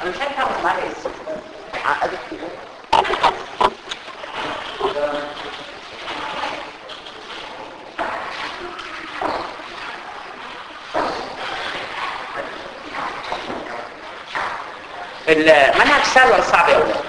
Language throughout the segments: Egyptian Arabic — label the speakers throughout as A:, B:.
A: انا مش عارف اعمل معاك ايه عقدت كده المنهج سهل ولا صعب يا اولاد؟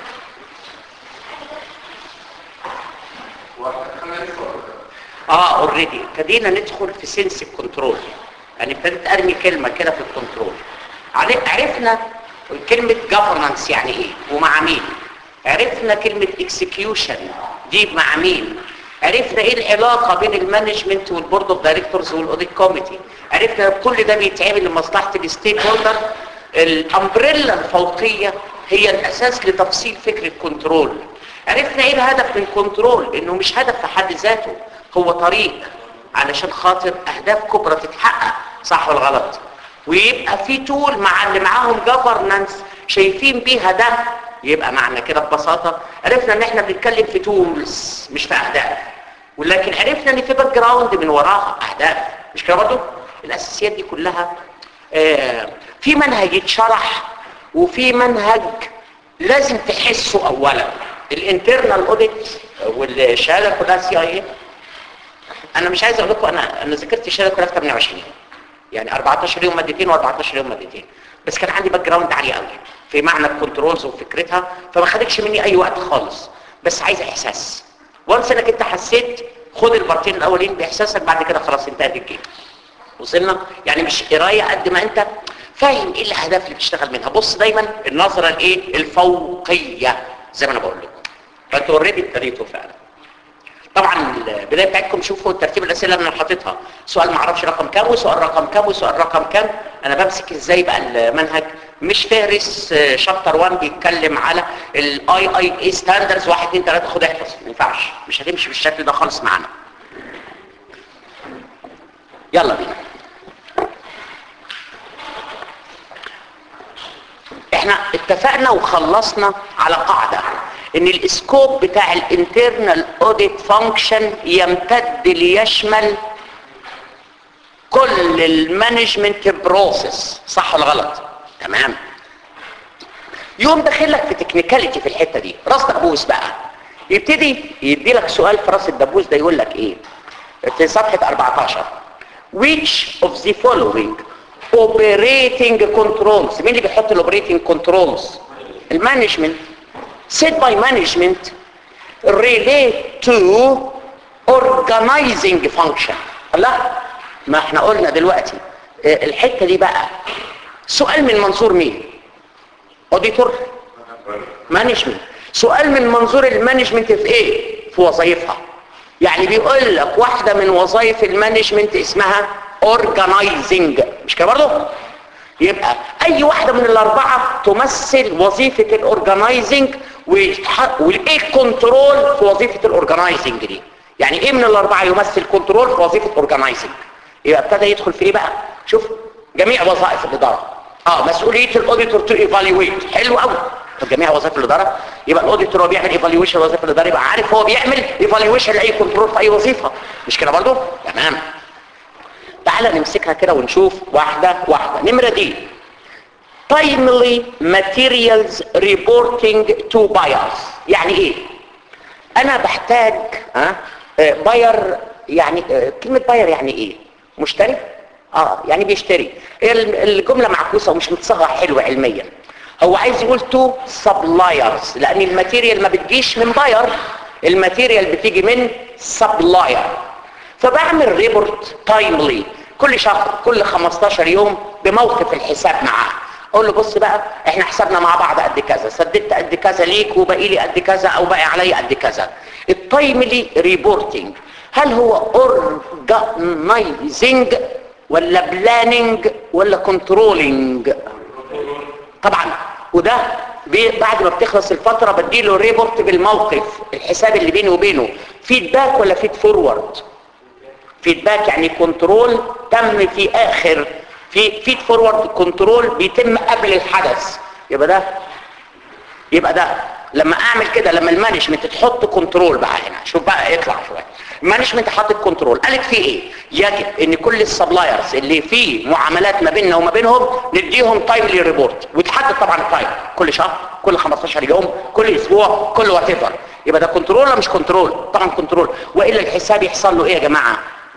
A: اه اوريدي ابتدينا ندخل في سنس الكنترول يعني ابتديت ارمي كلمه كده في الكنترول عرف- عرفنا كلمه governance يعني ايه ومع مين عرفنا كلمه execution دي مع مين عرفنا ايه العلاقه بين المانجمنت والبورد اوف دايركتورز والاوديت كوميتي عرفنا كل ده بيتعمل لمصلحه الستيك هولدر الامبريلا الفوقيه هي الاساس لتفصيل فكره الكنترول عرفنا ايه الهدف من الكنترول انه مش هدف في حد ذاته هو طريق علشان خاطر اهداف كبرى تتحقق صح ولا غلط ويبقى في تول مع اللي معاهم جفرنانس شايفين بيها ده يبقى معنى كده ببساطه عرفنا ان احنا بنتكلم في تولز مش في اهداف ولكن عرفنا ان في باك جراوند من وراها اهداف مش كده برضه الاساسيات دي كلها آه في منهج يتشرح وفي منهج لازم تحسه اولا الانترنال اوديت والشهاده كلها سي اي انا مش عايز اقول لكم انا انا ذاكرت الشهاده كلها في 28 يعني 14 يوم مادتين و14 يوم مادتين بس كان عندي باك جراوند عالي قوي في معنى الكنترولز وفكرتها فما خدتش مني اي وقت خالص بس عايز احساس وانس انك انت حسيت خد البارتين الاولين باحساسك بعد كده خلاص انتهت الجيم وصلنا يعني مش قرايه قد ما انت فاهم ايه الاهداف اللي بتشتغل منها بص دايما النظره الايه الفوقيه زي ما انا بقول لكم فانتوا اوريدي ابتديتوا فعلا طبعا البدايه بتاعتكم شوفوا ترتيب الاسئله اللي انا حاططها سؤال ما اعرفش رقم كام وسؤال رقم كام وسؤال رقم كام انا بمسك ازاي بقى المنهج مش فهرس شابتر 1 بيتكلم على الاي اي اي ستاندردز 1 2 3 خد احفظ ما ينفعش مش هتمشي بالشكل ده خالص معانا يلا بينا احنا اتفقنا وخلصنا على قاعدة ان الاسكوب بتاع الانترنال اوديت فانكشن يمتد ليشمل كل المانجمنت بروسيس صح ولا غلط تمام يوم داخلك في تكنيكاليتي في الحته دي راس دبوس بقى يبتدي يدي لك سؤال في راس الدبوس ده يقول لك ايه في صفحه 14 which of the following operating controls مين اللي بيحط الاوبريتنج كنترولز المانجمنت set by management relate to organizing function لا ما احنا قلنا دلوقتي اه الحته دي بقى سؤال من منظور مين اوديتور مانجمنت سؤال من منظور المانجمنت في ايه في وظائفها يعني بيقول لك واحده من وظائف المانجمنت اسمها organizing مش كده برضه يبقى اي واحده من الاربعه تمثل وظيفه الاورجنايزنج والايه كنترول في وظيفه الاورجنايزنج دي يعني ايه من الاربعه يمثل كنترول في وظيفه اورجنايزنج يبقى ابتدى يدخل في ايه بقى شوف جميع وظائف الاداره اه مسؤوليه الاوديتور تو ايفالويت حلو قوي طب جميع وظائف الاداره يبقى الاوديتور هو بيعمل ايفالويشن وظائف الاداره يبقى عارف هو بيعمل ايفالويشن لاي كنترول في اي وظيفه مش كده برضه تمام تعال نمسكها كده ونشوف واحده واحده نمره دي timely materials reporting to buyers يعني ايه انا بحتاج ها باير يعني اه كلمه باير يعني ايه مشتري اه يعني بيشتري الجمله معكوسه ومش متصاغه حلوه علميا هو عايز يقول تو سبلايرز لان الماتيريال ما بتجيش من باير الماتيريال بتيجي من سبلاير فبعمل ريبورت تايملي كل شهر كل 15 يوم بموقف الحساب معاه اقول له بص بقى احنا حسابنا مع بعض قد كذا سددت قد كذا ليك وباقي لي قد كذا او باقي عليا قد كذا التايملي ريبورتنج هل هو اورجنايزنج ولا بلاننج ولا كنترولنج طبعا وده بعد ما بتخلص الفتره بديله ريبورت بالموقف الحساب اللي بيني وبينه فيدباك ولا فيد فورورد فيدباك يعني كنترول تم في اخر في فيد فورورد كنترول بيتم قبل الحدث يبقى ده يبقى ده لما اعمل كده لما المانجمنت تحط كنترول بقى هنا شوف بقى اطلع شويه المانجمنت حاطط كنترول قالت فيه ايه يجب ان كل السبلايرز اللي في معاملات ما بيننا وما بينهم نديهم تايملي ريبورت وتحدد طبعا التايم كل شهر كل 15 يوم كل اسبوع كل وات ايفر يبقى ده كنترول ولا مش كنترول طبعا كنترول والا الحساب يحصل له ايه يا جماعه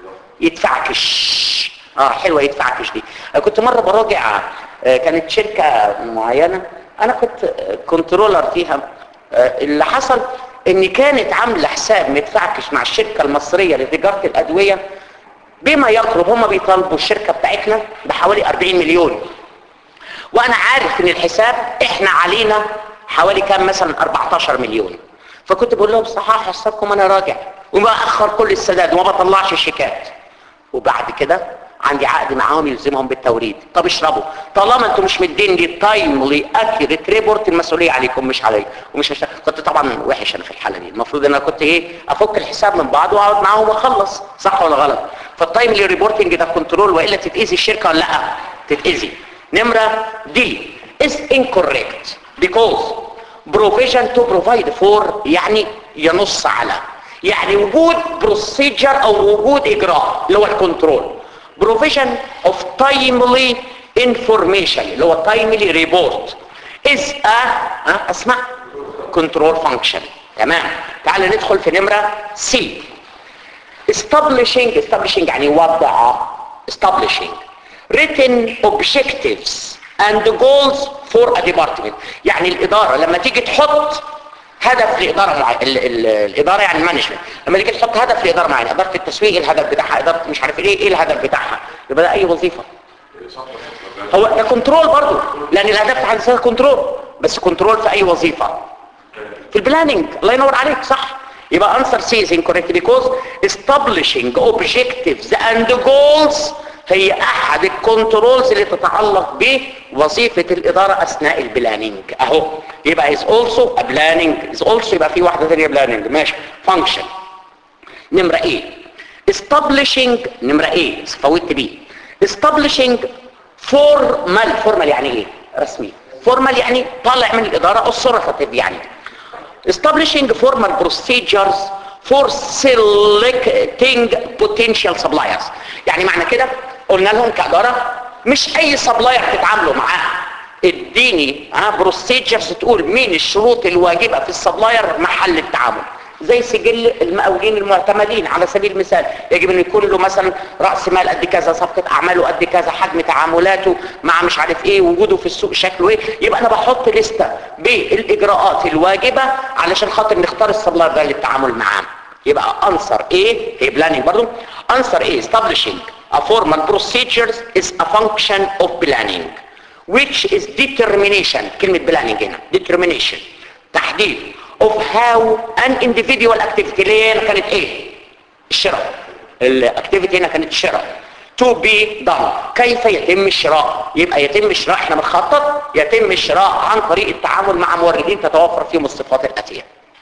A: يدفعكش اه حلوه يدفعكش دي انا كنت مره براجع آه، كانت شركه معينه انا كنت آه، كنترولر فيها آه، اللي حصل ان كانت عامله حساب مدفعكش مع الشركه المصريه لتجاره الادويه بما يقرب هم بيطالبوا الشركه بتاعتنا بحوالي 40 مليون وانا عارف ان الحساب احنا علينا حوالي كام مثلا 14 مليون فكنت بقول لهم صحاح حسابكم انا راجع وباخر كل السداد وما بطلعش الشيكات وبعد كده عندي عقد معاهم يلزمهم بالتوريد طب اشربوا طالما انتم مش مدين لي تايملي اكيوريت ريبورت المسؤوليه عليكم مش عليا ومش هشتغل كنت طبعا وحش انا في الحاله دي المفروض ان انا كنت ايه افك الحساب من بعض واقعد معاهم واخلص صح ولا غلط فالتايملي ريبورتنج ده كنترول والا تتاذي الشركه ولا لا تتاذي نمره دي is incorrect because provision to provide for يعني ينص على يعني وجود بروسيجر او وجود اجراء اللي هو الكنترول provision of timely information اللي هو timely report is a ها اسمع control function تمام تعال ندخل في نمرة C establishing establishing يعني وضع establishing written objectives and goals for a department يعني الإدارة لما تيجي تحط هدف لإدارة معينة ال- ال- الإدارة يعني المانجمنت لما تيجي تحط هدف لإدارة معينة إدارة التسويق إيه الهدف بتاعها إدارة مش عارف إيه إيه الهدف بتاعها يبقى ده أي وظيفة هو ده كنترول برضه لأن الهدف بتاع الإنسان كنترول بس كنترول في أي وظيفة في البلاننج الله ينور عليك صح يبقى answer C is incorrect because establishing objectives and goals هي احد الكنترولز اللي تتعلق بوظيفة الادارة اثناء البلاننج اهو يبقى is also a planning is also يبقى في واحدة ثانية planning ماشي function نمرة ايه establishing نمرة ايه فوتت بيه establishing formal formal يعني ايه رسمي formal يعني طالع من الادارة authoritative يعني establishing formal procedures for selecting potential suppliers يعني معنى كده قلنا لهم كإدارة مش اي سبلاير تتعاملوا معاه اديني ها بروسيجرز تقول مين الشروط الواجبة في السبلاير محل التعامل زي سجل المقاولين المعتمدين على سبيل المثال يجب ان يكون له مثلا راس مال قد كذا صفقه اعماله قد كذا حجم تعاملاته مع مش عارف ايه وجوده في السوق شكله ايه يبقى انا بحط لسته بالاجراءات الواجبه علشان خاطر نختار السبلاير ده للتعامل معاه يبقى انسر ايه هي بلاننج برضه انسر ايه establishing a formal procedures is a function of planning which is determination كلمه planning هنا determination تحديد of how an individual activity اللي هنا كانت ايه الشراء الاكتيفيتي هنا كانت الشراء to be done كيف يتم الشراء يبقى يتم الشراء احنا بنخطط يتم الشراء عن طريق التعامل مع موردين تتوفر فيهم الصفات الاتيه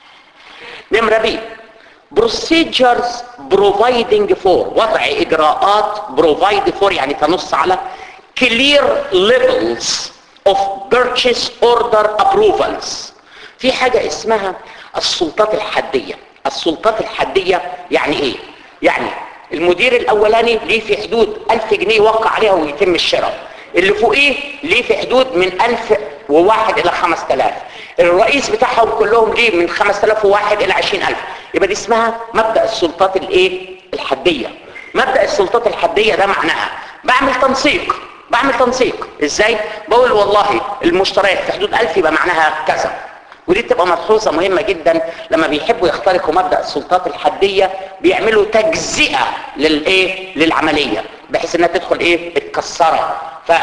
A: نمره بي procedures providing for وضع اجراءات provide for يعني تنص على clear levels of purchase order approvals في حاجة اسمها السلطات الحدية السلطات الحدية يعني ايه يعني المدير الاولاني ليه في حدود 1000 جنيه يوقع عليها ويتم الشراء اللي فوقيه ليه في حدود من 1001 الى 5000 الرئيس بتاعهم كلهم ليه من 5001 الى 20000 يبقى دي اسمها مبدأ السلطات الايه الحدية مبدأ السلطات الحدية ده معناها بعمل تنسيق بعمل تنسيق ازاي بقول والله المشتريات في حدود 1000 يبقى معناها كذا ودي بتبقى ملحوظه مهمه جدا لما بيحبوا يخترقوا مبدا السلطات الحديه بيعملوا تجزئه للايه للعمليه بحيث انها تدخل ايه متكسره ف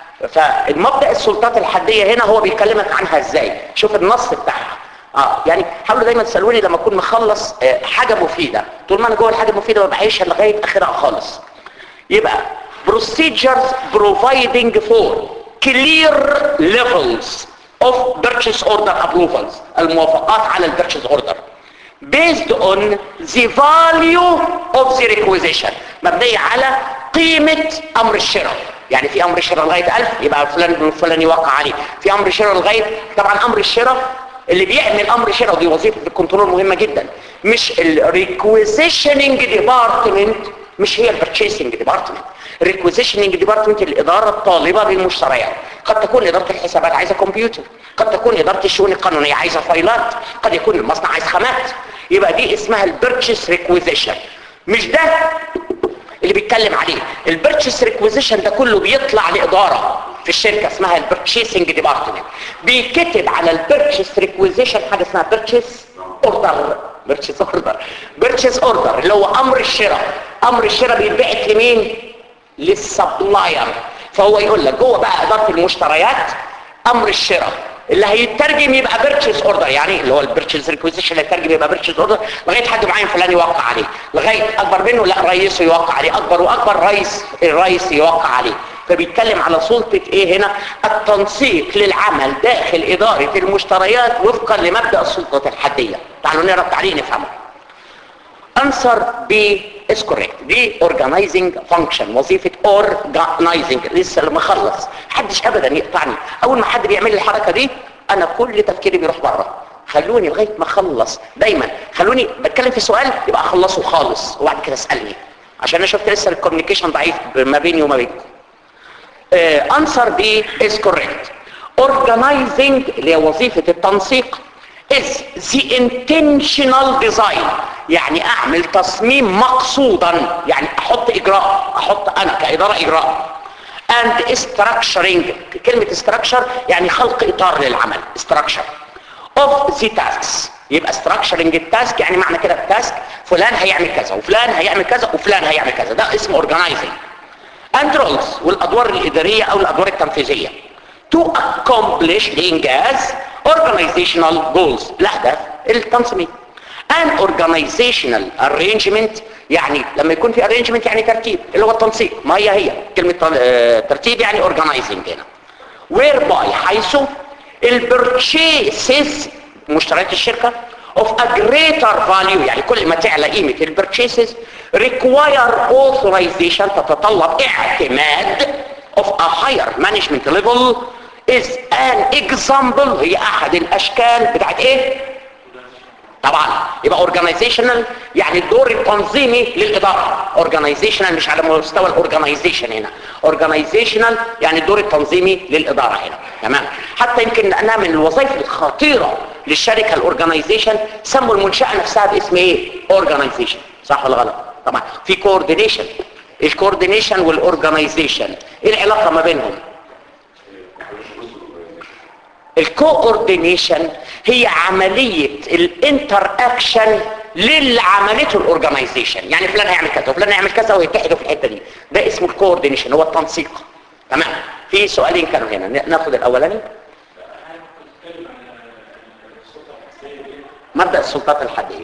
A: فالمبدا السلطات الحديه هنا هو بيكلمك عنها ازاي شوف النص بتاعها اه يعني حاولوا دايما تسالوني لما اكون مخلص آه حاجه مفيده طول ما انا جوه الحاجه المفيده ما بعيشها لغايه اخرها خالص يبقى procedures providing for clear levels of purchase order approvals الموافقات على البيرتشيز اوردر based on the value of the requisition مبنية على قيمة امر الشراء يعني في امر الشراء لغاية 1000 يبقى فلان فلان يوقع عليه في امر الشراء لغاية طبعا امر الشراء اللي بيعمل امر الشراء ودي وظيفة الكنترول مهمة جدا مش الريكويزيشننج ديبارتمنت مش هي البرتشيسنج ديبارتمنت الريكويزيشننج ديبارتمنت الاداره الطالبه للمشتريات قد تكون اداره الحسابات عايزه كمبيوتر قد تكون اداره الشؤون القانونيه عايزه فايلات قد يكون المصنع عايز خامات يبقى دي اسمها البرتشيس ريكويزيشن مش ده اللي بيتكلم عليه البرتشيس ريكويزيشن ده كله بيطلع لاداره في الشركه اسمها البرتشيسنج ديبارتمنت بيكتب على البرتشيس ريكويزيشن حاجه اسمها بيرتشيس اوردر بيرتشيس اوردر بيرتشيس اوردر اللي هو امر الشراء امر الشراء بيتبعت لمين للسبلاير فهو يقول لك جوه بقى اداره المشتريات امر الشراء اللي هيترجم يبقى بيرتشيز اوردر يعني اللي هو البيرتشيز ريكويزيشن اللي هيترجم يبقى بيرتشيز اوردر لغايه حد معين فلان يوقع عليه لغايه اكبر منه لا رئيسه يوقع عليه اكبر واكبر رئيس الرئيس يوقع عليه فبيتكلم على سلطة ايه هنا التنسيق للعمل داخل ادارة المشتريات وفقا لمبدأ السلطة الحدية تعالوا نقرا التعليق نفهمه answer B is correct دي organizing function وظيفة organizing لسه لما اخلص محدش ابدا يقطعني اول ما حد بيعمل لي الحركة دي انا كل تفكيري بيروح بره خلوني لغاية ما اخلص دايما خلوني بتكلم في سؤال يبقى اخلصه خالص وبعد كده اسألني عشان انا شفت لسه الكوميونيكيشن ضعيف ما بيني وما بينكم uh, answer B is correct organizing اللي هي وظيفة التنسيق is the intentional design يعني اعمل تصميم مقصودا يعني احط اجراء احط انا كاداره اجراء and structuring كلمه structure يعني خلق اطار للعمل structure of the tasks يبقى structuring التاسك يعني معنى كده التاسك فلان هيعمل كذا وفلان هيعمل كذا وفلان هيعمل كذا ده اسمه organizing and roles والادوار الاداريه او الادوار التنفيذيه to accomplish لإنجاز organizational goals الأهداف التنظيمية an organizational arrangement يعني لما يكون في arrangement يعني ترتيب اللي هو التنسيق ما هي هي كلمة ترتيب يعني organizing هنا whereby حيث البرتشيسز مشتريات الشركة of a greater value يعني كل ما تعلى قيمة البرتشيسز require authorization تتطلب اعتماد of a higher management level is an example هي احد الاشكال بتاعت ايه طبعا يبقى organizational يعني الدور التنظيمي للاداره organizational مش على مستوى الاورجنايزيشن هنا organizational يعني الدور التنظيمي للاداره هنا تمام حتى يمكن انها من الوظائف الخطيره للشركه الاورجنايزيشن سموا المنشاه نفسها باسم ايه organization صح ولا غلط طبعا في coordination الكوردينيشن والاورجنايزيشن ايه العلاقه ما بينهم الكوردينيشن هي عملية الانتر اكشن للي عملته الاورجنايزيشن يعني فلان هيعمل كذا وفلان هيعمل كذا ويتحدوا في الحته دي ده اسمه الكوردينيشن هو التنسيق تمام في سؤالين كانوا هنا ناخد الاولاني مبدا السلطات الحديه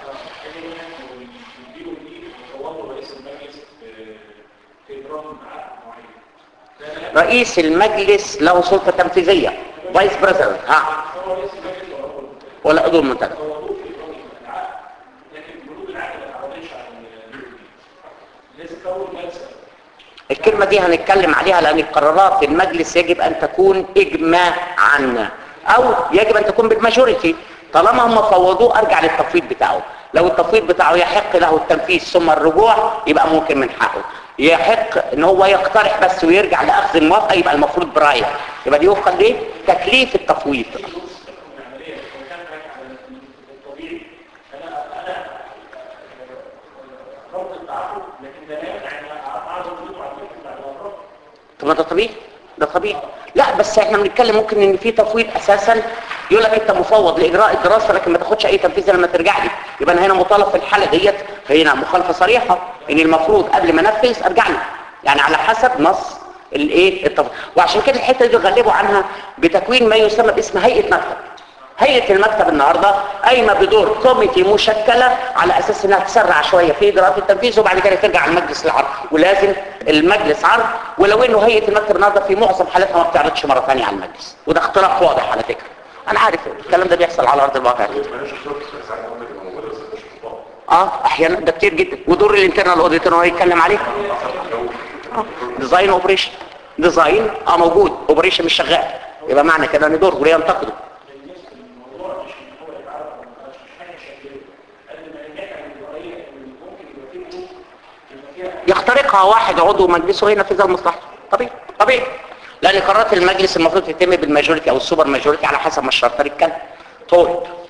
A: رئيس المجلس له سلطه تنفيذيه فايس بريزيدنت ها ولا عضو المنتدى الكلمة دي هنتكلم عليها لأن القرارات المجلس يجب أن تكون إجماعا أو يجب أن تكون بالماجوريتي طالما هم فوضوه أرجع للتفويض بتاعه لو التفويض بتاعه يحق له التنفيذ ثم الرجوع يبقى ممكن من حقه يحق ان هو يقترح بس ويرجع لاخذ الموافقه يبقى المفروض برايه يبقى دي وفقا ليه تكليف التفويض طب ما ده طبيعي ده طبيعي لا بس احنا بنتكلم ممكن ان في تفويض اساسا يقول لك انت مفوض لاجراء الدراسه لكن ما تاخدش اي تنفيذ لما ترجع لي يبقى انا هنا مطالب في الحاله ديت هنا مخالفه صريحه ان المفروض قبل ما انفذ ارجع لي يعني على حسب نص الايه التفويض وعشان كده الحته دي غلبوا عنها بتكوين ما يسمى باسم هيئه مكتب هيئه المكتب النهارده قايمه بدور كوميتي مشكله على اساس انها تسرع شويه في اجراءات التنفيذ وبعد كده ترجع على المجلس العرض ولازم المجلس عرض ولو انه هيئه المكتب النهارده في معظم حالاتها ما بتعرضش مره ثانيه على المجلس وده اختراق واضح على فكره انا عارف الكلام ده بيحصل على ارض الواقع اه احيانا ده كتير جدا ودور الانترنال اوديتور هو يتكلم عليه ديزاين اوبريشن ديزاين اه موجود اوبريشن مش شغال يبقى معنى كده ان دور وليه ينتقده يوافقها واحد عضو مجلسه هنا في ذا المصلحه طبيعي طبيعي لان قرارات المجلس المفروض تتم بالماجوريتي او السوبر ماجوريتي على حسب ما الشرطه يتكلم طول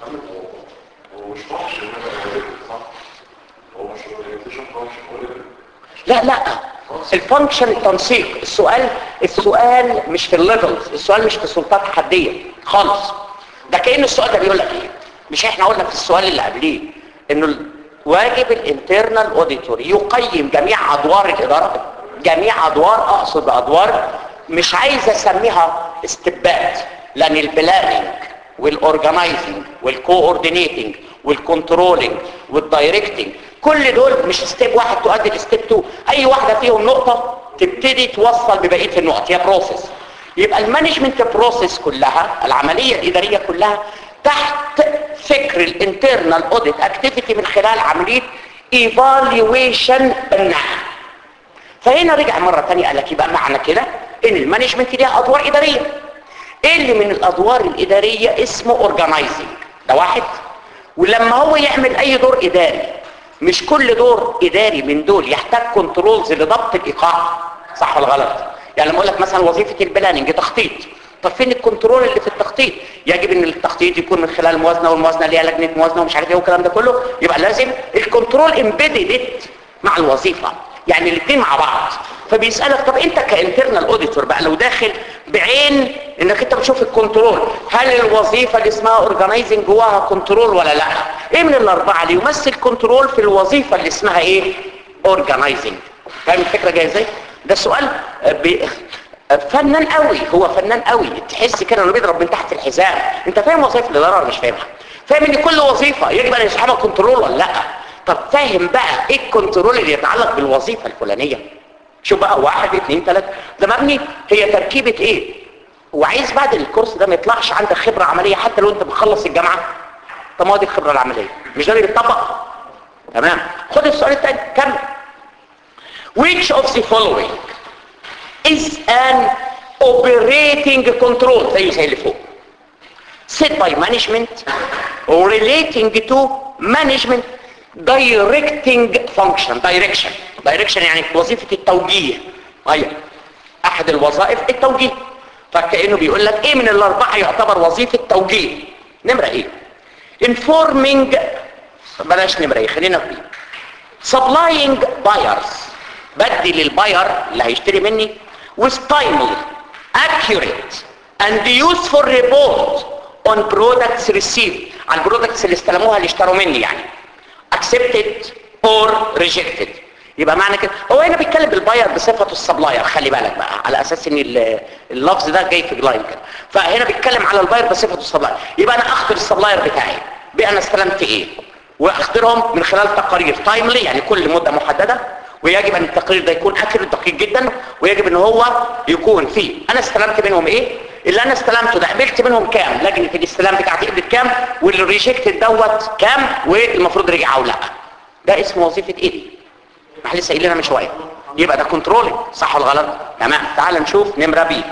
B: هو مش فانكشن صح هو مش اورينتيشن فانكشن
A: لا لا الفانكشن التنسيق السؤال السؤال مش في الليفلز السؤال مش في سلطات حديه خالص ده كأن السؤال ده بيقول لك ايه مش احنا قلنا في السؤال اللي قبليه انه ال- واجب الانترنال اوديتور يقيم جميع ادوار الاداره جميع ادوار اقصد ادوار مش عايز اسميها استبات لان البلاننج والاورجنايزنج والكوردينيتنج والكنترولنج والدايركتنج كل دول مش ستيب واحد تؤدي لستيب 2 اي واحده فيهم نقطه تبتدي توصل ببقيه النقط هي بروسيس يبقى المانجمنت بروسيس كلها العمليه الاداريه كلها تحت فكر الانترنال اوديت اكتيفيتي من خلال عمليه ايفالويشن بالنعم فهنا رجع مرة تانية قال لك يبقى معنى كده ان المانجمنت ليها ادوار ادارية ايه اللي من الادوار الادارية اسمه اورجنايزنج ده واحد ولما هو يعمل اي دور اداري مش كل دور اداري من دول يحتاج كنترولز لضبط الايقاع صح ولا غلط يعني لما اقول لك مثلا وظيفة البلاننج تخطيط طب فين الكنترول اللي في التخطيط يجب ان التخطيط يكون من خلال موازنه والموازنه ليها لجنه موازنه ومش عارف ايه والكلام ده كله يبقى لازم الكنترول امبيدد مع الوظيفه يعني الاثنين مع بعض فبيسالك طب انت كانترنال اوديتور بقى لو داخل بعين انك انت بتشوف الكنترول هل الوظيفه اللي اسمها اورجنايزنج جواها كنترول ولا لا ايه من الاربعه اللي يمثل كنترول في الوظيفه اللي اسمها ايه اورجنايزنج فاهم الفكره جايه ازاي ده سؤال آه، بي- آه، فنان قوي هو فنان قوي تحس كده انه بيضرب من تحت الحزام انت فاهم وظيفه الاداره ولا مش فاهمها فاهم ان كل وظيفه يجب ان يصحبها كنترول ولا لا طب فاهم بقى ايه الكنترول اللي يتعلق بالوظيفه الفلانيه شوف بقى واحد اثنين ثلاثة ده مبني هي تركيبة ايه وعايز بعد الكورس ده ما يطلعش عندك خبرة عملية حتى لو انت مخلص الجامعة طب ما هو دي الخبرة العملية مش ده اللي بيتطبق تمام خد السؤال الثاني كمل which of the following is an operating control زي زي اللي فوق set by management or relating to management directing function direction direction يعني وظيفة التوجيه ايوه احد الوظائف التوجيه فكأنه بيقول لك ايه من الاربعة يعتبر وظيفة توجيه نمرة ايه informing بلاش نمرة ايه خلينا في ايه supplying buyers بدي للباير اللي هيشتري مني with timely accurate and useful report on products received عن البرودكتس اللي استلموها اللي اشتروا مني يعني accepted or rejected يبقى معنى كده هو هنا بيتكلم بالباير بصفته السبلاير خلي بالك بقى على اساس ان ال- اللفظ ده جاي في لاين كده فهنا بيتكلم على الباير بصفته السبلاير يبقى انا اختار السبلاير بتاعي بقى انا استلمت ايه واختارهم من خلال تقارير تايملي يعني كل مده محدده ويجب ان التقرير ده يكون اكيوريت دقيق جدا ويجب ان هو يكون فيه انا استلمت منهم ايه اللي انا استلمته ده قبلت منهم كام لجنه الاستلام بتاعتي قبلت كام واللي ريجكتد دوت كام والمفروض رجع او لا ده اسمه وظيفه ايه دي ما احنا لسه قايلينها من شويه يبقى ده كنترولنج صح ولا غلط تمام تعال نشوف نمره بي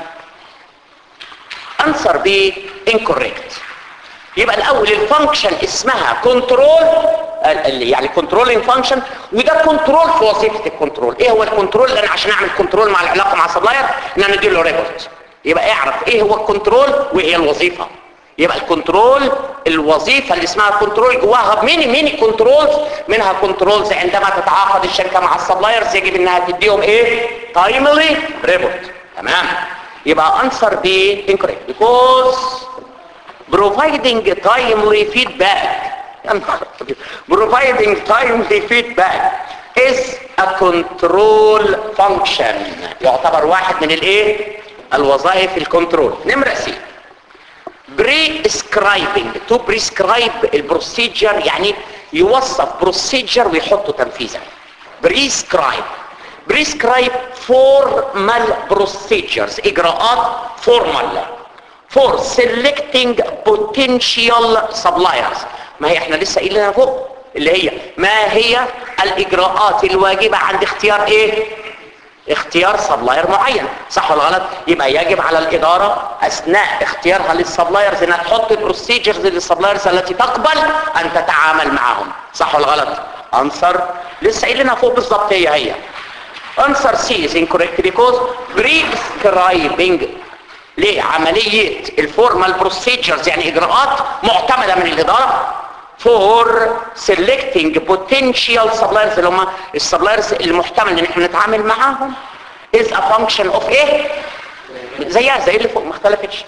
A: انسر بي incorrect يبقى الاول الفانكشن اسمها كنترول يعني كنترولينج فانكشن وده كنترول في وظيفه الكنترول ايه هو الكنترول اللي انا عشان اعمل كنترول مع العلاقه مع السبلاير ان انا اديله ريبورت يبقى اعرف ايه هو الكنترول وايه الوظيفه يبقى الكنترول الوظيفه اللي اسمها كنترول جواها ميني ميني كنترولز منها كنترولز عندما تتعاقد الشركه مع السبلايرز يجب انها تديهم ايه تايملي ريبورت تمام يبقى انسر بي incorrect because providing timely feedback يا نهار أبيض. providing timely feedback is a control function يعتبر واحد من الايه الوظائف الكنترول نمرة سي prescribing to prescribe البروسيجر يعني يوصف بروسيجر ويحطه تنفيذا prescribe prescribe formal procedures اجراءات formal for selecting potential suppliers ما هي احنا لسه قايلينها فوق اللي هي ما هي الاجراءات الواجبة عند اختيار ايه اختيار سبلاير معين صح ولا غلط يبقى يجب على الاداره اثناء اختيارها للسبلايرز انها تحط البروسيجرز للسبلايرز التي تقبل ان تتعامل معهم صح ولا غلط انصر لسه قايلينها فوق بالظبط هي هي answer C is incorrect because prescribing ليه عملية الفورمال بروسيجرز يعني اجراءات معتمدة من الادارة for selecting potential suppliers اللي هم السبلايرز المحتمل ان احنا نتعامل معاهم is a function of ايه زيها زي اللي فوق ما اختلفتش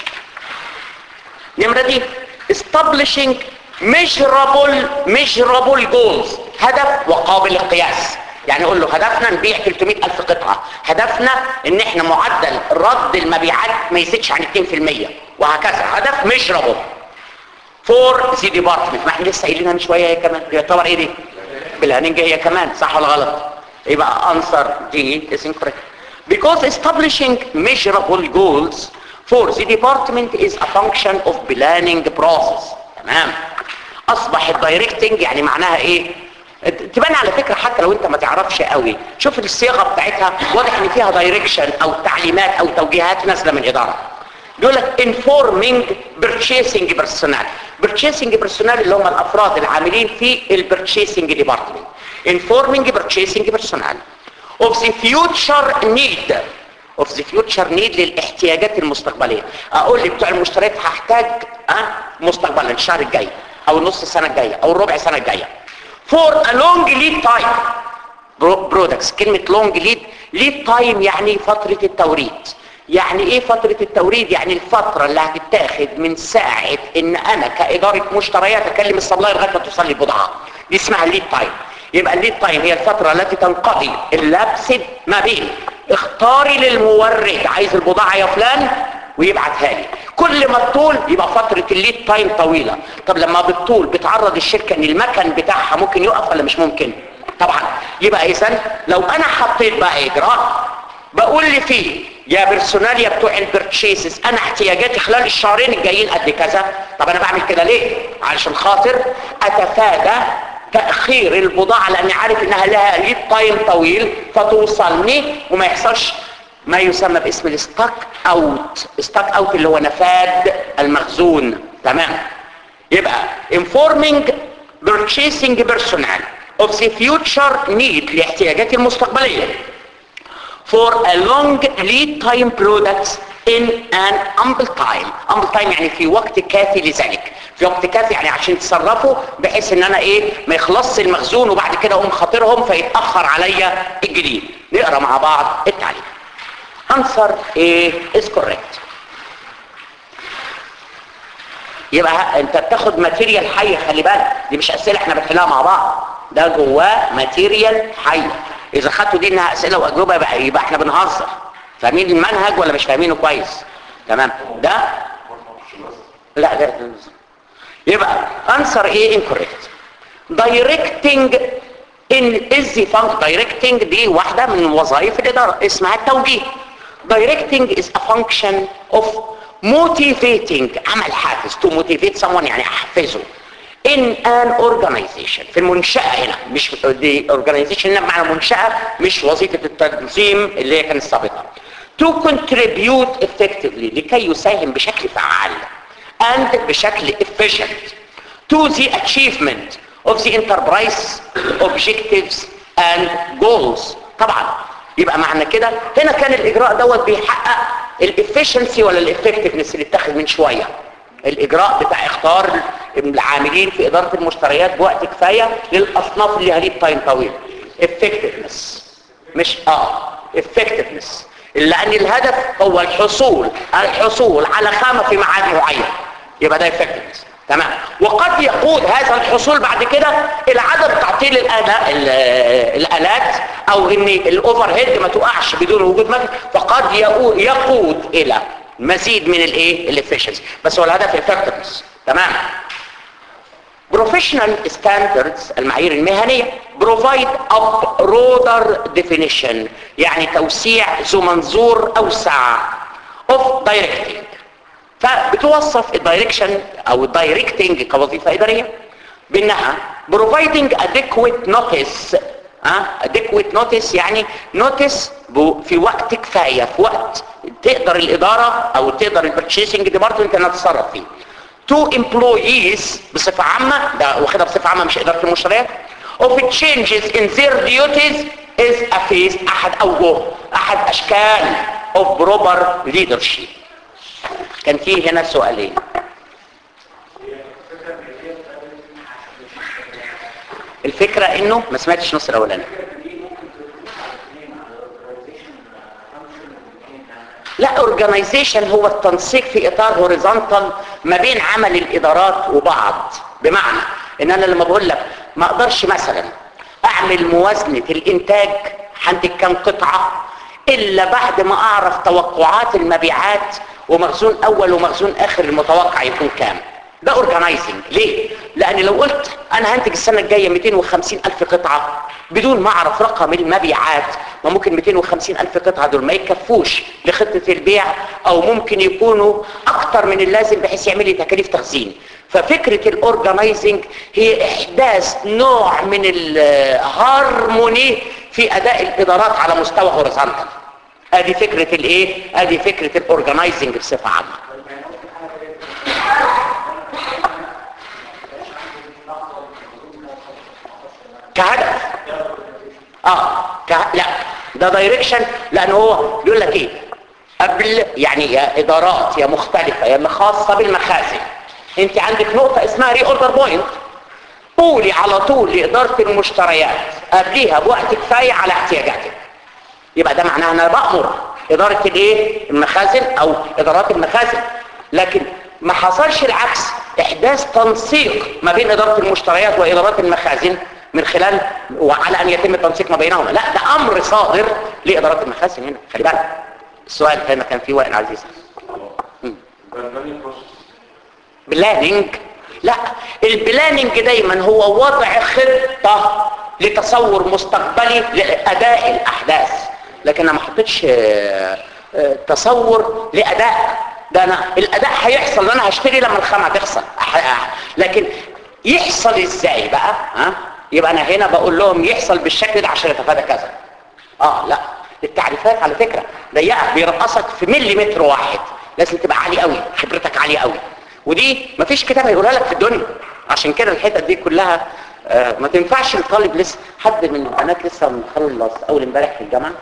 A: نمرة دي establishing measurable measurable goals هدف وقابل للقياس يعني اقول له هدفنا نبيع 300 الف قطعة هدفنا ان احنا معدل رد المبيعات ما يزيدش عن 2% وهكذا هدف measurable فور سي ديبارتمنت ما احنا لسه قايلينها من شويه هي كمان يعتبر ايه دي بالهننجه هي كمان صح ولا غلط يبقى انسر دي is incorrect because establishing measurable goals for the department is a function of planning process تمام اصبح الدايركتنج يعني معناها ايه تبان على فكرة حتى لو انت ما تعرفش قوي شوف الصيغة بتاعتها واضح ان فيها دايركشن او تعليمات او توجيهات نازلة من الادارة بيقول لك informing purchasing personnel purchasing personnel اللي هم الافراد العاملين في البرتشيسنج ديبارتمنت informing purchasing personnel of the future need of the future need للاحتياجات المستقبلية اقول لي بتوع المشتريات هحتاج أه مستقبلا الشهر الجاي او النص السنة الجاية او الربع سنة الجاية for a long lead time برودكتس كلمة لونج ليد ليد تايم يعني فترة التوريد يعني ايه فترة التوريد يعني الفترة اللي هتتاخد من ساعة ان انا كادارة مشتريات اكلم السبلاير لغاية ما توصل لي البضاعة دي اسمها الليد تايم يبقى الليد تايم هي الفترة التي تنقضي اللبس ما بين اختاري للمورد عايز البضاعة يا فلان ويبعتها لي كل ما تطول يبقى فترة الليد تايم طويلة طب لما بتطول بتعرض الشركة ان المكن بتاعها ممكن يقف ولا مش ممكن طبعا يبقى اذا لو انا حطيت بقى اجراء بقول لي فيه يا بيرسونال يا بتوع البرتشيسز انا احتياجاتي خلال الشهرين الجايين قد كذا طب انا بعمل كده ليه علشان خاطر اتفادى تاخير البضاعه لاني عارف انها لها ليد تايم طويل فتوصلني وما يحصلش ما يسمى باسم الستاك اوت ستاك اوت اللي هو نفاد المخزون تمام يبقى informing purchasing personnel of the future need لاحتياجات المستقبليه for a long lead time products in an ample time ample time يعني في وقت كافي لذلك في وقت كافي يعني عشان تصرفوا بحيث ان انا ايه ما يخلصش المخزون وبعد كده اقوم خاطرهم فيتاخر عليا الجديد نقرا مع بعض التعليم answer A is correct يبقى انت بتاخد ماتيريال حي خلي بالك دي مش اسئله احنا بنحلها مع بعض ده جواه ماتيريال حي اذا خدتوا دي انها اسئله واجوبه يبقى, يبقى احنا بنهزر فاهمين المنهج ولا مش فاهمينه كويس تمام ده لا ده يبقى answer A incorrect directing in is the function directing دي واحدة من وظائف الإدارة اسمها التوجيه directing is a function of motivating عمل حافز to motivate someone يعني احفزه in an organization في المنشأة هنا مش دي organization هنا بمعنى منشأة مش وظيفة التنظيم اللي هي كانت سابقة to contribute effectively لكي يساهم بشكل فعال and بشكل efficient to the achievement of the enterprise objectives and goals طبعا يبقى معنى كده هنا كان الاجراء دوت بيحقق الافشنسي ولا الافكتفنس اللي اتخذ من شويه الاجراء بتاع اختار العاملين في اداره المشتريات بوقت كفايه للاصناف اللي هليب تايم طويل effectiveness مش اه effectiveness لان الهدف هو الحصول الحصول على خامه في ميعاد معين يبقى ده effectiveness تمام وقد يقود هذا الحصول بعد كده الى عدم تعطيل الآلات, الالات او ان الاوفر هيد ما تقعش بدون وجود مكن فقد يقود الى مزيد من الايه الافشنسي بس هو الهدف الافكتفنس تمام بروفيشنال ستاندردز المعايير المهنيه بروفايد اب برودر ديفينيشن يعني توسيع ذو منظور اوسع اوف دايركتنج فبتوصف الدايركشن او الدايركتنج كوظيفه اداريه بانها providing adequate notice ها adequate notice يعني notice في وقت كفايه في وقت تقدر الاداره او تقدر البرتشيسنج ديبارتمنت انها تتصرف فيه to employees بصفه عامه ده واخدها بصفه عامه مش اداره المشتريات of changes in their duties is a face احد اوجه احد اشكال of proper leadership كان في هنا سؤالين الفكرة انه ما سمعتش نص الاولاني لا اورجانيزيشن هو التنسيق في اطار هوريزونتال ما بين عمل الادارات وبعض بمعنى ان انا لما بقول لك ما اقدرش مثلا اعمل موازنة الانتاج هنتج كام قطعة الا بعد ما اعرف توقعات المبيعات ومخزون اول ومخزون اخر المتوقع يكون كام ده اورجانيزنج ليه لان لو قلت انا هنتج السنه الجايه 250 الف قطعه بدون ما اعرف رقم المبيعات ما ممكن 250 الف قطعه دول ما يكفوش لخطه البيع او ممكن يكونوا اكتر من اللازم بحيث يعمل لي تكاليف تخزين ففكره الاورجانيزنج هي احداث نوع من الهارموني في اداء الادارات على مستوى هوريزونتال ادي فكره الايه ادي فكره الاورجانيزنج بصفه عامه كهدف اه ك... لا ده دايركشن لان هو بيقول لك ايه قبل يعني يا ادارات يا مختلفه يا خاصه بالمخازن انت عندك نقطه اسمها ري اوردر بوينت قولي على طول لاداره المشتريات قبليها بوقت كفايه على احتياجاتك يبقى ده معناه انا بامر اداره الايه المخازن او ادارات المخازن لكن ما حصلش العكس احداث تنسيق ما بين اداره المشتريات وادارات المخازن من خلال وعلى ان يتم التنسيق ما بينهما لا ده امر صادر لادارات المخازن هنا خلي بالك السؤال هنا كان فيه وائل عزيز بلاننج لا البلاننج دايما هو وضع خطة لتصور مستقبلي لأداء الأحداث لكن أنا ما حطيتش تصور لأداء ده أنا الأداء هيحصل أنا هشتري لما الخامة تحصل لكن يحصل إزاي بقى ها؟ يبقى أنا هنا بقول لهم يحصل بالشكل ده عشان يتفادى كذا آه لا التعريفات على فكرة ضيقة بيرقصك في مليمتر واحد لازم تبقى عالي قوي خبرتك عالية قوي ودي مفيش كتاب هيقولها لك في الدنيا عشان كده الحتت دي كلها آه ما تنفعش الطالب لسه حد من البنات لسه مخلص اول امبارح في الجامعه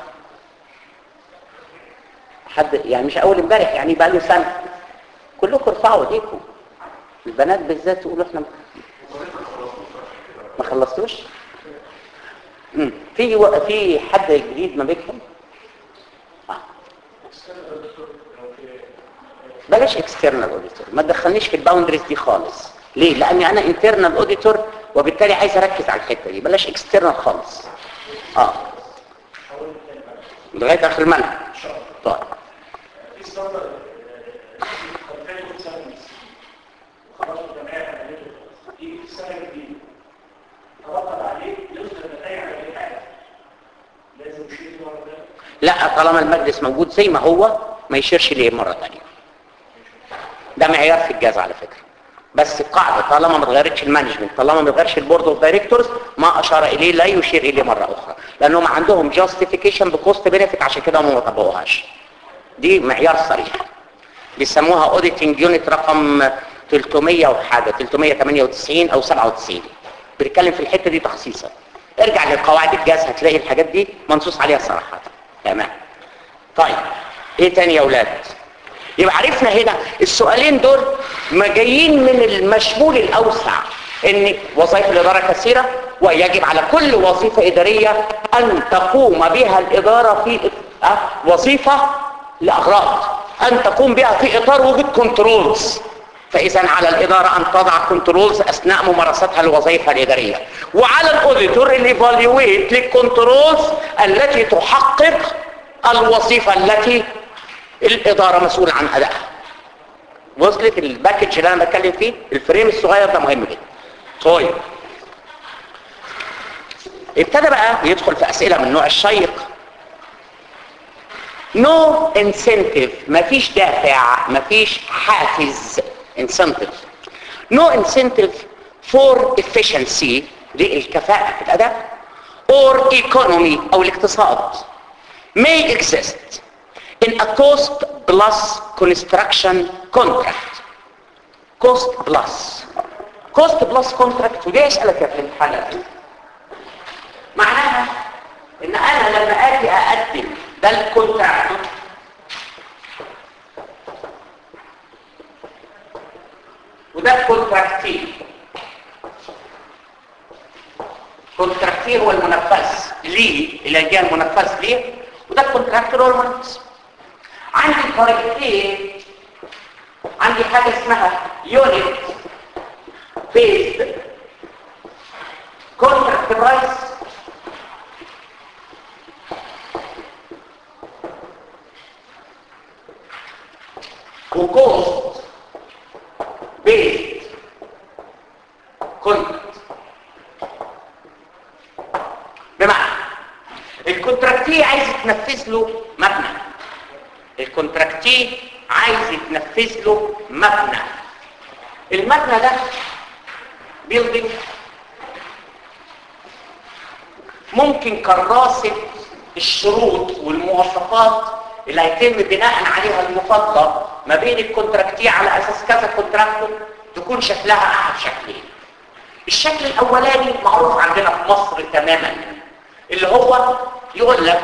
A: حد يعني مش اول امبارح يعني بقى له سنه كلكم ارفعوا ايديكم البنات بالذات تقولوا احنا ما خلصتوش امم في و... في حد جديد ما بينكم آه. بلاش اكسترنال اوديتور ما تدخلنيش في الباوندريز دي خالص ليه لاني انا انترنال اوديتور وبالتالي عايز اركز على الحته دي بلاش اكسترنال خالص اه لغايه اخر المنهج طيب لا طالما المجلس موجود زي ما هو ما يشيرش ليه مره ثانيه ده معيار في الجاز على فكرة بس القاعدة طالما ما اتغيرتش المانجمنت طالما ما اتغيرش البورد اوف دايركتورز ما اشار اليه لا يشير اليه مرة اخرى لانهم عندهم جاستيفيكيشن بكوست بينفيت عشان كده هم ما طبقوهاش دي معيار صريح بيسموها اوديتنج يونت رقم 300 وحاجة 398 او 97 بنتكلم في الحتة دي تخصيصا ارجع للقواعد الجاز هتلاقي الحاجات دي منصوص عليها صراحة تمام طيب ايه تاني يا اولاد يبقى عرفنا هنا السؤالين دول ما جايين من المشمول الاوسع ان وظائف الاداره كثيره ويجب على كل وظيفه اداريه ان تقوم بها الاداره في وظيفه لاغراض ان تقوم بها في اطار وجود كنترولز فاذا على الاداره ان تضع كنترولز اثناء ممارستها الوظيفه الاداريه وعلى الاوديتور ان ايفالويت للكنترولز التي تحقق الوظيفه التي الإدارة مسؤولة عن أدائها وصلت الباكج اللي أنا بتكلم فيه الفريم الصغير ده مهم جدا طيب ابتدى بقى يدخل في أسئلة من نوع الشيق no incentive مفيش دافع مفيش حافز incentive no incentive for efficiency للكفاءة في الأداء or economy أو الاقتصاد may exist in a cost plus construction contract cost plus cost plus contract ودي اسألك يا في الامتحانات معناها ان انا لما اجي اقدم ده الكونتراكتور وده الكونتراكتير كونتراكتير هو المنفذ ليه اللي جاي المنفذ ليه وده الكونتراكتور هو المنفذ عندي طريقتين عندي حاجه اسمها يونت بيزد كونتراكت برايس وكوست بيزد كونتراكت بمعنى الكونتراكتي عايز يتنفذ له مبنى الكونتراكتي عايز يتنفذ له مبنى المبنى ده بيلدينج ممكن كراسة الشروط والمواصفات اللي هيتم بناء عليها المفاضلة ما بين الكونتراكتي على اساس كذا كونتراكتور تكون شكلها احد شكلين الشكل الاولاني معروف عندنا في مصر تماما اللي هو يقول لك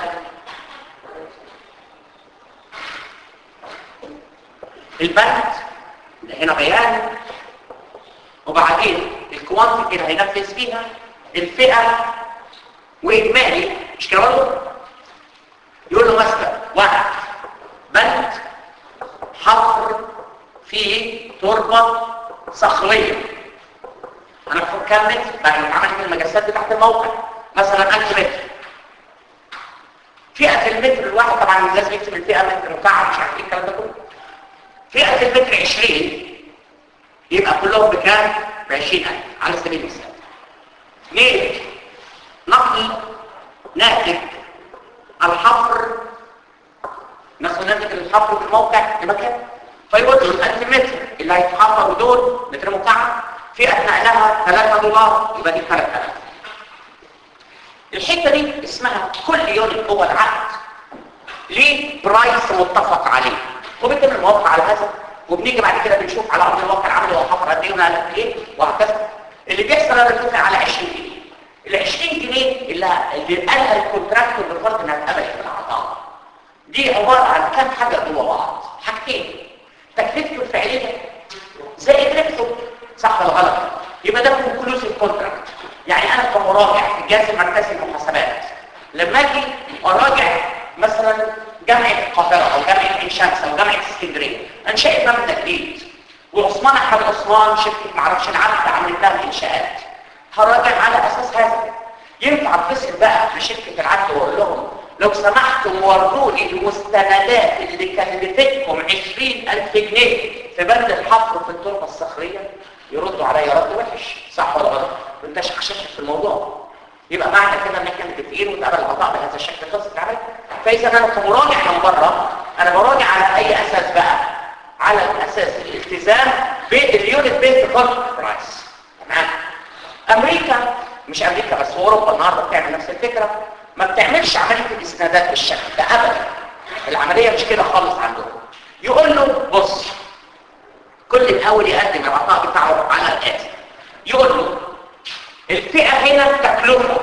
A: البند اللي هنا بيان وبعدين الكوانتيتي اللي هينفذ فيها الفئة وإجمالي مش كده برضه؟ يقول له مثلا واحد بند حفر في تربة صخرية أنا بفكر كام متر بعد ما عملت المجسات بتاعت الموقع مثلا 1000 متر فئة المتر الواحد طبعا لازم يكتب الفئة متر مكعب مش عارف ايه الكلام ده كله فئة المتر 20 يبقى كلهم بكام؟ ب 20000 على سبيل المثال. اثنين نقل ناتج الحفر نقل ناتج الحفر في الموقع لمكان فيقول له ال 1000 متر اللي هيتحفروا دول متر مكعب فئة نقلها 3 دولار يبقى دي 3000 الحته دي اسمها كل يونت جوه العقد ليه برايس متفق عليه وبيتم الموافقه على هذا وبنيجي بعد كده بنشوف على ارض الواقع العملي هو حفر قد ايه ونقل قد ايه وهكذا اللي بيحصل انا بتفق على 20 جنيه ال 20 جنيه اللي اللي قالها الكونتراكتور بفرض انها اتقبلت في العطاء دي عباره عن كام حاجه جوه بعض حاجتين تكلفته الفعليه زائد ربحه صح ولا غلط يبقى ده كونكلوسيف كونتراكت يعني انا كمراجع في الجهاز المركزي للمحاسبات لما اجي اراجع مثلا جامعه القاهره او جامعه عين شمس او جامعه اسكندريه انشات مبنى جديد وعثمان احمد عثمان شركه معرفش العقد عملت لها الانشاءات هراجع على اساس هذا ينفع اتصل بقى بشركه العقد واقول لهم لو سمحتم وردوا لي المستندات اللي كلفتكم 20000 جنيه في بند الحفر في التربه الصخريه يردوا عليا رد وحش صح ولا غلط انت شخششت في الموضوع يبقى معنى كده ان احنا متفقين وتقبل العطاء بهذا الشكل خلصت عليا فاذا انا كمراجع من بره انا براجع على اي اساس بقى على الاساس الالتزام باليونت بيست كونتراكت برايس تمام امريكا مش امريكا بس اوروبا النهارده بتعمل نفس الفكره ما بتعملش عمليه الاسنادات بالشكل ده ابدا العمليه مش كده خالص عندهم يقول له بص كل الاول يقدم العطاء بتاعه على الاتي يقول له الفئه هنا تكلفه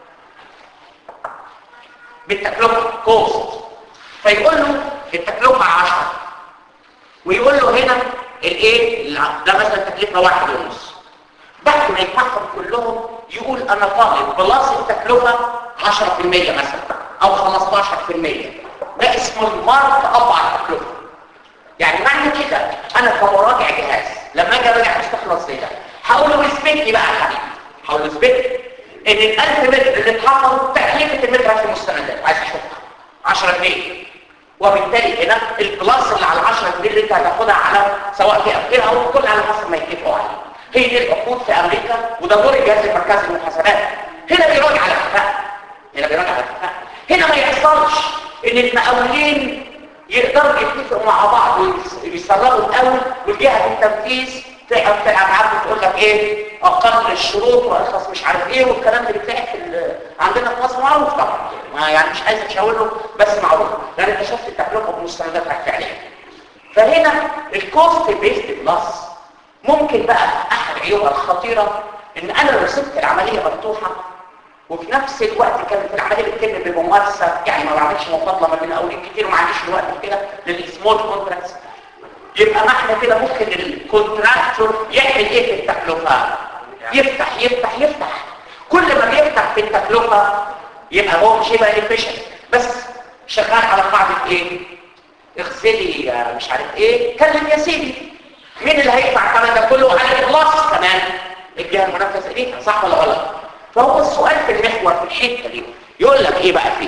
A: بالتكلفه كوست فيقول له التكلفه 10 ويقول له هنا الايه ده مثلا تكلفه واحد ونص بعد ما يفحصوا كلهم يقول انا طالب بلاس التكلفه 10% مثلا او 15% ده اسمه المارك اب على التكلفه يعني معنى كده انا كمراجع جهاز لما اجي اراجع مستخلص زي ده هقول له اثبت لي بقى يا حبيبي هقول له اثبت لي ان ال 1000 متر اللي اتحفروا تكلفه المتر في المستندات عايز اشوفها 10 جنيه وبالتالي هنا البلاس اللي على 10 جنيه اللي انت هتاخدها على سواء في امريكا او الكل على حسب ما يتفقوا عليه هي دي العقود في امريكا وده دور الجهاز المركزي للمحاسبات هنا بيراجع على الاتفاق هنا بيراجع على الاتفاق هنا ما يحصلش ان المقاولين يقدروا يتفقوا مع بعض ويسربوا الاول والجهه التنفيذ تقعد تلعب معاك وتقول لك ايه اقل الشروط وارخص مش عارف ايه والكلام اللي بتاعك في عندنا في مصر معروف طبعا ما يعني مش عايز اشاور له بس معروف لان انت شفت التكلفه بمستنداتها الفعليه فهنا الكوست بيست بلس ممكن بقى احد عيوبها الخطيره ان انا لو سبت العمليه مفتوحه وفي نفس الوقت كانت العمليه بتتم بممارسه يعني ما بعملش مفاضله ما بين اولين كتير وما عنديش الوقت كده للسمول كونتراكتس يبقى معنى كده ممكن الكونتراكتور يعمل ايه في التكلفه يفتح يفتح يفتح كل ما بيفتح في التكلفه يبقى هو مش هيبقى efficient بس شغال على قاعده ايه اغسلي يا مش عارف ايه كلم يا سيدي مين اللي هيدفع الثمن ده كله على الاخلاص كمان الجهه المنافسه ليها صح ولا غلط فهو السؤال في المحور في الحته دي يقول لك ايه بقى فيه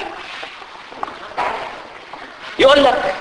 A: يقول لك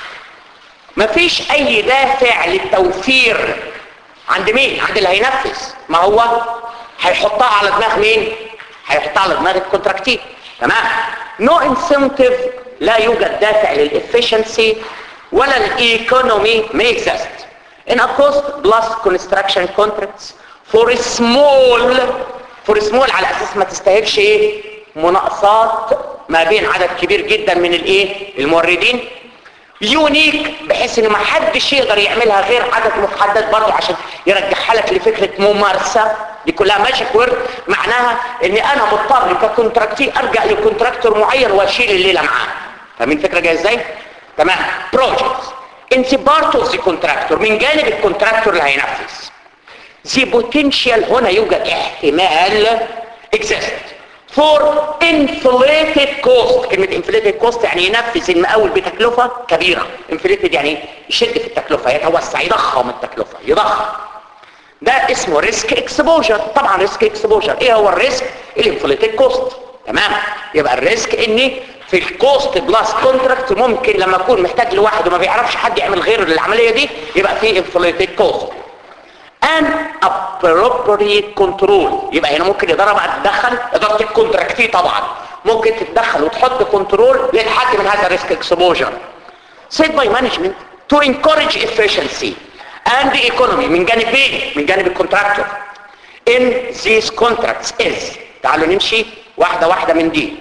A: مفيش اي دافع للتوفير عند مين عند اللي هينفذ ما هو هيحطها على دماغ مين هيحطها على دماغ الكونتراكتير تمام نو انسنتيف لا يوجد دافع للافشنسي ولا الايكونومي may exist in a cost plus construction contracts for small for small على اساس ما تستهلكش ايه مناقصات ما بين عدد كبير جدا من الايه الموردين يونيك بحيث ان ما حدش يقدر يعملها غير عدد محدد برضه عشان يرجعها لك لفكره ممارسه دي كلها ماجيك وورد معناها ان انا مضطر ككونتراكتي ارجع لكونتراكتور معين واشيل الليله معاه فاهمين الفكره جايه ازاي تمام بروجكت انت بارت اوف ذا كونتراكتور من جانب الكونتراكتور اللي هينفذ the potential هنا يوجد احتمال exist for inflated cost كلمة inflated cost يعني ينفذ المقاول بتكلفة كبيرة inflated يعني يشد في التكلفة يتوسع يضخم التكلفة يضخم ده اسمه ريسك اكسبوجر طبعا ريسك اكسبوجر ايه هو الريسك الانفليتد كوست تمام يبقى الريسك ان في الكوست بلس كونتراكت ممكن لما اكون محتاج لواحد وما بيعرفش حد يعمل غيره للعمليه دي يبقى في انفليتد كوست ان appropriate كنترول يبقى هنا ممكن اداره بقى تتدخل اداره الكونتراكتي طبعا ممكن تتدخل وتحط كنترول للحد من هذا الريسك اكسبوجر set by management to encourage efficiency and economy من جانب مين؟ من جانب الكونتراكتور in these contracts is تعالوا نمشي واحدة واحدة من دي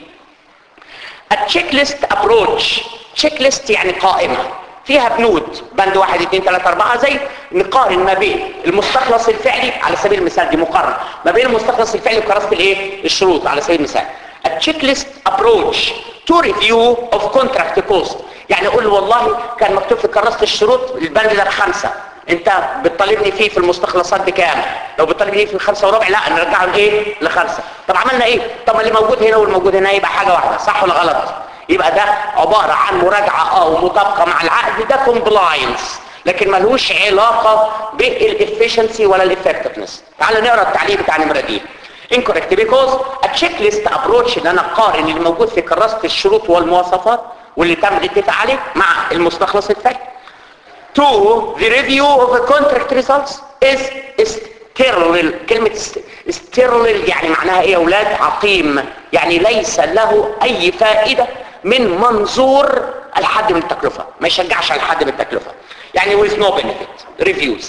A: التشيك ليست ابروتش تشيك ليست يعني قائمة فيها بنود بند واحد اثنين ثلاثة اربعة زي نقارن ما بين المستخلص الفعلي على سبيل المثال دي مقارنة ما بين المستخلص الفعلي وكراسة الايه الشروط على سبيل المثال التشيك ليست ابروتش تو ريفيو اوف كونتراكت كوست يعني اقول له والله كان مكتوب في كراسة الشروط البند ده بخمسة انت بتطالبني فيه في المستخلصات بكام لو بتطالبني فيه في خمسة وربع لا نرجعه لايه لخمسة طب عملنا ايه طب ما اللي موجود هنا والموجود هنا يبقى حاجة واحدة صح ولا غلط يبقى ده عبارة عن مراجعة اه ومطابقة مع العقد ده كومبلاينس لكن ملوش علاقة بالافشنسي ولا الافكتفنس تعال نقرا التعليق بتاع نمرة دي incorrect because a checklist approach ان انا اقارن اللي موجود في كراسة الشروط والمواصفات واللي تم الاتفاق عليه مع المستخلص الفعلي to the review of the contract results is sterile كلمة sterile يعني معناها ايه يا اولاد عقيم يعني ليس له اي فائدة من منظور الحد من التكلفة ما يشجعش على الحد من التكلفة يعني with no benefit reviews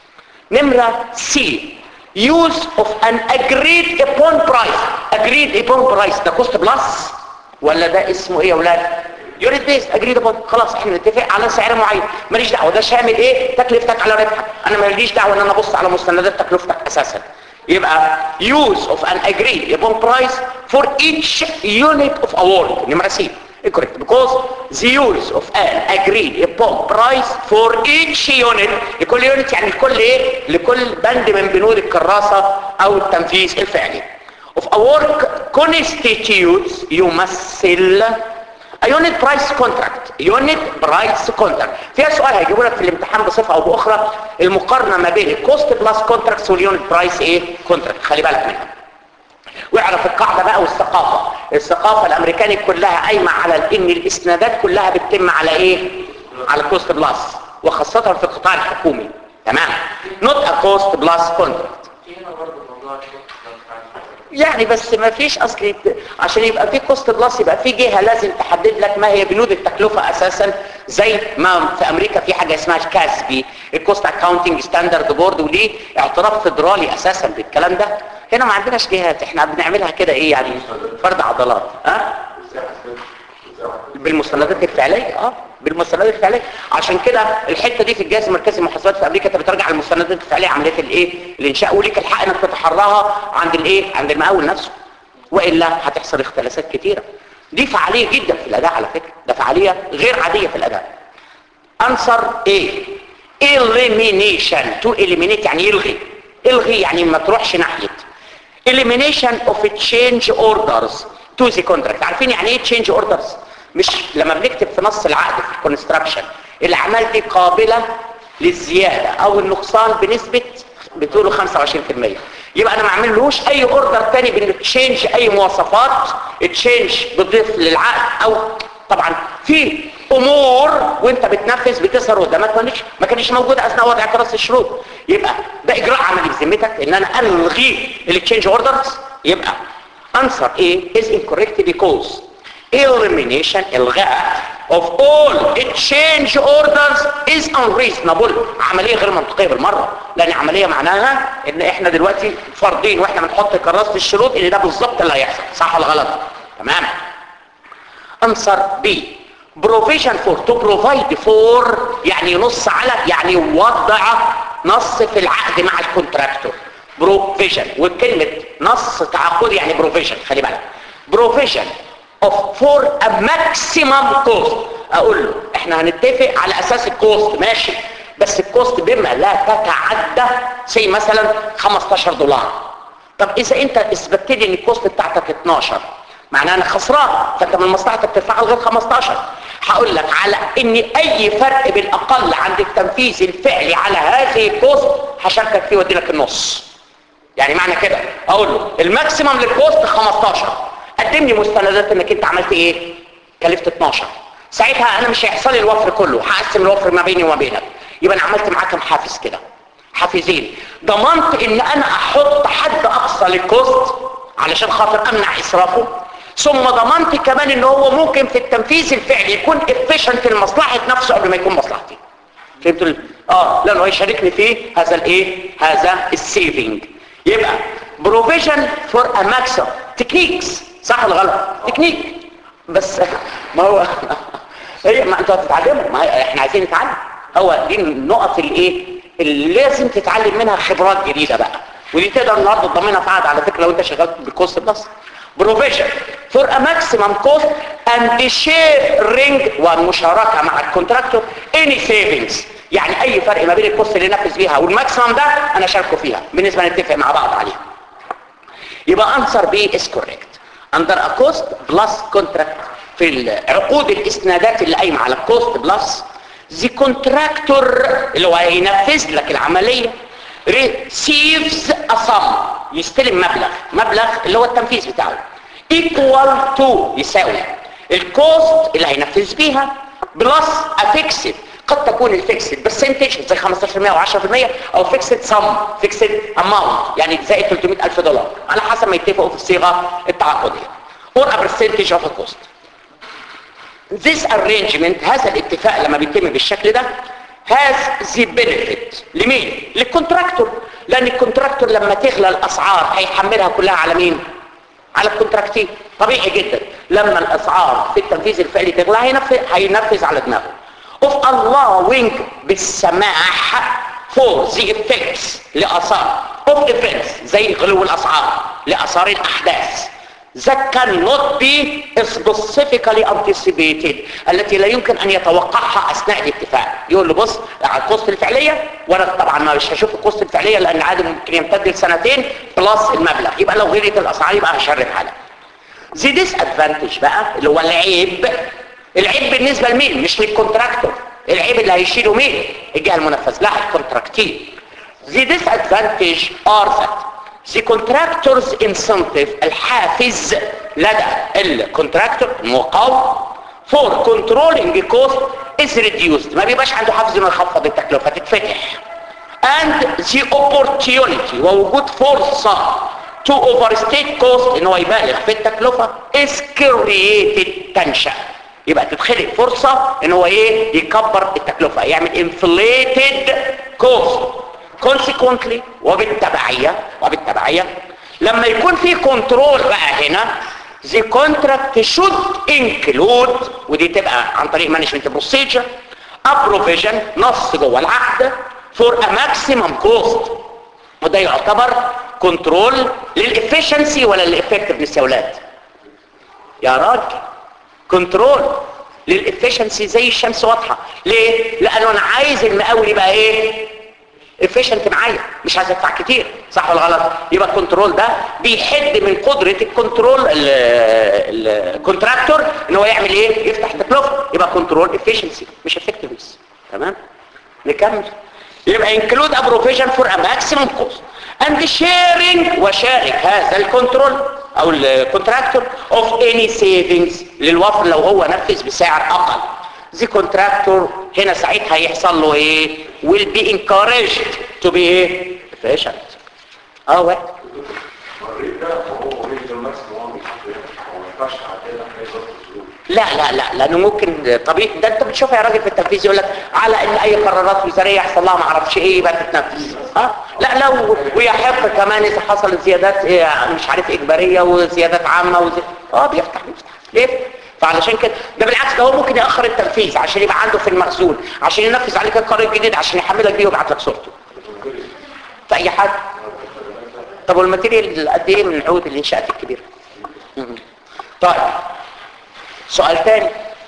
A: نمرة C use of an agreed upon price agreed upon price ده cost plus ولا ده اسمه ايه يا اولاد يوريد بيست اجريد ابون خلاص احنا نتفق على سعر معين ماليش دعوه ده شامل ايه تكلفتك على ربحك انا ماليش دعوه ان انا ابص على مستندات تكلفتك اساسا يبقى use of an agreed upon price for each unit of award نمره سي incorrect because the use of an agreed upon price for each unit لكل يونت يعني لكل ايه لكل بند من بنود الكراسه او التنفيذ الفعلي of a work constitutes يمثل يونت برايس كونتراكت يونت برايس كونتراكت فيها سؤال هيجيبوا لك في الامتحان بصفه او باخرى المقارنه ما بين الكوست بلس كونتراكتس واليونت برايس ايه كونتراكت خلي بالك منها واعرف القاعده بقى والثقافه الثقافه الامريكانيه كلها قايمه على ان الاسنادات كلها بتتم على ايه على الكوست بلس وخاصه في القطاع الحكومي تمام نوت ا كوست بلس كونتراكت يعني بس ما فيش اصل عشان يبقى في كوست بلس يبقى في جهه لازم تحدد لك ما هي بنود التكلفه اساسا زي ما في امريكا في حاجه اسمها كاسبي الكوست اكاونتنج ستاندرد بورد ودي اعتراف فدرالي اساسا بالكلام ده هنا ما عندناش جهات احنا بنعملها كده ايه يعني فرد عضلات ها بالمستندات الفعليه اه بالمستندات الفعليه عشان كده الحته دي في الجهاز المركزي للمحاسبات في امريكا انت بترجع المستندات الفعليه عمليه الايه الانشاء وليك الحق انك تتحراها عند الايه عند المقاول نفسه والا هتحصل اختلاسات كتيره دي فعاليه جدا في الاداء على فكره ده فعاليه غير عاديه في الاداء انسر ايه elimination to eliminate يعني يلغي الغي يعني ما تروحش ناحيه elimination of change orders to the contract عارفين يعني ايه change orders مش لما بنكتب في نص العقد في الكونستراكشن الاعمال دي قابله للزياده او النقصان بنسبه بتقولوا 25% يبقى انا ما اعملهوش اي اوردر تاني بنتشينج اي مواصفات تشينج بتضيف للعقد او طبعا في امور وانت بتنفذ بتظهر قدامك ما كانش ما كانش موجوده اثناء وضع كراسه الشروط يبقى ده اجراء عملي بذمتك ان انا الغي التشينج اوردرز يبقى answer A is incorrect because elimination الغاء of all exchange orders is unreasonable عملية غير منطقية بالمرة لان عملية معناها ان احنا دلوقتي فرضين واحنا بنحط كراسة الشروط ان ده بالظبط اللي هيحصل صح ولا غلط تمام answer B provision for to provide for يعني ينص على يعني يوضع نص في العقد مع الكونتراكتور provision وكلمة نص تعاقدي يعني provision خلي بالك provision of for a maximum cost اقول له احنا هنتفق على اساس الكوست ماشي بس الكوست بما لا تتعدى زي مثلا 15 دولار طب اذا انت اثبتت لي ان الكوست بتاعتك 12 معناه انا خسران فانت من مصلحتك تدفعها لغايه 15 هقول لك على ان اي فرق بالاقل عند التنفيذ الفعلي على هذه الكوست هشاركك فيه وادي لك النص يعني معنى كده اقول له الماكسيمم للكوست 15 قدم لي مستندات انك انت عملت ايه كلفت 12 ساعتها انا مش هيحصل لي الوفر كله هقسم الوفر ما بيني وما بينك يبقى انا عملت معاك كام حافز كده حافزين ضمنت ان انا احط حد اقصى للكوست علشان خاطر امنع اسرافه ثم ضمنت كمان ان هو ممكن في التنفيذ الفعلي يكون efficient لمصلحه نفسه قبل ما يكون مصلحتي فهمتوا ال- اه لانه هيشاركني في هذا الايه هذا السيفنج يبقى provision for a maximum تكنيكس صح ولا غلط تكنيك بس ما هو هي ما انتوا هتتعلموا ما هي- احنا عايزين نتعلم هو دي النقط الايه اللي لازم تتعلم منها خبرات جديده بقى ودي تقدر النهارده تضمنها في عقد على فكره لو انت شغال بالكوست بلس provision for a maximum cost and sharing والمشاركة مع الكونتراكتور any savings يعني اي فرق ما بين الكوست اللي نفذ بيها والماكسيمم ده انا شاركه فيها بالنسبة نتفق مع بعض عليها يبقى answer B is correct under a cost plus contract في العقود الاسنادات اللي قايمه على الكوست بلس the contractor اللي هو هينفذ لك العمليه receives a sum يستلم مبلغ مبلغ اللي هو التنفيذ بتاعه equal to يساوي الكوست اللي هينفذ بيها بلس افيكسد قد تكون الفيكسد برسنتج زي 15% او 10% او فيكسد سم فيكسد اماونت يعني زائد 300 الف دولار على حسب ما يتفقوا في الصيغه التعاقديه or a percentage of the cost this arrangement هذا الاتفاق لما بيتم بالشكل ده has the benefit لمين للكونتراكتور لان الكونتراكتور لما تغلى الاسعار هيحملها كلها على مين على الكونتراكتين طبيعي جدا لما الاسعار في التنفيذ الفعلي تغلى هينفذ, هينفذ على دماغه of allowing بالسماح for the effects لأثار of events زي غلو الأسعار لأثار الأحداث that cannot be specifically anticipated التي لا يمكن أن يتوقعها أثناء الاتفاق يقول له بص على الكوست الفعلية وأنا طبعا ما مش هشوف الكوست الفعلية لأن عادي ممكن يمتد لسنتين بلس المبلغ يبقى لو غليت الأسعار يبقى هشرب حالة the disadvantage بقى اللي هو العيب العيب بالنسبة لمين مش للكونتراكتور العيب اللي هيشيله مين الجهة المنفذ لها الكونتراكتين the disadvantage are that the contractor's incentive الحافز لدى الكونتراكتور المقاوم for controlling cost is reduced ما بيبقاش عنده حافز انه يخفض التكلفة تتفتح and the opportunity ووجود فرصة to overstate cost ان هو يبالغ في التكلفة is created تنشأ يبقى تتخلق فرصة ان هو ايه يكبر التكلفة يعمل inflated cost consequently وبالتبعية وبالتبعية لما يكون في كنترول بقى هنا the contract should include ودي تبقى عن طريق management procedure a provision نص جوه العقد for a maximum cost وده يعتبر كنترول للافشنسي ولا للافكتفنس يا اولاد يا راجل كنترول للافشنسي زي الشمس واضحه ليه لانه انا عايز المقاول يبقى ايه افيشنت معايا مش عايز ادفع كتير صح ولا غلط يبقى الكنترول ده بيحد من قدره الكنترول الكونتراكتور ان هو يعمل ايه يفتح تكلفه يبقى كنترول افيشنسي مش افكتفنس تمام نكمل يبقى include a provision for a maximum cost and sharing وشارك هذا الكنترول او الكونتراكتور of any savings للوفر لو هو نفذ بسعر اقل the contractor هنا ساعتها يحصل له ايه will be encouraged to be ايه efficient اه وقت
B: الريت ده هو ريت ده الماكسيموم هو ما ينفعش تعديها في ظرف الظروف
A: لا لا لا لانه ممكن طبيعي ده انت بتشوفها يا راجل في التنفيذ يقول لك على ان اي قرارات وزاريه يحصل لها ما اعرفش ايه يبقى تتنفذ اه لا لا ويحق كمان اذا حصلت زيادات إيه مش عارف اجباريه وزيادات عامه وزي... اه بيفتح بيفتح ليه فعلشان كده ده بالعكس ده هو ممكن ياخر التنفيذ عشان يبقى عنده في المخزون عشان ينفذ عليك القرار الجديد عشان يحملك بيه ويبعت لك صورته في اي حاجه طب والماتيريال قد ايه من عقود الانشاءات الكبيره مم. طيب سؤال تاني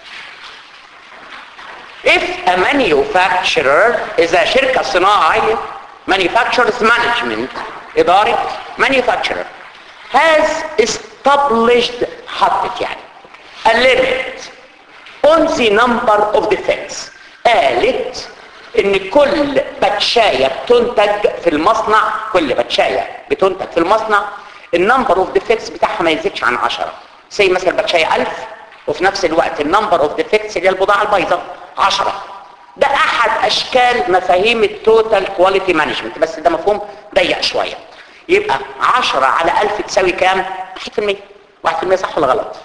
A: if a manufacturer إذا شركة صناعية manufacturers management إدارة manufacturer has established حطت يعني a limit on the number of defects قالت ان كل باتشاية بتنتج في المصنع كل باتشاية بتنتج في المصنع النمبر اوف ديفكتس بتاعها ما يزيدش عن 10 زي مثلا باتشاية 1000 وفي نفس الوقت النمبر اوف ديفكتس اللي هي البضاعة البيضاء 10 ده احد اشكال مفاهيم التوتال كواليتي مانجمنت بس ده مفهوم ضيق شوية يبقى 10 على 1000 تساوي كام 1% 1% صح ولا غلط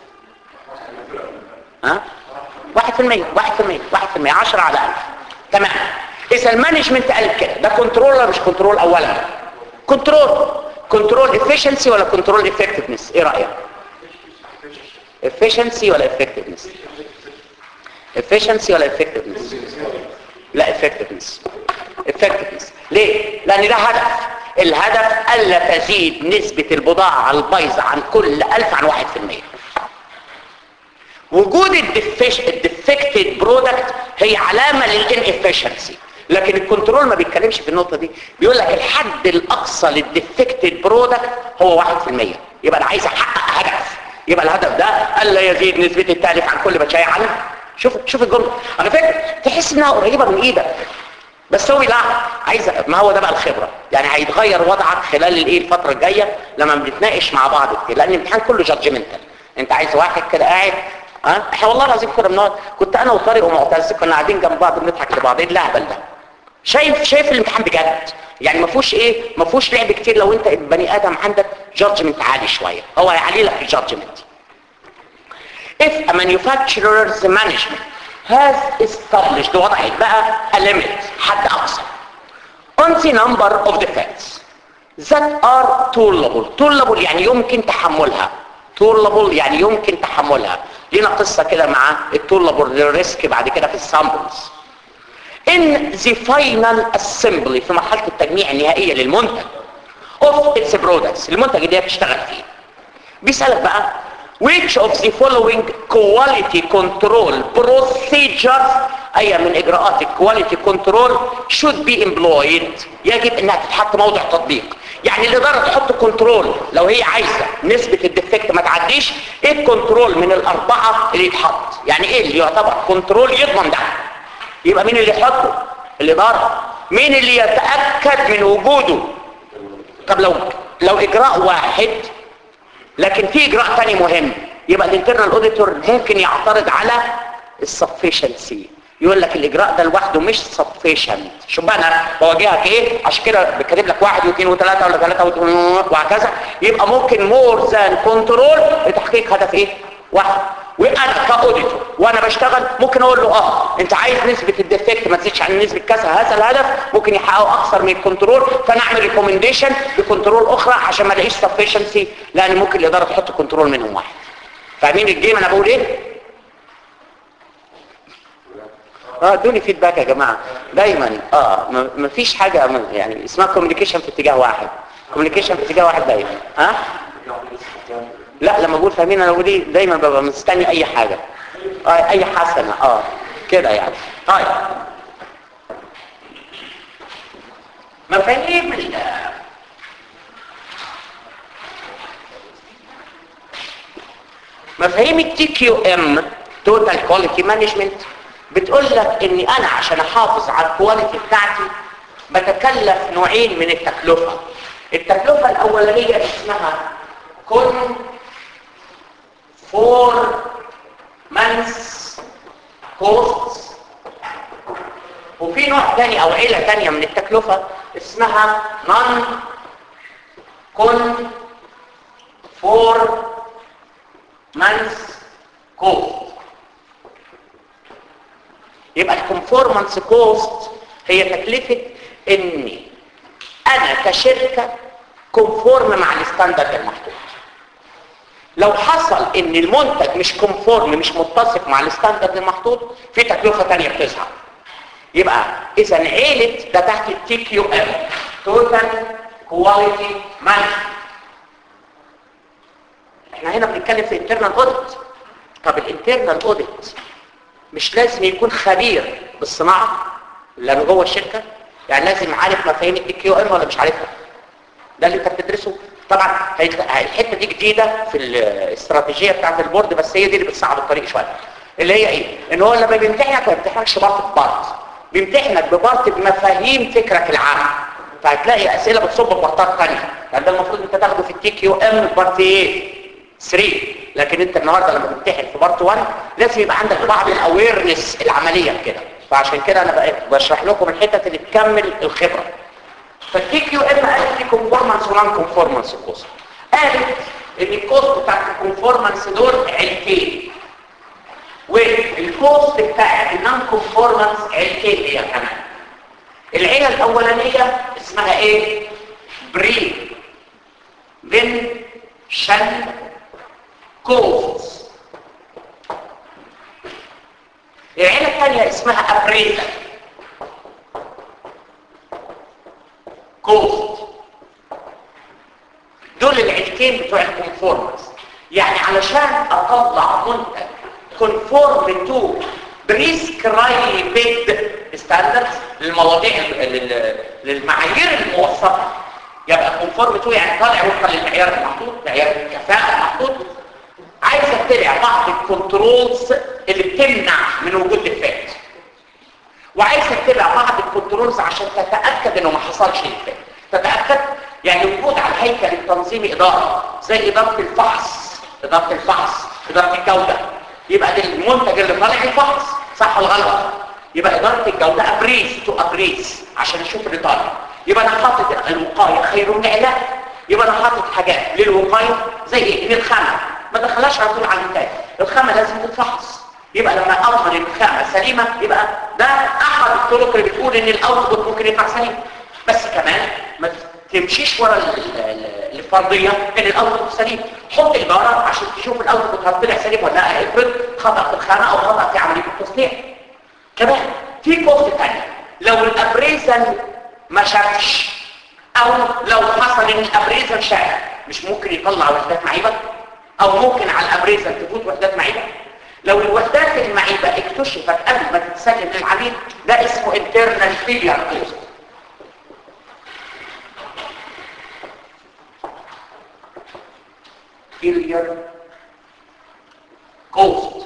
A: ها 1% 1% 1% 10 على 1000 تمام اذا المانجمنت قال كده ده كنترول ولا مش كنترول اولا كنترول كنترول افيشنسي ولا كنترول افكتفنس ايه رايك efficiency ولا effectiveness efficiency ولا effectiveness لا effectiveness effectiveness ليه لان ده هدف الهدف الا تزيد نسبة البضاعة البايظة عن كل الف عن واحد في المية وجود الديفكتد برودكت هي علامة للانفشنسي لكن الكنترول ما بيتكلمش في النقطة دي بيقول لك الحد الاقصى للديفكتد برودكت هو واحد في المية يبقى انا عايز احقق هدف يبقى الهدف ده الا يزيد نسبة التالف عن كل بشاية عنه شوف شوف الجملة على فكرة تحس انها قريبة من ايدك بس هو لا عايز ما هو ده بقى الخبرة يعني هيتغير وضعك خلال الايه الفترة الجاية لما بنتناقش مع بعض كتير لان الامتحان كله جادجمنتال انت عايز واحد كده قاعد ها احنا والله العظيم كنا بنقعد كنت انا وطارق ومعتز كنا قاعدين جنب بعض بنضحك لبعض ايه الهبل ده شايف شايف الامتحان بجد يعني ما فيهوش ايه ما فيهوش لعب كتير لو انت بني ادم عندك جادجمنت عالي شويه هو هيعلي لك الجادجمنت if a manufacturer's management has established وضعت بقى a limit حد اقصى on the number of defects that are tolerable tolerable يعني يمكن تحملها tolerable يعني يمكن تحملها لينا قصة كده مع التولابل ريسك بعد كده في السامبلز in the final assembly في مرحلة التجميع النهائية للمنتج of its products المنتج اللي هي بتشتغل فيه بيسألك بقى which of the following quality control procedures اي من اجراءات الكواليتي كنترول should be employed يجب انها تتحط موضع تطبيق يعني الاداره تحط كنترول لو هي عايزه نسبه الديفكت ما تعديش ايه الكنترول من الاربعه اللي يتحط يعني ايه اللي يعتبر كنترول يضمن ده يبقى مين اللي يحطه الاداره مين اللي يتاكد من وجوده طب لو لو اجراء واحد لكن في اجراء تاني مهم يبقى الانترنال اوديتور ممكن يعترض على السفيشنسي يقول لك الاجراء ده لوحده مش سفيشنت شوف بقى انا بواجهك ايه عشان كده بكتب لك واحد واثنين وثلاثه ولا ثلاثه وهكذا يبقى ممكن مور ذان كنترول لتحقيق هدف ايه واحد وانا كاوديتور وانا بشتغل ممكن اقول له اه انت عايز نسبه الديفكت ما تزيدش عن نسبه كذا هذا الهدف ممكن يحققه اكثر من الكنترول فانا اعمل ريكومنديشن بكنترول اخرى عشان ما الاقيش سفيشنسي لان ممكن الاداره تحط كنترول منهم واحد فاهمين الجيم انا بقول ايه اه ادوني فيدباك يا جماعه دايما اه ما فيش حاجه يعني اسمها كوميونيكيشن في اتجاه واحد كوميونيكيشن في اتجاه واحد دايما ها لا لما بقول فاهمين انا بقول ايه دايما ببقى مستني اي حاجه آه اي حسنه اه كده يعني طيب مفاهيم ال مفاهيم التي كيو ام توتال كواليتي مانجمنت بتقول لك اني انا عشان احافظ على الكواليتي بتاعتي بتكلف نوعين من التكلفه التكلفه الاولانيه اسمها كون فور مانس كوست وفي نوع تاني او عيله تانيه من التكلفه اسمها نون كون فور مانس كوست يبقى الكونفورمانس كوست هي تكلفة اني انا كشركة كونفورم مع الستاندرد المحطوط لو حصل ان المنتج مش كونفورم مش متسق مع الستاندرد المحطوط في تكلفة تانية بتظهر يبقى اذا عيلة ده تحت التي كيو ام توتال كواليتي مانجمنت احنا هنا بنتكلم في انترنال اوديت طب الانترنال اوديت مش لازم يكون خبير بالصناعه لانه جوه الشركه يعني لازم عارف مفاهيم الدي كيو ام ولا مش عارفها ده اللي انت بتدرسه طبعا الحته دي جديده في الاستراتيجيه بتاعت البورد بس هي دي اللي بتصعب الطريق شويه اللي هي ايه ان هو لما بيمتحنك ما بيمتحنكش بارت بارت بيمتحنك ببارت بمفاهيم فكرك العام فهتلاقي اسئله بتصب ببارتات ثانيه يعني ده المفروض انت تاخده في التي كيو ام بارت ايه 3 لكن انت النهارده لما تمتحن في بارت 1 لازم يبقى عندك بعض الاويرنس العمليه كده فعشان كده انا بقى بشرح لكم الحتت اللي تكمل الخبره فالتي كيو ام قالت لي كونفورمانس ونون كونفورمانس كوست قالت ان الكوست بتاعت الكونفورمانس دول عيلتين والكوست بتاعت النون كونفورمانس عيلتين هي كمان العيله الاولانيه اسمها ايه بري بن شن كوست العيلة الثانية اسمها أبريزا كوست دول العيلتين بتوع الكونفورمنس يعني علشان أطلع منتج كونفورم تو بريسكرايبد ستاندردز للمواضيع للمعايير الموثقه يبقى كونفورم تو يعني طالع وفقا للمعيار المحطوط معيار الكفاءه المحطوط عايز اتبع بعض الكنترولز اللي بتمنع من وجود الفات وعايز اتبع بعض الكنترولز عشان تتاكد انه ما حصلش الفات تتاكد يعني وجود على الهيكل التنظيمي اداره زي اداره الفحص اداره الفحص اداره الجوده يبقى ده المنتج اللي طالع الفحص صح ولا غلط يبقى اداره الجوده ابريز تو ابريز عشان اشوف اللي طالع يبقى انا حاطط الوقايه خير من العلاج يبقى انا حاطط حاجات للوقايه زي ايه الخامه ما دخلهاش على طول على الانتاج الخامه لازم تتفحص يبقى لما اضمن الخامه سليمه يبقى ده احد الطرق اللي بتقول ان الاوتبوت ممكن يطلع سليم بس كمان ما تمشيش ورا الفرضيه ان الاوتبوت سليم حط عباره عشان تشوف الاوتبوت هتطلع سليم ولا لا افرض خطا في الخامه او خطا في عمليه التصنيع كمان في كوست ثانيه لو الابريزل ما شافش او لو حصل ان الابريزل شاف مش ممكن يطلع وحدات معيبه او ممكن على الابريزل تفوت وحدات معيبه لو الوحدات المعيبه اكتشفت قبل ما تتسلم للعميل ده اسمه internal failure cost failure cost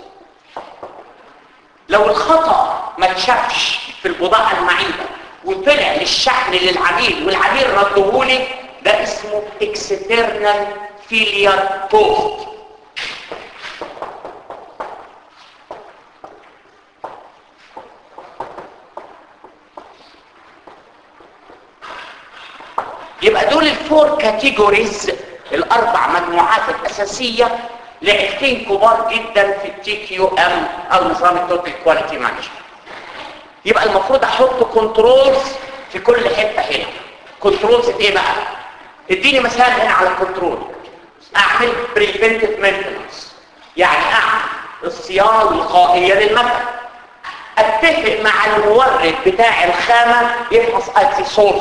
A: لو الخطأ ما اتشافش في البضاعة المعيبة وطلع للشحن للعميل والعميل ردهولي ده اسمه external failure cost يبقى دول الفور كاتيجوريز الاربع مجموعات الاساسيه لعيلتين كبار جدا في التي كيو ام او نظام التوتال كواليتي مانجمنت يبقى المفروض احط كنترولز في كل حته هنا كنترولز ايه بقى اديني مثال هنا على الكنترول اعمل بريفنتيف مينتنس يعني اعمل الصيانه الوقائيه للمكن اتفق مع المورد بتاع الخامه يفحص ادي سورس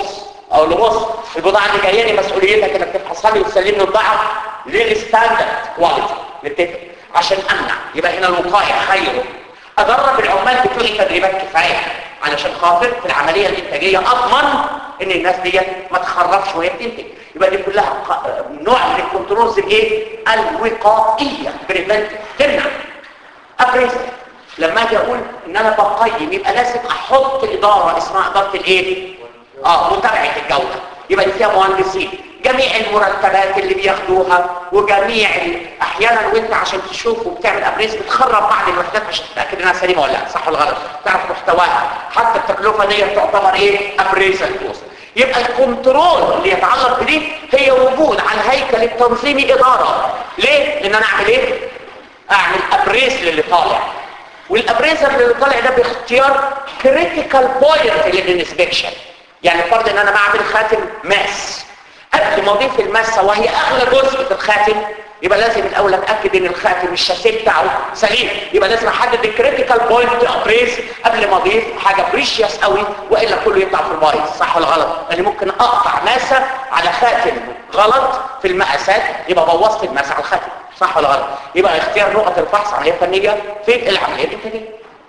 A: اقول له بص البضاعه اللي جايه لي مسؤوليتك انك تفحصها لي وتسلمني البضاعه للستاندرد كواليتي نتفق عشان امنع يبقى هنا الوقايه خير ادرب العمال بتوعي تدريبات كفايه علشان خاطر في العمليه الانتاجيه اضمن ان الناس دي ما تخربش وهي بتنتج يبقى دي كلها ق- نوع من الكنترولز الايه الوقائيه بريفنت تمنع ابريز لما اجي اقول ان انا بقيم يبقى لازم احط اداره اسمها اداره الايه اه متابعه الجوده يبقى دي فيها مهندسين جميع المرتبات اللي بياخدوها وجميع ال- احيانا وانت عشان تشوف وبتعمل ابريز بتخرب بعض الوحدات عشان تتاكد انها سليمه ولا لا صح ولا غلط تعرف محتواها حتى التكلفه دي تعتبر ايه ابريزال كوست يبقى الكنترول اللي يتعلق بدي هي وجود على الهيكل التنظيمي اداره ليه لان انا اعمل ايه اعمل ابريز للي طالع والابريزر اللي طالع ده باختيار كريتيكال بوينت للانسبكشن يعني فرض ان انا بعمل خاتم ماس قبل ما اضيف الماسه وهي اغلى جزء في الخاتم يبقى لازم الاول اتاكد ان الخاتم الشاسيه بتاعه سليم يبقى لازم احدد الكريتيكال بوينت ابريز قبل ما اضيف حاجه بريشيوس قوي والا كله يطلع في البايظ صح ولا غلط لان ممكن اقطع ماسه على خاتم غلط في المقاسات يبقى بوظت الماسه على الخاتم صح ولا غلط يبقى اختيار نقط الفحص عمليه فنيه في العمليه الانتاجيه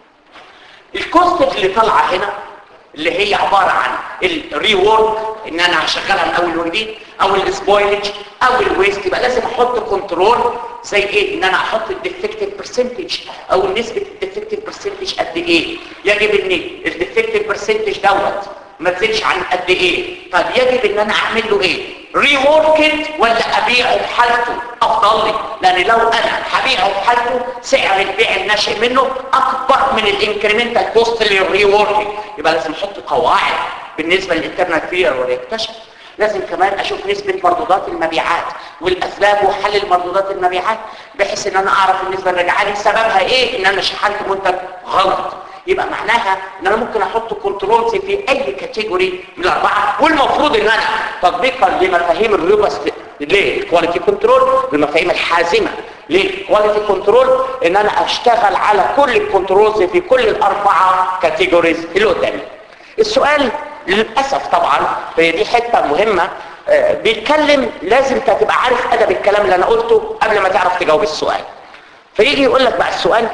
A: الكوست اللي طالعه هنا اللي هي عبارة عن الريورك ان انا هشغلها من اول وجديد او السبويلج او الويست يبقى لازم احط كنترول زي ايه ان انا احط الديفكتيف برسنتج او نسبة الديفكتيف برسنتج قد ايه يجب ان الديفكتيف برسنتج دوت ما تزيدش عن قد ايه طب يجب ان انا اعمل له ايه ريوركت ولا ابيعه بحالته افضل لي لان لو انا هبيعه بحالته سعر البيع الناشئ منه اكبر من الانكريمنتال كوست للريوركت يبقى لازم احط قواعد بالنسبه للانترنال فير واليكتشف لازم كمان اشوف نسبة مردودات المبيعات والاسباب وحل مردودات المبيعات بحيث ان انا اعرف النسبة الراجعه لي سببها ايه ان انا شحنت منتج غلط يبقى معناها ان انا ممكن احط كنترولز في اي كاتيجوري من الاربعه والمفروض ان انا تطبيقا لمفاهيم الروبست للكواليتي كنترول المفاهيم الحازمه للكواليتي كنترول ان انا اشتغل على كل الكنترولز في كل الاربعه كاتيجوريز اللي قدامي السؤال للاسف طبعا هي دي حته مهمه آه، بيتكلم لازم انت تبقى عارف ادب الكلام اللي انا قلته قبل ما تعرف تجاوب السؤال فيجي يقول لك بقى السؤال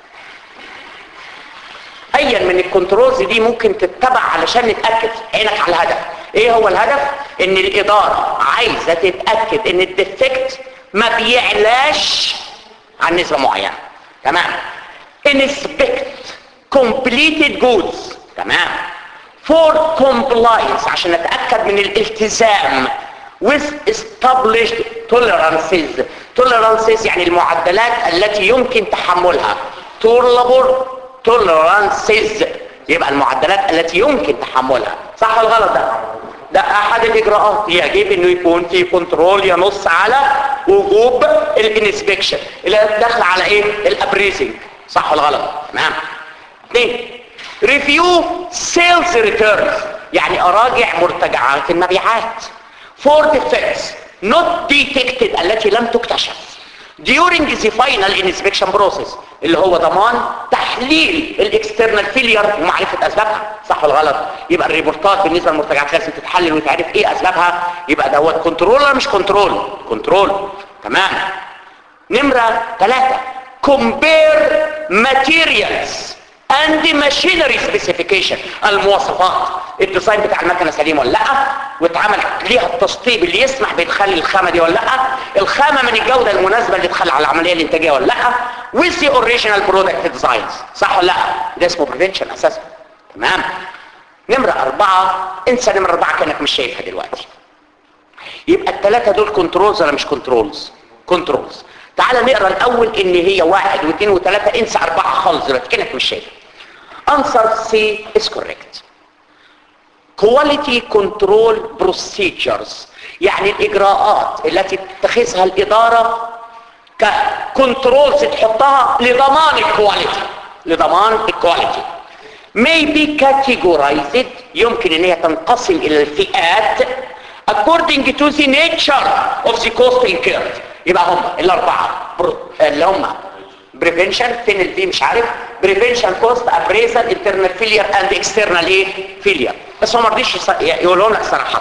A: ايا من الكنترولز دي ممكن تتبع علشان نتاكد عينك على الهدف ايه هو الهدف ان الاداره عايزه تتاكد ان الديفكت ما بيعلاش عن نسبه معينه تمام inspect completed goods تمام for compliance عشان نتاكد من الالتزام with established tolerances tolerances يعني المعدلات التي يمكن تحملها tolerable tolerances يبقى المعدلات التي يمكن تحملها صح ولا غلط ده ده احد الاجراءات يجب انه يكون في كنترول ينص على وجوب الانسبكشن اللي داخل على ايه الابريزنج صح ولا غلط تمام اثنين ريفيو سيلز ريتيرنز يعني اراجع مرتجعات المبيعات فور defects not detected التي لم تكتشف during the final inspection process اللي هو ضمان تحليل الاكسترنال فيلير ومعرفة اسبابها صح ولا غلط يبقى الريبورتات بالنسبة للمرتجعات لازم تتحلل وتعرف ايه اسبابها يبقى دوت كنترول ولا مش كنترول كنترول تمام نمرة ثلاثة compare materials and machinery specification المواصفات الديزاين بتاع المكنه سليم ولا لا واتعمل ليها التسطيب اللي يسمح بادخال الخامه دي ولا لا الخامه من الجوده المناسبه اللي تدخل على العمليه الانتاجيه ولا لا with the original product designs صح ولا لا ده اسمه prevention اساسا تمام نمره أربعة انسى نمره أربعة كأنك مش شايفها دلوقتي يبقى الثلاثة دول كنترولز ولا مش كنترولز كنترولز تعال نقرا الاول ان هي واحد واثنين وثلاثة انسى اربعة خالص دلوقتي كأنك مش شايفها answer C is correct quality control procedures يعني الاجراءات التي تتخذها الادارة ككنترولز تحطها لضمان الكواليتي لضمان الكواليتي may be categorized يمكن ان هي تنقسم الى الفئات according to the nature of the cost incurred يبقى هم الاربعة اللي هم بريفنشن فين البي مش عارف بريفنشن كوست ابريزل انترنال فيلير اند اكسترنال ايه فيلير بس هو ما رضيش يص- يقولوا لك صراحه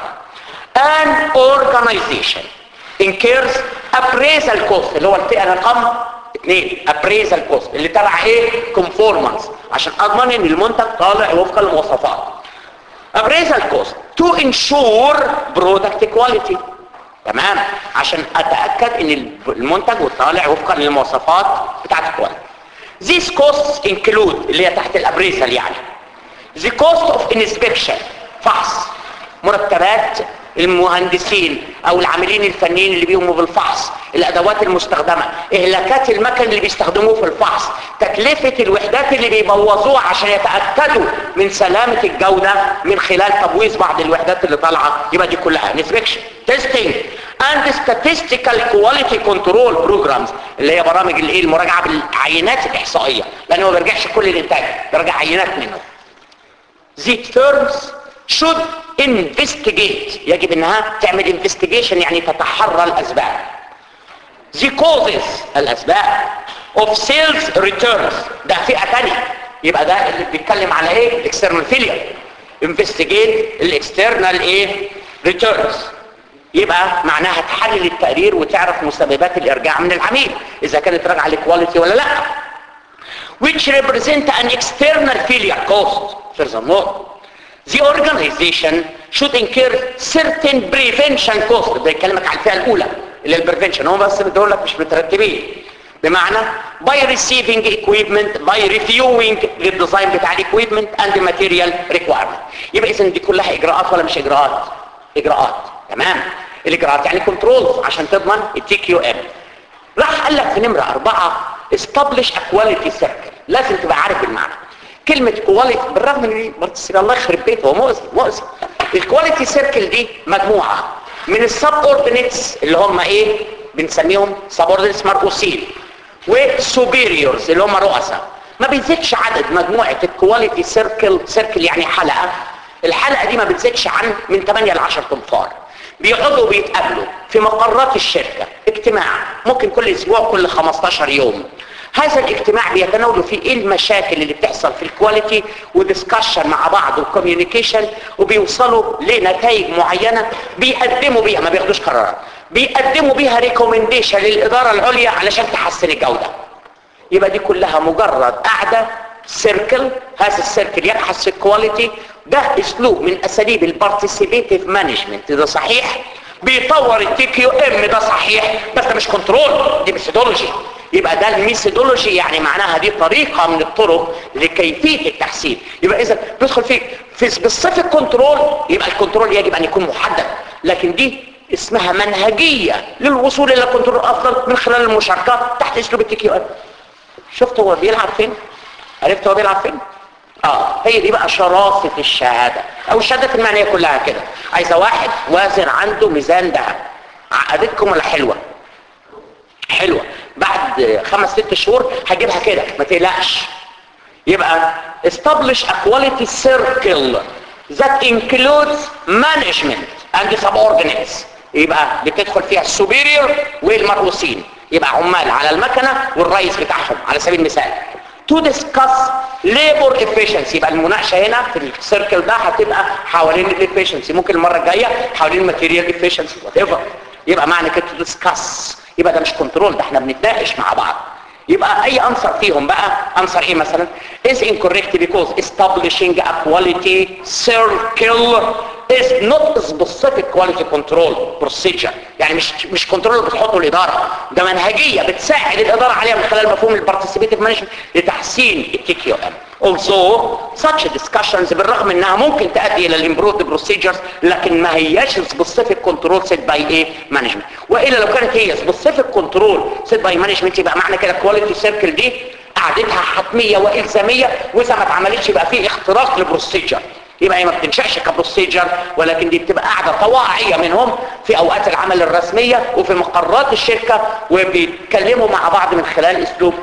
A: an organization incurs appraisal cost اللي هو الفئه رقم اثنين appraisal cost اللي تبع ايه conformance عشان اضمن ان المنتج طالع وفقا للمواصفات appraisal cost to ensure product quality تمام عشان اتاكد ان المنتج طالع وفقا للمواصفات بتاعت الكواليتي these costs include اللي هي تحت الابريزل يعني the cost of inspection فحص مرتبات المهندسين او العاملين الفنيين اللي بيقوموا بالفحص الادوات المستخدمه اهلاكات المكن اللي بيستخدموه في الفحص تكلفه الوحدات اللي بيبوظوها عشان يتاكدوا من سلامه الجوده من خلال تبويظ بعض الوحدات اللي طالعه يبقى دي كلها inspection testing and statistical quality control programs اللي هي برامج الايه المراجعه بالعينات الاحصائيه لان هو ما بيرجعش كل الانتاج بيرجع عينات منه the firms should investigate يجب انها تعمل investigation يعني تتحرى الاسباب the causes الاسباب of sales returns ده فئة تانية يبقى ده اللي بيتكلم على ايه external failure investigate الاكسترنال ايه returns يبقى معناها تحلل التقرير وتعرف مسببات الارجاع من العميل اذا كانت راجعه لكواليتي ولا لا which represent an external failure cost furthermore the organization should incur certain prevention cost ده يكلمك على الفئه الاولى اللي البريفنشن هم بس بيقول لك مش مترتبين بمعنى by receiving equipment by reviewing الديزاين بتاع الاكويبمنت and the material requirement يبقى اذا دي كلها اجراءات ولا مش اجراءات اجراءات تمام الاجراءات يعني كنترول عشان تضمن التي كيو ام راح قال لك في نمرة أربعة establish a quality circle لازم تبقى عارف المعنى كلمة quality بالرغم من برتصير الله يخرب بيته هو مؤذي مؤذي الكواليتي سيركل دي مجموعة من السب اوردينيتس اللي هم ايه بنسميهم سب اوردينيتس مرؤوسين وسوبيريورز اللي هم رؤساء ما بيزيدش عدد مجموعة الكواليتي سيركل سيركل يعني حلقة الحلقة دي ما بتزيدش عن من 8 ل 10 تنفار بيقعدوا بيتقابلوا في مقرات الشركة اجتماع ممكن كل اسبوع كل 15 يوم هذا الاجتماع بيتناولوا فيه ايه المشاكل اللي بتحصل في الكواليتي ودiscussion مع بعض وكوميونيكيشن وبيوصلوا لنتائج معينة بيقدموا بيها ما بياخدوش قرارات بيقدموا بيها ريكومنديشن للإدارة العليا علشان تحسن الجودة يبقى دي كلها مجرد قاعدة سيركل هذا السيركل يبحث في الكواليتي ده اسلوب من اساليب البارتيسيبيتيف مانجمنت ده صحيح بيطور التي كيو ام ده صحيح بس ده مش كنترول دي ميثودولوجي يبقى ده الميثودولوجي يعني معناها دي طريقة من الطرق لكيفية التحسين يبقى اذا بيدخل في في بالصفة كنترول يبقى الكنترول يجب ان يكون محدد لكن دي اسمها منهجية للوصول الى كنترول افضل من خلال المشاركة تحت اسلوب التي كيو ام شفت هو بيلعب فين عرفت هو بيلعب فين اه هي دي بقى شراسة الشهادة او الشهادة المعنية كلها كده عايزة واحد وازن عنده ميزان ذهب عقدتكم ولا حلوة حلوة بعد خمس ست شهور هجيبها كده ما تقلقش يبقى establish a quality circle that includes management and subordinates يبقى بتدخل فيها السوبيريور والمرؤوسين يبقى عمال على المكنة والرئيس بتاعهم على سبيل المثال to discuss labor efficiency يبقى المناقشة هنا في السيركل ده هتبقى حوالين الافشنسي ممكن المرة الجاية حوالين الماتيريال efficiency whatever يبقى معنى كده to discuss يبقى ده مش كنترول ده احنا بنتناقش مع بعض يبقى اي انصر فيهم بقى انصر ايه مثلا is incorrect because establishing a quality circle is not specific quality control procedure يعني مش مش كنترول بتحطه الاداره ده منهجيه بتساعد الاداره عليها من خلال مفهوم البارتيسيبيتيف مانجمنت لتحسين التي كيو ام although such discussions بالرغم انها ممكن تؤدي الى الامبروفد بروسيجرز لكن ما هياش سبيسيفيك كنترول سيت باي ايه مانجمنت والا لو كانت هي سبيسيفيك كنترول سيت باي مانجمنت يبقى معنى كده كواليتي سيركل دي قعدتها حتميه والزاميه واذا ما اتعملتش يبقى في اختراق لبروسيجر يبقى هي ما بتنشأش كبروسيجر ولكن دي بتبقى قاعدة طواعية منهم في اوقات العمل الرسمية وفي مقرات الشركة وبيتكلموا مع بعض من خلال اسلوب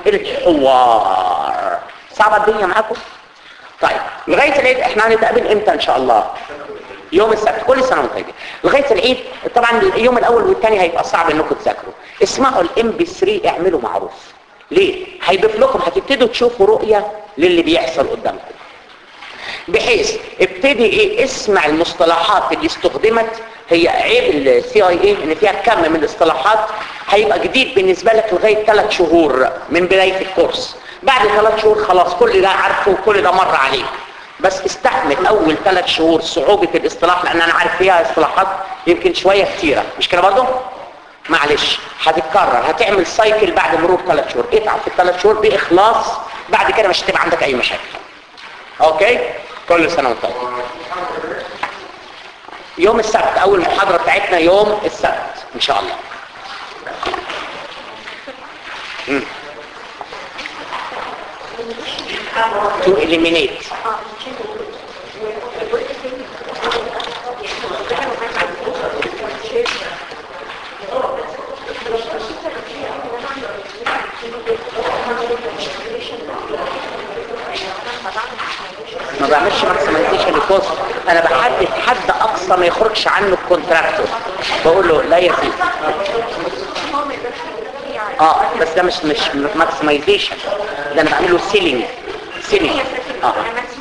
A: الحوار صعبة الدنيا معاكم طيب لغاية العيد احنا هنتقابل امتى ان شاء الله يوم السبت كل سنة وانتم طيبين لغاية العيد طبعا اليوم الاول والثاني هيبقى صعب انكم تذاكروا اسمعوا الام بي 3 اعملوا معروف ليه هيضيف لكم هتبتدوا تشوفوا رؤيه للي بيحصل قدامكم بحيث ابتدي ايه اسمع المصطلحات اللي استخدمت هي عيب السي اي اي ان فيها كم من الاصطلاحات هيبقى جديد بالنسبه لك لغايه ثلاث شهور من بدايه الكورس بعد ثلاث شهور خلاص كل ده عارفه وكل ده مر عليك بس استحمل اول ثلاث شهور صعوبه الاصطلاح لان انا عارف فيها اصطلاحات يمكن شويه كتيره مش كده برضه معلش هتتكرر هتعمل سايكل بعد مرور ثلاث شهور اتعب في الثلاث شهور باخلاص بعد كده مش هتبقى عندك اي مشاكل اوكي كل سنه وانت طيب يوم السبت اول محاضره بتاعتنا يوم السبت ان شاء الله مم. to eliminate ما بعملش ماكسمايزيشن لكوست انا بحدد حد اقصى ما يخرجش عنه الكونتراكتور بقول له لا يزيد اه بس ده مش مش ماكسمايزيشن ده انا بعمله سيلينج سيلينج اه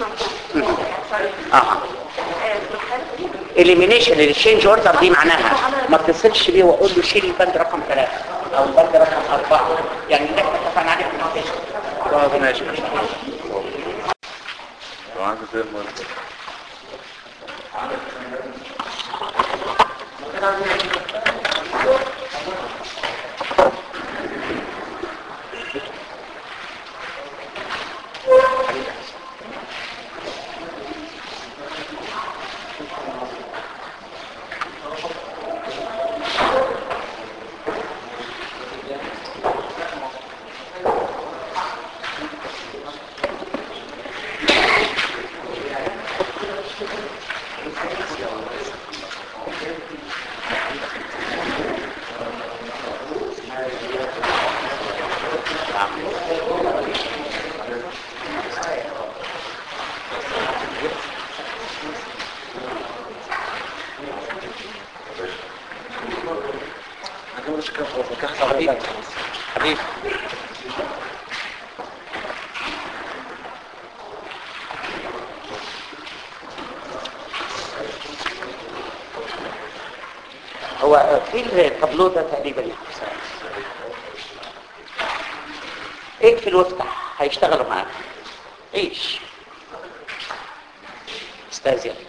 A: اه اليمينيشن التشينج اوردر دي معناها ما اتصلش بيه واقول له شيل البند رقم ثلاثة او البند رقم أربعة يعني ده احنا اتفقنا عليه في المناقشه
B: خلاص ماشي ماشي لو عندك زي المرة
A: حبيبي حبيبي هو في التابلو ده تقريبا يا حسام اقفل وافتح هيشتغلوا معاك عيش استاذ يلا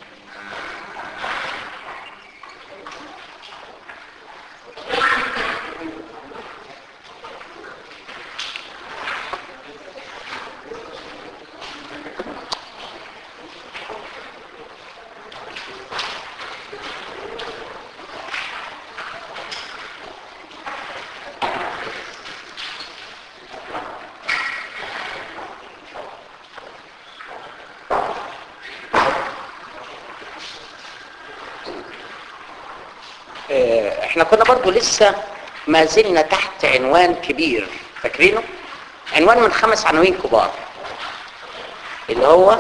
A: آه، احنا كنا برضو لسه ما زلنا تحت عنوان كبير فاكرينه عنوان من خمس عناوين كبار اللي هو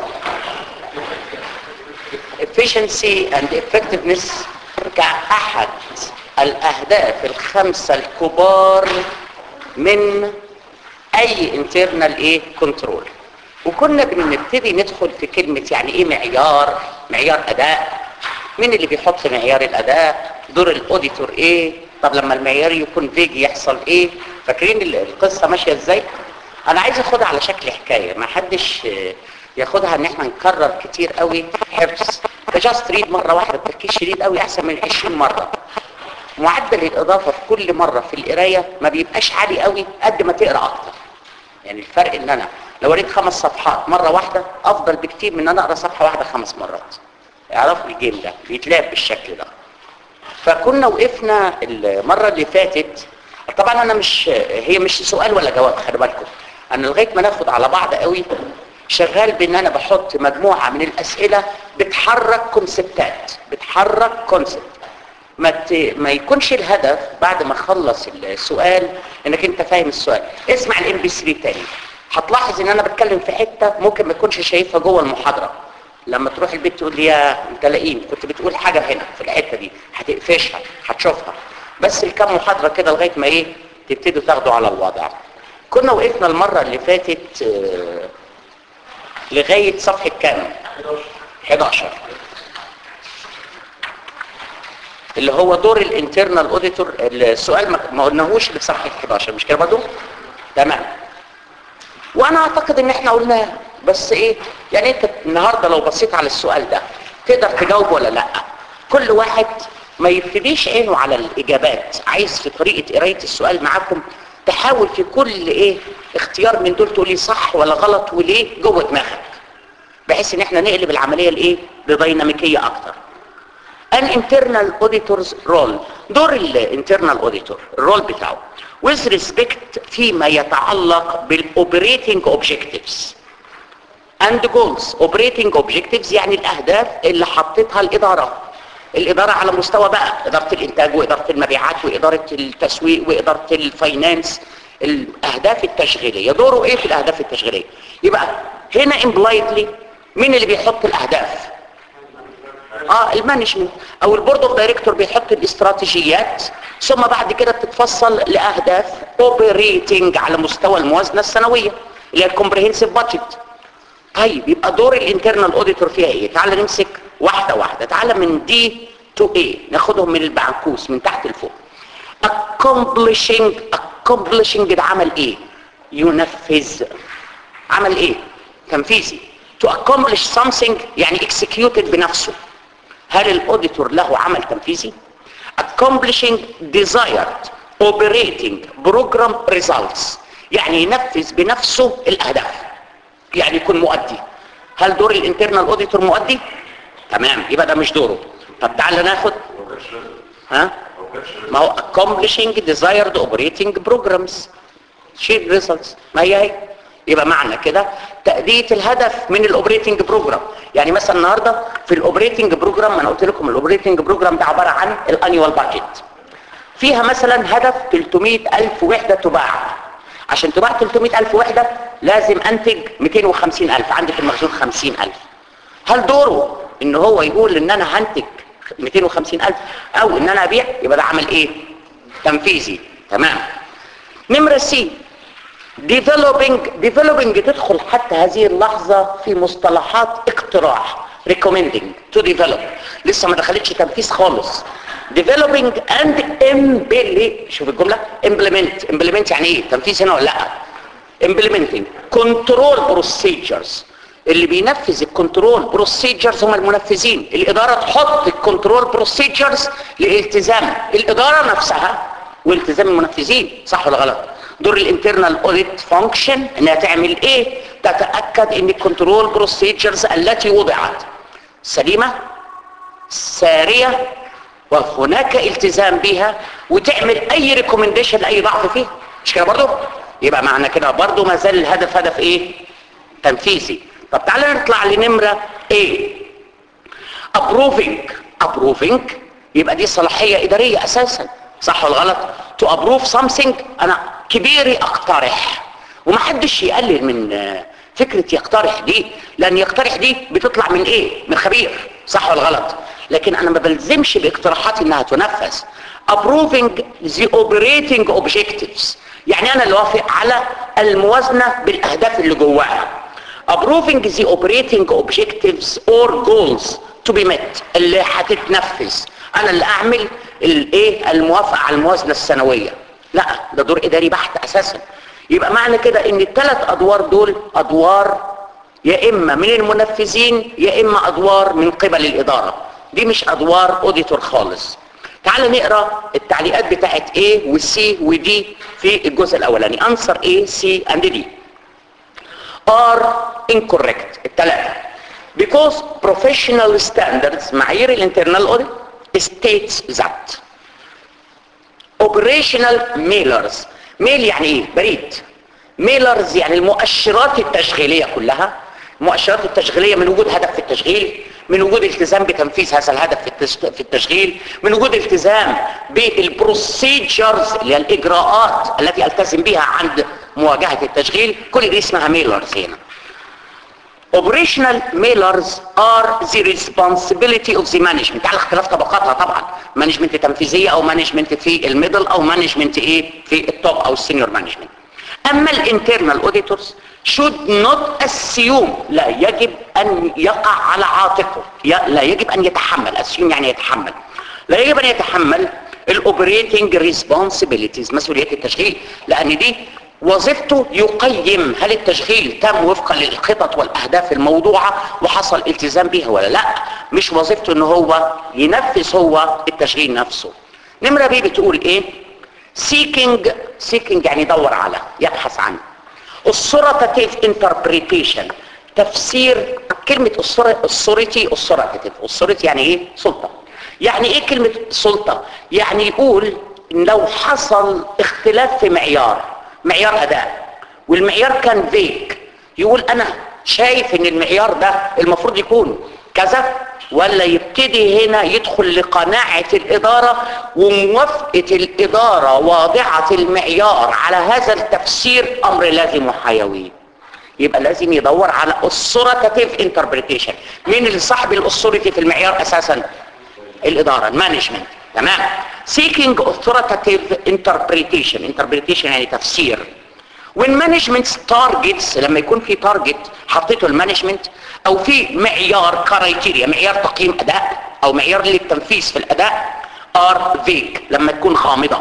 A: efficiency and effectiveness كأحد الأهداف الخمسة الكبار من أي internal ايه كنترول وكنا بنبتدي ندخل في كلمة يعني ايه معيار معيار أداء مين اللي بيحط معيار الأداء دور الأوديتور ايه طب لما المعيار يكون فيج يحصل ايه فاكرين ال- القصة ماشية ازاي انا عايز اخدها على شكل حكاية ما حدش آه، ياخدها ان احنا نكرر كتير قوي حفظ فجاست ريد مرة واحدة بتركيز شديد قوي احسن من 20 مرة معدل الاضافة في كل مرة في القراية ما بيبقاش عالي قوي قد ما تقرا اكتر يعني الفرق ان انا لو قريت خمس صفحات مرة واحدة افضل بكتير من ان انا اقرا صفحة واحدة خمس مرات اعرفوا الجيم ده بيتلعب بالشكل ده فكنا وقفنا المرة اللي فاتت طبعا انا مش هي مش سؤال ولا جواب خلي بالكم انا لغايه ما ناخد على بعض قوي شغال بان انا بحط مجموعه من الاسئله بتحرك كونسبتات بتحرك كونسبت ما ت... ما يكونش الهدف بعد ما اخلص السؤال انك انت فاهم السؤال اسمع الام بي 3 تاني هتلاحظ ان انا بتكلم في حته ممكن ما تكونش شايفها جوه المحاضره لما تروح البيت تقول لي يا انت لاقين كنت بتقول حاجه هنا في الحته دي هتقفشها هتشوفها بس الكام محاضره كده لغايه ما ايه تبتدوا تاخدوا على الوضع كنا وقفنا المرة اللي فاتت آه، لغاية صفحة كام 11 اللي هو دور الانترنال اوديتور السؤال ما- ما قلناهوش في صفحة 11 مش كده برضه تمام وانا اعتقد ان احنا قلناه بس ايه يعني انت النهارده لو بصيت على السؤال ده تقدر تجاوب ولا لا كل واحد ما يبتديش عينه على الاجابات عايز في طريقه قرايه السؤال معاكم تحاول في كل ايه اختيار من دول تقولي صح ولا غلط وليه جوه دماغك بحيث ان احنا نقلب العمليه لايه لديناميكيه اكتر an internal auditor's role دور الانترنال auditor الرول بتاعه with respect فيما يتعلق بالاوبريتنج objectives and goals operating objectives يعني الاهداف اللي حطتها الاداره الاداره على مستوى بقى اداره الانتاج واداره المبيعات واداره التسويق واداره الفاينانس الاهداف التشغيليه دوره ايه في الاهداف التشغيليه يبقى هنا impliedly مين اللي بيحط الاهداف اه المانجمنت او البورد اوف دايركتور بيحط الاستراتيجيات ثم بعد كده بتتفصل لاهداف اوبريتنج على مستوى الموازنه السنويه اللي هي الكومبريهنسيف بادجت طيب يبقى دور الانترنال اوديتور فيها ايه تعال نمسك واحده واحده تعال من دي تو ايه ناخدهم من البعنكوس من تحت لفوق accomplishing accomplishing ده عمل ايه ينفذ عمل ايه تنفيذي to accomplish something يعني executed بنفسه هل الاوديتور له عمل تنفيذي accomplishing desired operating program results يعني ينفذ بنفسه الاهداف يعني يكون مؤدي هل دور الانترنال اوديتور مؤدي تمام يبقى ده مش دوره طب تعال ناخد
B: ما كانش لازم
A: ها
B: ما كانش لازم
A: ما هو accomplishing desired operating programs شيء results ما هي هي يبقى معنى كده تأدية الهدف من الاوبريتنج بروجرام يعني مثلا النهارده في الاوبريتنج بروجرام انا قلت لكم الاوبريتنج بروجرام ده عباره عن الانيوال بادجت فيها مثلا هدف 300 ألف وحدة تباع عشان تباع 300 ألف وحدة لازم أنتج 250 ألف عندي في المخزون 50 ألف هل دوره ان هو يقول ان انا هنتج 250 ألف او ان انا ابيع يبقى ده عمل ايه تنفيذي تمام نمرة سي developing developing تدخل حتى هذه اللحظة في مصطلحات اقتراح recommending to develop لسه ما دخلتش تنفيذ خالص developing and implement شوف الجملة implement implement يعني ايه تنفيذ هنا ولا لا implementing control procedures اللي بينفذ الكنترول بروسيجرز هم المنفذين الاداره تحط الكنترول بروسيجرز لالتزام الاداره نفسها والتزام المنفذين صح ولا غلط دور الانترنال اوديت فانكشن انها تعمل ايه تتاكد ان الكنترول بروسيجرز التي وضعت سليمه ساريه وهناك التزام بها وتعمل اي ريكومنديشن لاي ضعف فيها مش كده برضه يبقى معنى كده برضه ما زال الهدف هدف ايه تنفيذي طب تعالى نطلع لنمره ايه approving approving يبقى دي صلاحيه اداريه اساسا صح ولا غلط to approve something انا كبيري اقترح ومحدش يقلل من آه، فكره يقترح دي لان يقترح دي بتطلع من ايه من خبير صح ولا غلط لكن انا ما بلزمش باقتراحاتي انها تنفذ approving the operating objectives يعني انا اللي وافق على الموازنه بالاهداف اللي جواها approving the operating objectives or goals to be met اللي هتتنفذ انا اللي اعمل الايه الموافقه على الموازنه السنويه لا ده دور اداري بحت اساسا يبقى معنى كده ان الثلاث ادوار دول ادوار يا اما من المنفذين يا اما ادوار من قبل الاداره دي مش ادوار اوديتور خالص تعال نقرا التعليقات بتاعت A و C و D في الجزء الاولاني answer A C and D are incorrect الثلاثة because professional standards معايير الانترنال audit states that operational mailers ميل يعني ايه بريد ميلرز يعني المؤشرات التشغيلية كلها المؤشرات التشغيلية من وجود هدف في التشغيل من وجود التزام بتنفيذ هذا الهدف في التش- في التشغيل من وجود التزام بالبروسيجرز اللي هي الاجراءات التي التزم بها عند مواجهة التشغيل كل دي اسمها ميلرز هنا operational mailers are the responsibility of the management على اختلاف طبقاتها طبعا مانجمنت تنفيذيه او مانجمنت في الميدل او مانجمنت ايه في التوب او السينيور مانجمنت اما الانترنال اوديتورز should not assume لا يجب ان يقع على عاتقه ي- لا يجب ان يتحمل assume يعني يتحمل لا يجب ان يتحمل الاوبريتنج ريسبونسبيلتيز مسؤوليات التشغيل لان دي وظيفته يقيم هل التشغيل تم وفقا للخطط والاهداف الموضوعه وحصل التزام بها ولا لا مش وظيفته ان هو ينفذ هو التشغيل نفسه نمره بي بتقول ايه seeking seeking يعني يدور على يبحث عنه authoritative interpretation تفسير كلمة authority authoritative authority يعني ايه سلطة يعني ايه كلمة سلطة يعني يقول إن لو حصل اختلاف في معيار معيار اداء والمعيار كان فيك يقول انا شايف ان المعيار ده المفروض يكون كذا ولا يبتدي هنا يدخل لقناعة الإدارة وموافقة الإدارة واضعة المعيار على هذا التفسير أمر لازم وحيوي يبقى لازم يدور على authoritative interpretation مين اللي صاحب الأسوريتي في المعيار أساسا الإدارة المانجمنت تمام seeking authoritative interpretation interpretation يعني تفسير والمانجمنت تارجتس لما يكون في تارجت حطيته المانجمنت او في معيار كرايتيريا معيار تقييم اداء او معيار للتنفيذ في الاداء ار فيك لما تكون غامضه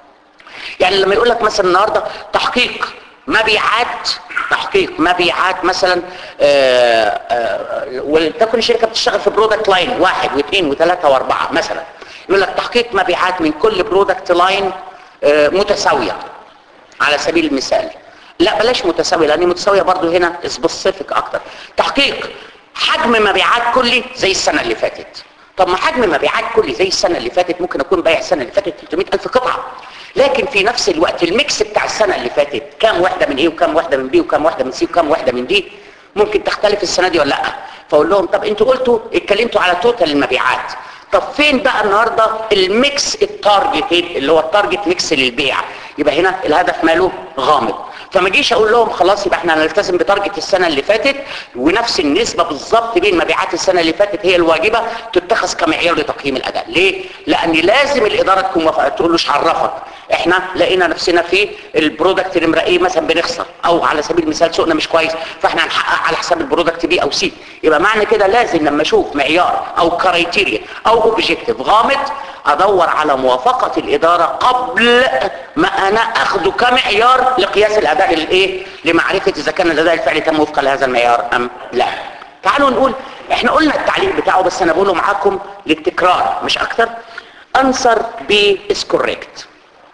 A: يعني لما يقول لك مثلا النهارده تحقيق مبيعات تحقيق مبيعات مثلا آه، آه، ولتكن الشركه بتشتغل في برودكت لاين واحد واثنين وثلاثه واربعه مثلا يقول لك تحقيق مبيعات من كل برودكت لاين آه، متساويه على سبيل المثال لا بلاش متساوية لان متساوية برضو هنا سبيسيفيك اكتر تحقيق حجم مبيعات كلي زي السنة اللي فاتت طب ما حجم مبيعات كلي زي السنة اللي فاتت ممكن اكون بايع السنة اللي فاتت 300 الف قطعة لكن في نفس الوقت الميكس بتاع السنة اللي فاتت كام واحدة من ايه وكام واحدة من بي وكام واحدة من سي وكام واحدة من دي ممكن تختلف السنة دي ولا لا فاقول لهم طب انتوا قلتوا اتكلمتوا على توتال المبيعات طب فين بقى النهارده الميكس التارجت اللي هو التارجت ميكس للبيع يبقى هنا الهدف ماله غامض فما جيش اقول لهم خلاص يبقى احنا هنلتزم بتارجت السنه اللي فاتت ونفس النسبه بالظبط بين مبيعات السنه اللي فاتت هي الواجبه تتخذ كمعيار لتقييم الاداء ليه لان لازم الاداره تكون موافقه تقول له عرفك احنا لقينا نفسنا في البرودكت نمره ايه مثلا بنخسر او على سبيل المثال سوقنا مش كويس فاحنا هنحقق على حساب البرودكت بي او سي يبقى معنى كده لازم لما اشوف معيار او كرايتيريا او اوبجيكتيف غامض ادور على موافقة الادارة قبل ما انا اخده كمعيار لقياس الاداء الايه لمعرفة اذا كان الاداء الفعلي تم وفقا لهذا المعيار ام لا تعالوا نقول احنا قلنا التعليق بتاعه بس انا بقوله معاكم للتكرار مش اكتر answer B is correct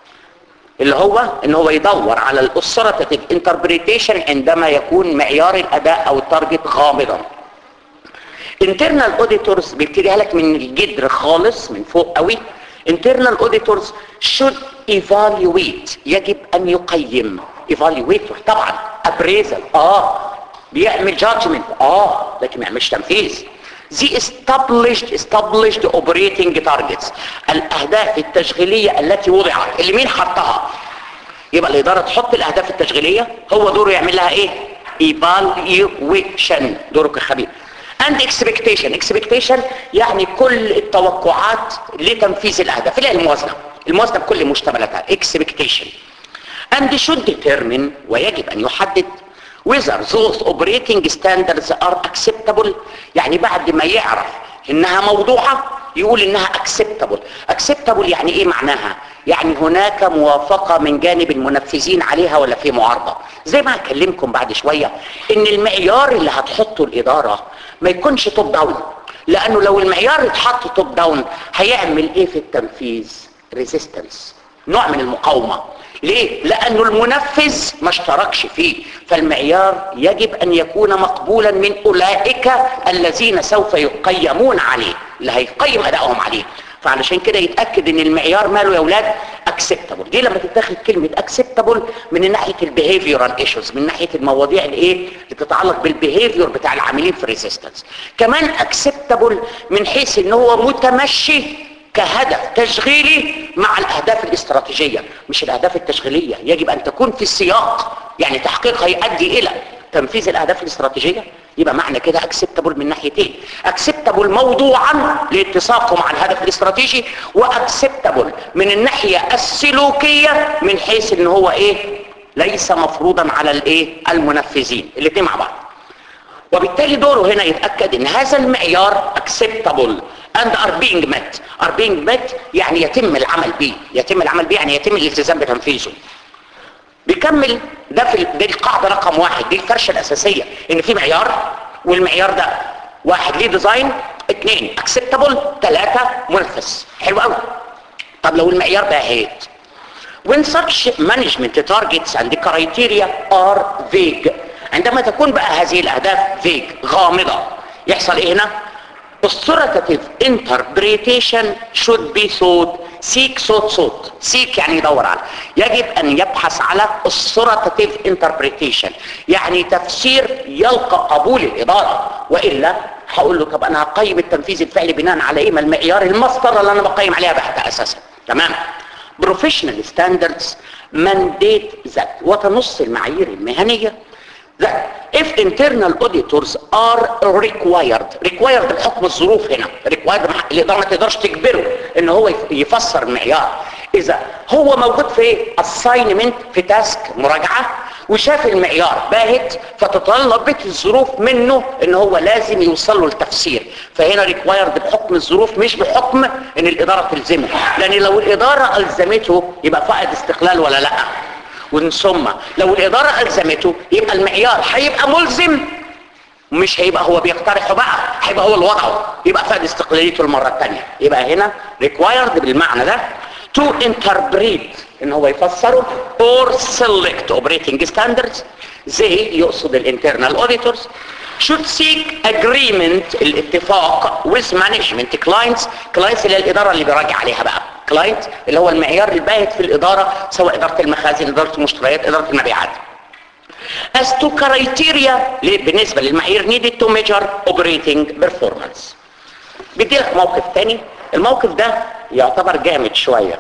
A: اللي هو ان هو يدور على الاسرتيف انتربريتيشن عندما يكون معيار الاداء او التارجت غامضا internal auditors بيبتديها لك من الجدر خالص من فوق قوي internal auditors should evaluate يجب ان يقيم evaluate طبعا appraisal اه بيعمل judgment اه لكن ما يعملش تنفيذ the established established operating targets الاهداف التشغيليه التي وضعت اللي مين حطها يبقى الاداره تحط الاهداف التشغيليه هو دوره يعمل لها ايه evaluation دوره كخبير and expectation expectation يعني كل التوقعات لتنفيذ الاهداف اللي هي الموازنه الموازنه بكل مشتملاتها expectation and should determine ويجب ان يحدد whether those operating standards are acceptable يعني بعد ما يعرف انها موضوعه يقول انها acceptable acceptable يعني ايه معناها يعني هناك موافقة من جانب المنفذين عليها ولا في معارضة زي ما هكلمكم بعد شوية ان المعيار اللي هتحطه الادارة ما يكونش توب داون لانه لو المعيار اتحط توب داون هيعمل ايه في التنفيذ ريزيستنس نوع من المقاومة ليه؟ لأنه المنفذ ما اشتركش فيه فالمعيار يجب أن يكون مقبولا من أولئك الذين سوف يقيمون عليه اللي هيقيم أدائهم عليه فعلشان كده يتأكد ان المعيار ماله يا اولاد acceptable دي لما تتاخد كلمة acceptable من ناحية البيهيفيورال ايشوز من ناحية المواضيع الايه اللي تتعلق بالبيهيفيور بتاع العاملين في الريزيستنس كمان acceptable من حيث ان هو متمشي كهدف تشغيلي مع الاهداف الاستراتيجية مش الاهداف التشغيلية يجب ان تكون في السياق يعني تحقيقها يؤدي الى تنفيذ الاهداف الاستراتيجية يبقى معنى كده اكسبتابل من ناحيتين اكسبتابل موضوعا لاتساقه مع الهدف الاستراتيجي واكسبتابل من الناحية السلوكية من حيث ان هو ايه ليس مفروضا على الايه المنفذين الاثنين مع بعض وبالتالي دوره هنا يتاكد ان هذا المعيار acceptable and are being met are being met يعني يتم العمل به يتم العمل به يعني يتم الالتزام بتنفيذه بيكمل ده في دي القاعده رقم واحد دي الفرشه الاساسيه ان في معيار والمعيار ده واحد ليه ديزاين اثنين اكسبتابل ثلاثه منفذ حلو قوي طب لو المعيار ده هيت when such management targets and criteria are vague عندما تكون بقى هذه الاهداف vague غامضه يحصل ايه هنا authoritative interpretation should be sought seek sought sought seek يعني يدور على يجب ان يبحث على authoritative interpretation يعني تفسير يلقى قبول الاداره والا هقول له طب انا هقيم التنفيذ الفعلي بناء على ايه ما المعيار المسطره اللي انا بقيم عليها بحث اساسا تمام professional standards mandate that وتنص المعايير المهنيه that if internal auditors are required required بحكم الظروف هنا required الإدارة ما تقدرش تجبره ان هو يفسر المعيار اذا هو موجود في assignment في تاسك مراجعة وشاف المعيار باهت فتطلبت الظروف منه ان هو لازم يوصل له التفسير فهنا required بحكم الظروف مش بحكم ان الادارة تلزمه لان لو الادارة الزمته يبقى فقد استقلال ولا لا ومن ثم لو الإدارة ألزمته يبقى المعيار هيبقى ملزم مش هيبقى هو بيقترحه بقى هيبقى هو اللي وضعه يبقى فقد استقلاليته المرة الثانية يبقى هنا required بالمعنى ده to interpret ان هو يفسره or select operating standards زي يقصد الانترنال auditors should seek agreement الاتفاق with management clients clients اللي هي الإدارة اللي بيراجع عليها بقى كلاينت اللي هو المعيار الباهت في الإدارة سواء إدارة المخازن إدارة المشتريات إدارة المبيعات as to criteria بالنسبة للمعايير needed to measure operating performance بدي لك موقف تاني الموقف ده يعتبر جامد شوية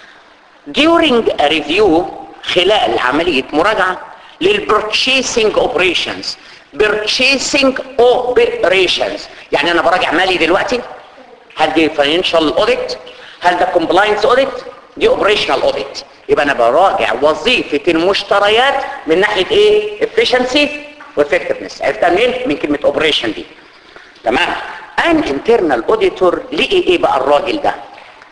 A: during a review خلال عملية مراجعة للبرتشيسنج اوبريشنز purchasing operations يعني انا براجع مالي دلوقتي هل دي financial audit هل ده compliance audit دي operational audit يبقى انا براجع وظيفة المشتريات من ناحية ايه efficiency وeffectiveness عرفتها منين من كلمة operation دي تمام an internal auditor لقي ايه بقى الراجل ده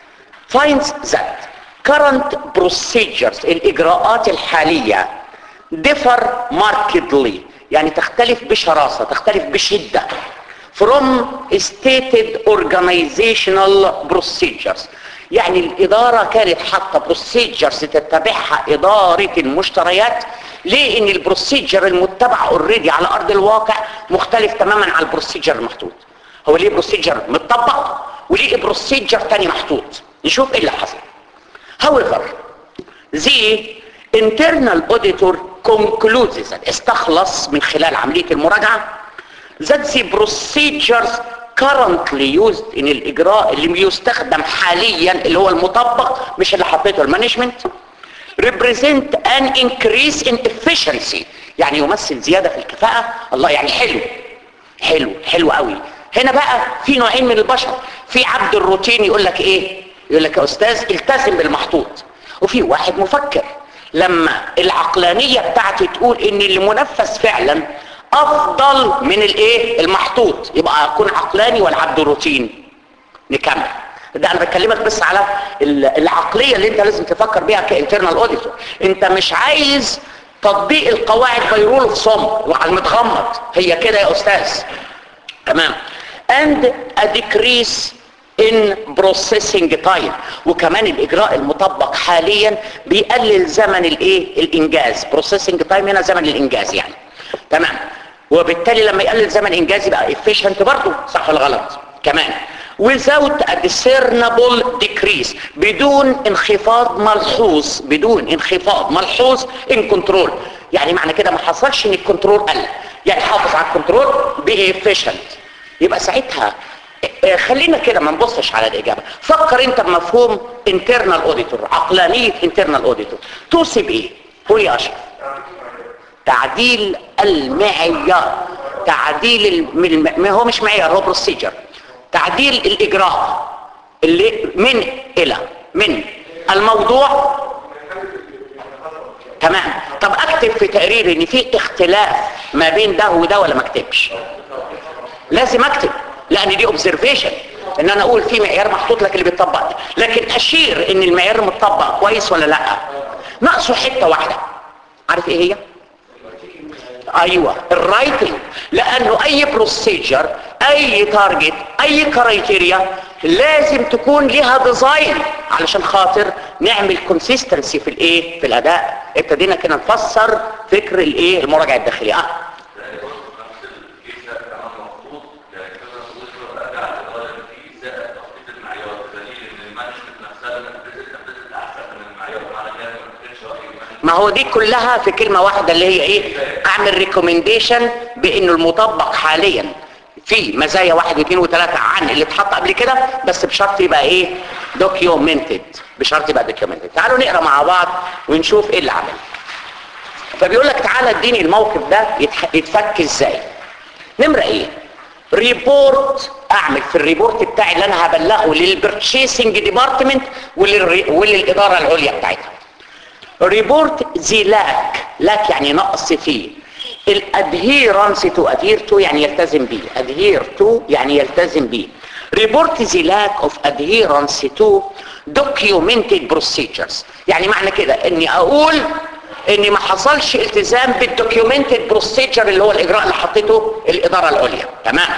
A: finds that current procedures الاجراءات الحالية differ markedly يعني تختلف بشراسة تختلف بشدة from stated organizational procedures يعني الإدارة كانت حاطة بروسيجرز تتبعها إدارة المشتريات ليه إن البروسيجر المتبع اوريدي على أرض الواقع مختلف تماما عن البروسيجر المحطوط هو ليه بروسيجر متطبق وليه بروسيجر تاني محطوط نشوف ايه اللي حصل however the internal auditor concludes that استخلص من خلال عملية المراجعة that the procedures currently used in الإجراء اللي بيستخدم حاليا اللي هو المطبق مش اللي حطيته المانجمنت represent an increase in efficiency يعني يمثل زيادة في الكفاءة الله يعني حلو حلو حلو قوي هنا بقى في نوعين من البشر في عبد الروتين يقول لك ايه يقول لك يا استاذ التزم بالمحطوط وفي واحد مفكر لما العقلانية بتاعتي تقول ان اللي منفذ فعلا افضل من الايه المحطوط يبقى اكون عقلاني ولا عبد روتين نكمل ده انا بكلمك بس على العقلية اللي انت لازم تفكر بيها كانترنال اوديتور انت مش عايز تطبيق القواعد بيرول في صم وعلى المتغمض هي كده يا استاذ تمام and a decrease in processing time وكمان الاجراء المطبق حاليا بيقلل زمن الايه الانجاز processing time هنا زمن الانجاز يعني تمام وبالتالي لما يقلل زمن انجاز يبقى efficient برضه صح ولا غلط كمان without a discernible decrease بدون انخفاض ملحوظ بدون انخفاض ملحوظ in control يعني معنى كده ما حصلش ان الكنترول قل يعني حافظ على الكنترول be efficient يبقى ساعتها خلينا كده ما نبصش على الإجابة فكر انت بمفهوم internal auditor عقلانية internal auditor توصي بإيه قول يا أشرف تعديل المعيار تعديل الم... ما هو مش معيار هو بروسيجر تعديل الإجراء اللي من إلى من الموضوع تمام طب اكتب في تقرير ان في اختلاف ما بين ده وده ولا ما اكتبش لازم اكتب لان دي اوبزرفيشن ان انا اقول في معيار محطوط لك اللي بيطبق ده لكن اشير ان المعيار متطبق كويس ولا لا ناقصه حته واحده عارف ايه هي ايوه الرايتنج لانه اي بروسيجر اي تارجت اي كرايتيريا لازم تكون ليها ديزاين علشان خاطر نعمل كونسيستنسي في الايه في الاداء ابتدينا كده نفسر فكر الايه المراجعه الداخليه اه ما هو دي كلها في كلمة واحدة اللي هي ايه اعمل ريكومنديشن بانه المطبق حاليا في مزايا واحد واثنين وثلاثة عن اللي اتحط قبل كده بس بشرط يبقى ايه دوكيومنتد بشرط يبقى دوكيومنتد تعالوا نقرا مع بعض ونشوف ايه اللي عمل فبيقول لك تعالى اديني الموقف ده يتح- يتفك ازاي نمرة ايه ريبورت اعمل في الريبورت بتاعي اللي انا هبلغه للبرتشيسنج ديبارتمنت وللاداره العليا بتاعتها ريبورت ذي لاك لاك يعني نقص فيه الادهيرنس تو ادهير تو يعني يلتزم بيه ادهير تو يعني يلتزم بيه ريبورت ذي لاك اوف ادهيرنس تو documented procedures يعني معنى كده اني اقول ان ما حصلش التزام بالدوكيومنتد بروسيجر اللي هو الاجراء اللي حطيته الاداره العليا تمام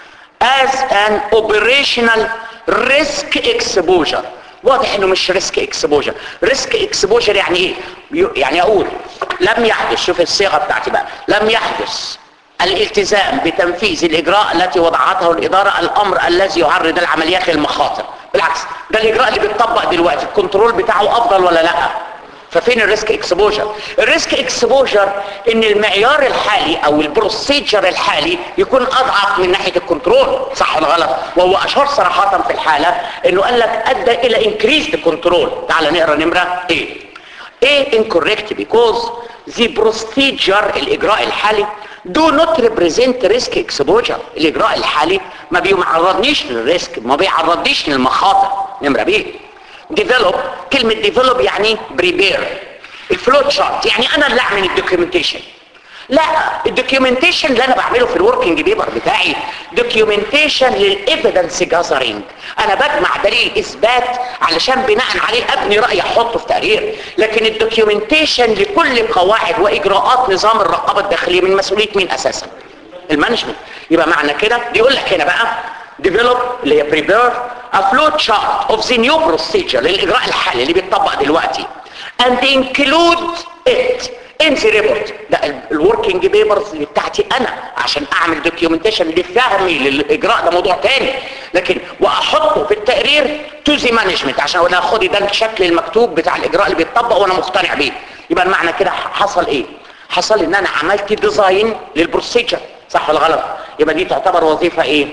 A: as an operational risk exposure واضح انه مش ريسك اكسبوجر ريسك اكسبوجر يعني ايه يو- يعني اقول لم يحدث شوف الصيغه بتاعتي بقى لم يحدث الالتزام بتنفيذ الاجراء التي وضعته الاداره الامر الذي يعرض العمليات للمخاطر بالعكس ده الاجراء اللي بيتطبق دلوقتي الكنترول بتاعه افضل ولا لا ففين الريسك اكسبوجر الريسك اكسبوجر ان المعيار الحالي او البروسيجر الحالي يكون اضعف من ناحيه الكنترول صح ولا غلط وهو اشار صراحه في الحاله انه قال لك ادى الى انكريز كنترول تعال نقرا نمره ايه ايه incorrect because the procedure الاجراء الحالي do not represent risk exposure الاجراء الحالي ما بيعرضنيش للريسك ما بيعرضنيش للمخاطر نمره بيه develop كلمة develop يعني prepare الفلو تشارت يعني انا اللي اعمل الدوكيومنتيشن لا الدوكيومنتيشن اللي انا بعمله في الوركينج بيبر بتاعي دوكيومنتيشن للايفيدنس جاذرينج انا بجمع دليل اثبات علشان بناء عليه ابني راي احطه في تقرير لكن الدوكيومنتيشن لكل قواعد واجراءات نظام الرقابه الداخليه من مسؤوليه مين اساسا المانجمنت يبقى معنى كده يقول لك هنا بقى develop اللي هي prepare a flow chart of the new procedure للاجراء الحالي اللي بيتطبق دلوقتي and include it in the report ده الوركينج بيبرز اللي بتاعتي انا عشان اعمل دوكيومنتيشن لفهمي للاجراء ده موضوع تاني لكن واحطه في التقرير تو ذا مانجمنت عشان اقول لها خدي ده الشكل المكتوب بتاع الاجراء اللي بيتطبق وانا مقتنع بيه يبقى المعنى كده حصل ايه حصل ان انا عملت ديزاين للبروسيجر صح ولا غلط يبقى دي تعتبر وظيفه ايه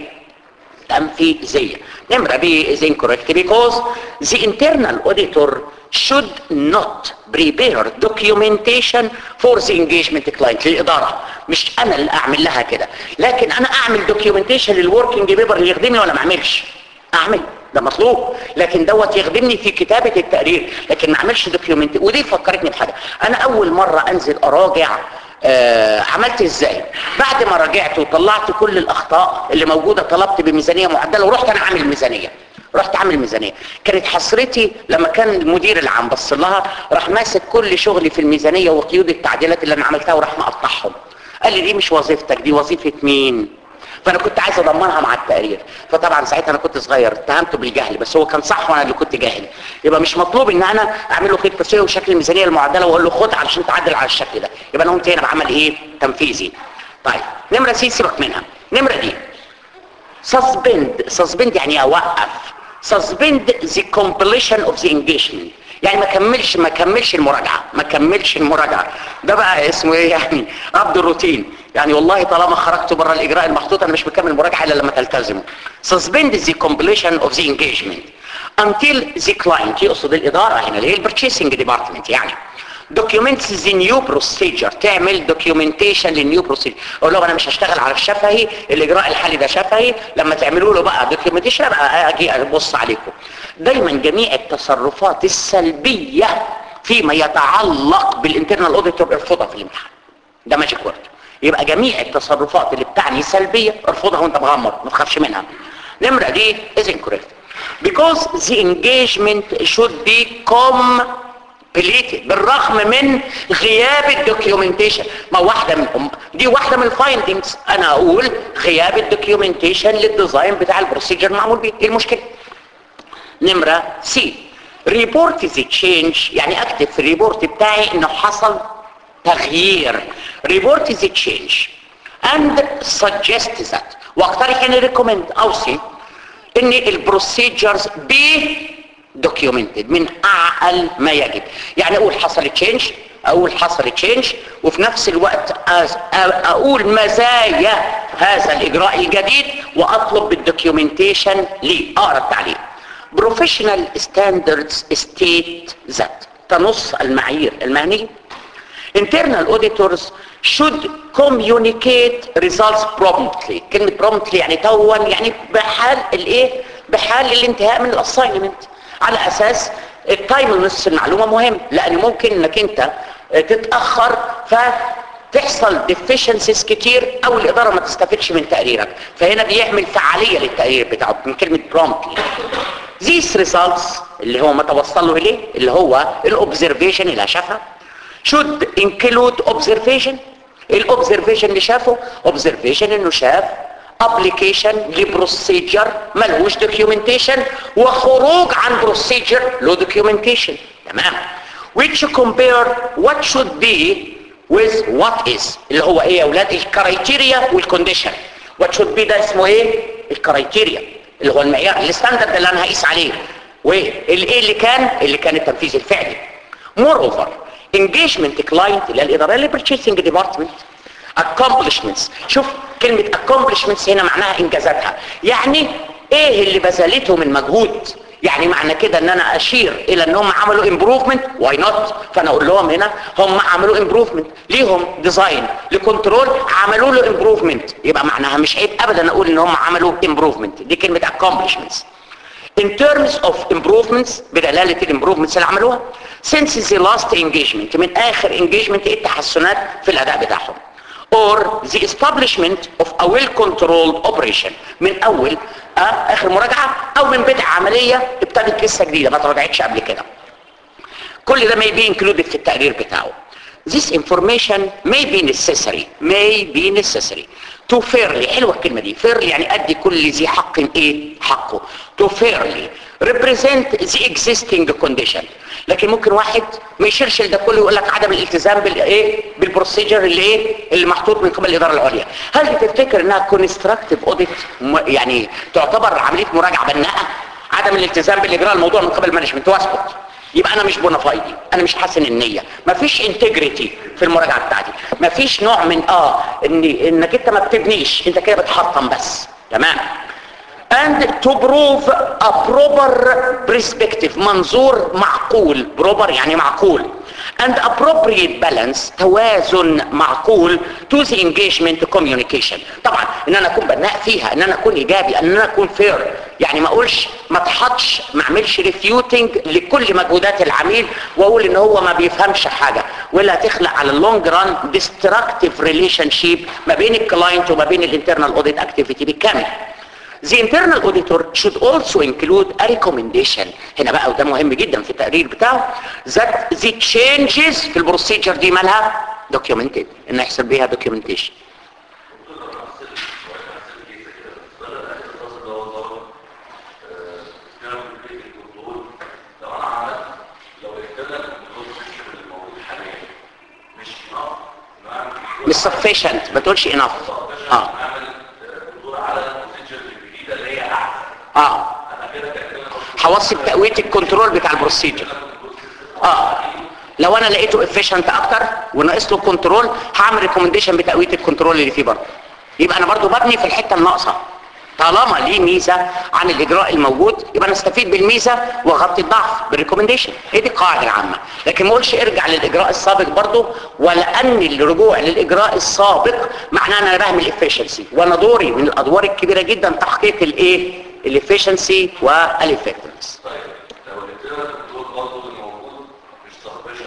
A: تنفيذية نمرة B is incorrect because the internal auditor should not prepare documentation for the engagement client للإدارة مش أنا اللي أعمل لها كده لكن أنا أعمل documentation للworking paper اللي يخدمني ولا ما أعملش أعمل ده مطلوب لكن دوت يخدمني في كتابة التقرير لكن ما اعملش دوكيومنت ودي فكرتني بحاجة انا اول مرة انزل اراجع آه عملت ازاي بعد ما راجعت وطلعت كل الاخطاء اللي موجودة طلبت بميزانية معدلة ورحت انا عامل ميزانية رحت عامل ميزانية كانت حسرتي لما كان المدير العام بص لها راح ماسك كل شغلي في الميزانية وقيود التعديلات اللي انا عملتها وراح مقطعهم قال لي دي مش وظيفتك دي وظيفة مين فانا كنت عايز اضمنها مع التقرير فطبعا ساعتها انا كنت صغير اتهمته بالجهل بس هو كان صح وانا اللي كنت جاهل يبقى مش مطلوب ان انا اعمل له خطه تسويه وشكل الميزانيه المعدله واقول له خد علشان تعدل على الشكل ده يبقى انا قمت هنا بعمل ايه تنفيذي طيب نمره سي سيبك منها نمره دي سسبند سسبند يعني اوقف سسبند the completion of the engagement يعني ما كملش ما كملش المراجعه ما كملش المراجعه ده بقى اسمه ايه يعني عبد الروتين يعني والله طالما خرجت بره الاجراء المحطوط انا مش بكمل المراجعه الا لما تلتزموا suspend the completion of the engagement until the client يقصد الاداره هنا اللي هي البرتشيسنج ديبارتمنت يعني documents the new procedure تعمل documentation للنيو procedure اقول لهم انا مش هشتغل على الشفهي الاجراء الحالي ده شفهي لما تعملوا له بقى documentation ابقى اجي ابص عليكم دايما جميع التصرفات السلبيه فيما يتعلق بالانترنال اوديتور ارفضها في الامتحان ده ماجيك وورد يبقى جميع التصرفات اللي بتعني سلبيه ارفضها وانت مغمض ما تخافش منها نمره دي is incorrect because the engagement should be completed بالرغم من غياب الدوكيومنتيشن ما واحده من دي واحده من الفايندنجز انا اقول غياب الدوكيومنتيشن للديزاين بتاع البروسيجر معمول بيه ايه المشكله نمره سي ريبورت ذا تشينج يعني اكتب في الريبورت بتاعي انه حصل تغيير ريبورت ذا تشينج and suggest that واقترح اني ريكومند اوصي ان البروسيجرز بي documented من اعقل ما يجب يعني اقول حصل تشينج اقول حصل تشينج وفي نفس الوقت أز- اقول مزايا هذا الاجراء الجديد واطلب بالدوكيومنتيشن ليه اقرا التعليق professional standards state that تنص المعايير المهنيه internal auditors should communicate results promptly كلمة promptly يعني توا يعني بحال الايه بحال الانتهاء من الاساينمنت على اساس التايم نص المعلومة مهم لان ممكن انك انت تتأخر فتحصل deficiencies كتير او الادارة ما تستفدش من تقريرك فهنا بيعمل فعالية للتقرير بتاعه من كلمة promptly these results اللي هو ما توصل له اليه اللي هو الاوبزرفيشن اللي شافها should include observation الاوبزرفيشن اللي شافه observation انه شاف application لبروسيجر ملهوش documentation وخروج عن بروسيجر له documentation تمام which compare what should be with what is اللي هو ايه يا اولاد الكرايتيريا والكونديشن what should be ده اسمه ايه الكرايتيريا اللي هو المعيار الستاندرد اللي انا هقيس عليه والايه اللي كان اللي كان التنفيذ الفعلي moreover engagement client اللي هي الاداره اللي purchasing department accomplishments شوف كلمة accomplishments هنا معناها انجازاتها يعني ايه اللي بذلته من مجهود يعني معنى كده ان انا اشير الى ان هم عملوا improvement why not فانا اقول لهم هنا هم عملوا improvement ليهم ديزاين لكنترول عملوا له improvement يبقى معناها مش عيب ابدا اقول ان هم عملوا improvement دي كلمة accomplishments in terms of improvements بدلالة الامبروفمنتس اللي عملوها since the last engagement من اخر engagement ايه التحسنات في الاداء بتاعهم or the establishment of a well-controlled operation من اول آه اخر مراجعة او من بدء عملية ابتدت لسه جديدة ما تراجعتش قبل كده كل ده may be included في التقرير بتاعه This information may be necessary may be necessary to fairly حلوة الكلمة دي fairly يعني أدي كل ذي حق إيه حقه to fairly represent the existing condition لكن ممكن واحد ما يشيرش ده كله يقول لك عدم الالتزام بالايه بالبروسيجر اللي ايه اللي محطوط من قبل الاداره العليا هل تفتكر انها كونستراكتيف اوديت يعني تعتبر عمليه مراجعه بناءه عدم الالتزام بالاجراء الموضوع من قبل المانجمنت واسكت يبقى انا مش بونافايدي انا مش حاسن النية مفيش انتجريتي في المراجعة بتاعتي مفيش نوع من اه ان انك انت ما بتبنيش انت كده بتحطم بس تمام and to prove a proper perspective منظور معقول proper يعني معقول and appropriate balance توازن معقول to the engagement communication طبعا ان انا اكون بناء فيها ان انا اكون ايجابي ان انا اكون fair يعني ما اقولش ما اتحطش ما اعملش ريفيوتنج لكل مجهودات العميل واقول ان هو ما بيفهمش حاجه ولا هتخلق على اللونج ران ديستراكتيف ريليشن شيب ما بين الكلاينت وما بين الانترنال اوديت اكتيفيتي بالكامل The internal auditor should also include a recommendation هنا بقى وده مهم جدا في التقرير بتاعه that the changes في البروسيجر دي مالها documented ان يحصل بيها documentation مش sufficient ما تقولش enough اه اه هوصي بتقويه الكنترول بتاع البروسيجر اه لو انا لقيته افيشنت اكتر وناقص له كنترول هعمل ريكومنديشن بتقويه الكنترول اللي فيه برضه يبقى انا برضه ببني في الحته الناقصه طالما ليه ميزه عن الاجراء الموجود يبقى انا استفيد بالميزه واغطي الضعف بالريكومنديشن هي دي القاعده العامه لكن ما اقولش ارجع للاجراء السابق برضه ولان الرجوع للاجراء السابق معناه ان انا بعمل افشنسي وانا دوري من الادوار الكبيره جدا تحقيق الايه الافشنسي والافكتنس
B: طيب لو الانترنال كنترول برضه الموجود مش سفشن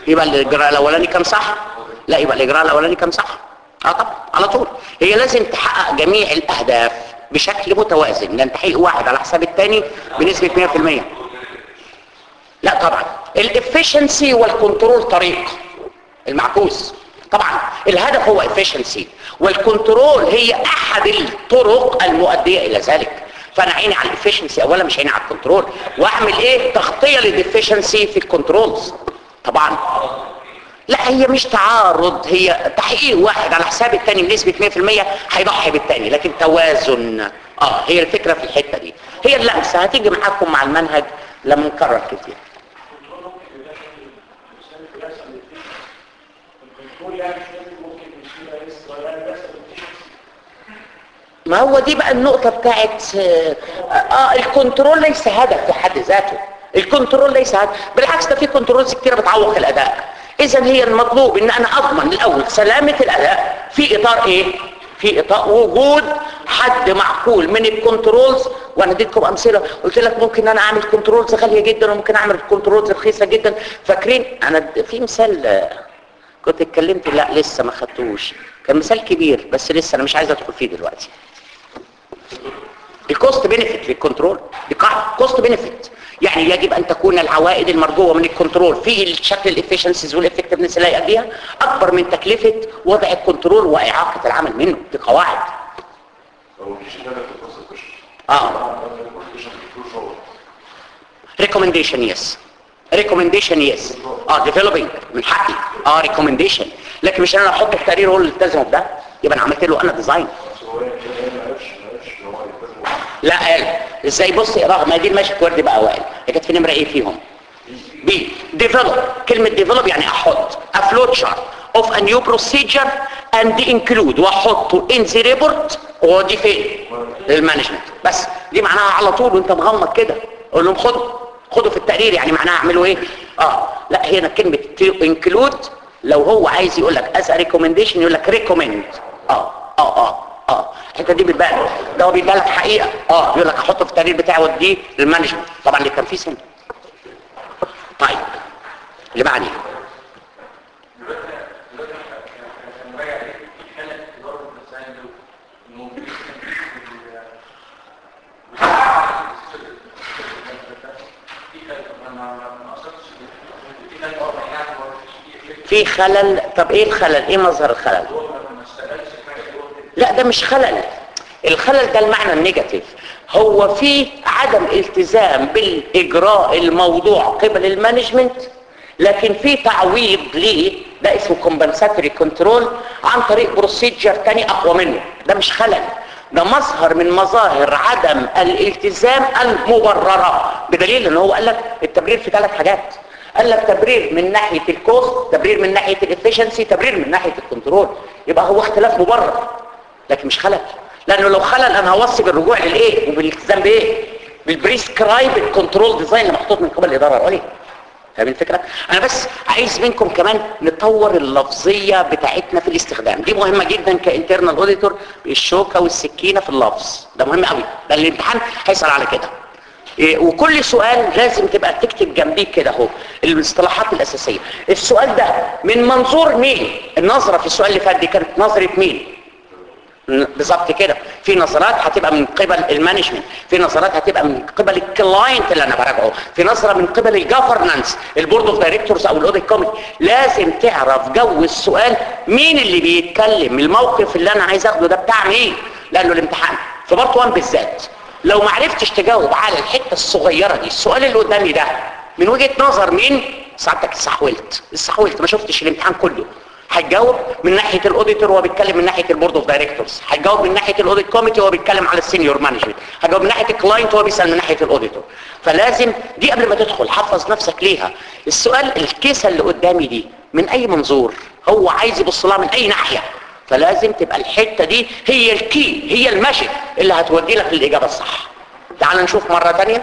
A: يبقى الاجراء الاولاني كان صح لا يبقى الاجراء الاولاني كان صح اه طبعا على طول هي لازم تحقق جميع الاهداف بشكل متوازن لان تحقيق واحد على حساب الثاني بنسبه 100% لا طبعا الافشنسي والكنترول طريق المعكوس طبعا الهدف هو افشنسي والكنترول هي احد الطرق المؤديه الى ذلك فانا عيني على الافشنسي اولا مش عيني على الكنترول واعمل ايه تغطيه للافشنسي في الكنترولز طبعا لا هي مش تعارض هي تحقيق واحد على حساب الثاني بنسبه 100% هيضحي بالثاني لكن توازن اه هي الفكره في الحته دي هي اللمسه هتيجي معاكم مع المنهج لما نكرر كتير ما هو دي بقى النقطة بتاعت اه آه، الكنترول ليس هدف في حد ذاته الكنترول ليس هدف بالعكس ده في كنترولز كتيرة بتعوق الأداء إذا هي المطلوب إن أنا أضمن الأول سلامة الأداء في إطار إيه؟ في إطار وجود حد معقول من الكنترولز وانا اديتكم امثله قلت لك ممكن انا اعمل كنترولز غاليه جدا وممكن اعمل كنترولز رخيصه جدا فاكرين انا د- في مثال آه، كنت اتكلمت لا لسه ما خدتوش كان مثال كبير بس لسه انا مش عايز ادخل فيه دلوقتي الكوست بينفيت للكنترول دي قاعده كوست بينفيت يعني يجب ان تكون العوائد المرجوه من الكنترول في الشكل الافشنسيز والافكتفنس اللي هيأديها اكبر من تكلفه وضع الكنترول واعاقه العمل منه دي قواعد
B: لو مفيش هدف في القصه تخش
A: اه
B: مفيش في شغل
A: ريكومنديشن يس ريكومنديشن يس اه ديفلوبينج من حقي اه ريكومنديشن لكن مش انا احطه في تقرير هو اللي التزموا بده يبقى انا عملت له انا ديزاين
B: بس هو يعني ما عرفش ما عرفش ان هو يلتزم
A: لا قال ازاي بص رغم دي الماجيك وورد بقى اوائل هي كانت في نمره ايه فيهم بي ديفلوب كلمه ديفلوب يعني احط افلوت شارت اوف ا نيو بروسيجر اند انكلود واحطه ان ذا ريبورت ودي فين للمانجمنت بس دي معناها على طول وانت مغمض كده قول لهم خدوا خدوا في التقرير يعني معناها اعملوا ايه اه لا هنا كلمه انكلود لو هو عايز يقول لك از ريكومنديشن يقول لك ريكومند اه اه اه اه الحته دي بتبان ده هو بيبان لك حقيقه اه يقول لك احطه في التقرير بتاعه وديه للمانجمنت طبعا اللي كان فيه سنه طيب اللي بعديه في خلل طب ايه الخلل ايه مظهر الخلل لا ده مش خلل الخلل ده المعنى النيجاتيف هو في عدم التزام بالاجراء الموضوع قبل المانجمنت لكن في تعويض ليه ده اسمه كومبنساتوري كنترول عن طريق بروسيجر تاني اقوى منه ده مش خلل ده مظهر من مظاهر عدم الالتزام المبرره بدليل ان هو قال لك التبرير في ثلاث حاجات قال لك تبرير من ناحيه الكوست تبرير من ناحيه الافشنسي تبرير من ناحيه الكنترول يبقى هو اختلاف مبرر لكن مش خلل لانه لو خلل انا هوصي بالرجوع للايه وبالالتزام بايه بالبريسكرايب الكنترول ديزاين اللي محطوط من قبل الاداره العليا فاهم الفكره انا بس عايز منكم كمان نطور اللفظيه بتاعتنا في الاستخدام دي مهمه جدا كانترنال اوديتور الشوكه والسكينه في اللفظ ده مهم قوي ده الامتحان هيسال على كده إيه، وكل سؤال لازم تبقى تكتب جنبيه كده اهو الاصطلاحات الاساسيه السؤال ده من منظور مين النظره في السؤال اللي فات دي كانت نظره مين بالظبط كده في نظرات هتبقى من قبل المانجمنت في نظرات هتبقى من قبل الكلاينت اللي انا براجعه في نظره من قبل الجفرنانس البورد اوف دايركتورز او الاوديت كوميتي لازم تعرف جو السؤال مين اللي بيتكلم الموقف اللي انا عايز اخده ده بتاع مين لانه الامتحان في بارت 1 بالذات لو ما عرفتش تجاوب على الحته الصغيره دي السؤال اللي قدامي ده من وجهه نظر مين سعادتك استحولت استحولت ما شفتش الامتحان كله هتجاوب من ناحيه الاوديتور وهو بيتكلم من ناحيه البورد اوف دايركتورز هتجاوب من ناحيه الاوديت كوميتي وهو بيتكلم على السينيور مانجمنت هتجاوب من ناحيه الكلاينت وهو بيسال من ناحيه الاوديتور فلازم دي قبل ما تدخل حفظ نفسك ليها السؤال الكيسه اللي قدامي دي من اي منظور هو عايز يبص لها من اي ناحيه فلازم تبقى الحته دي هي الكي هي الماجيك اللي هتودي لك للاجابه الصح تعال نشوف مره ثانيه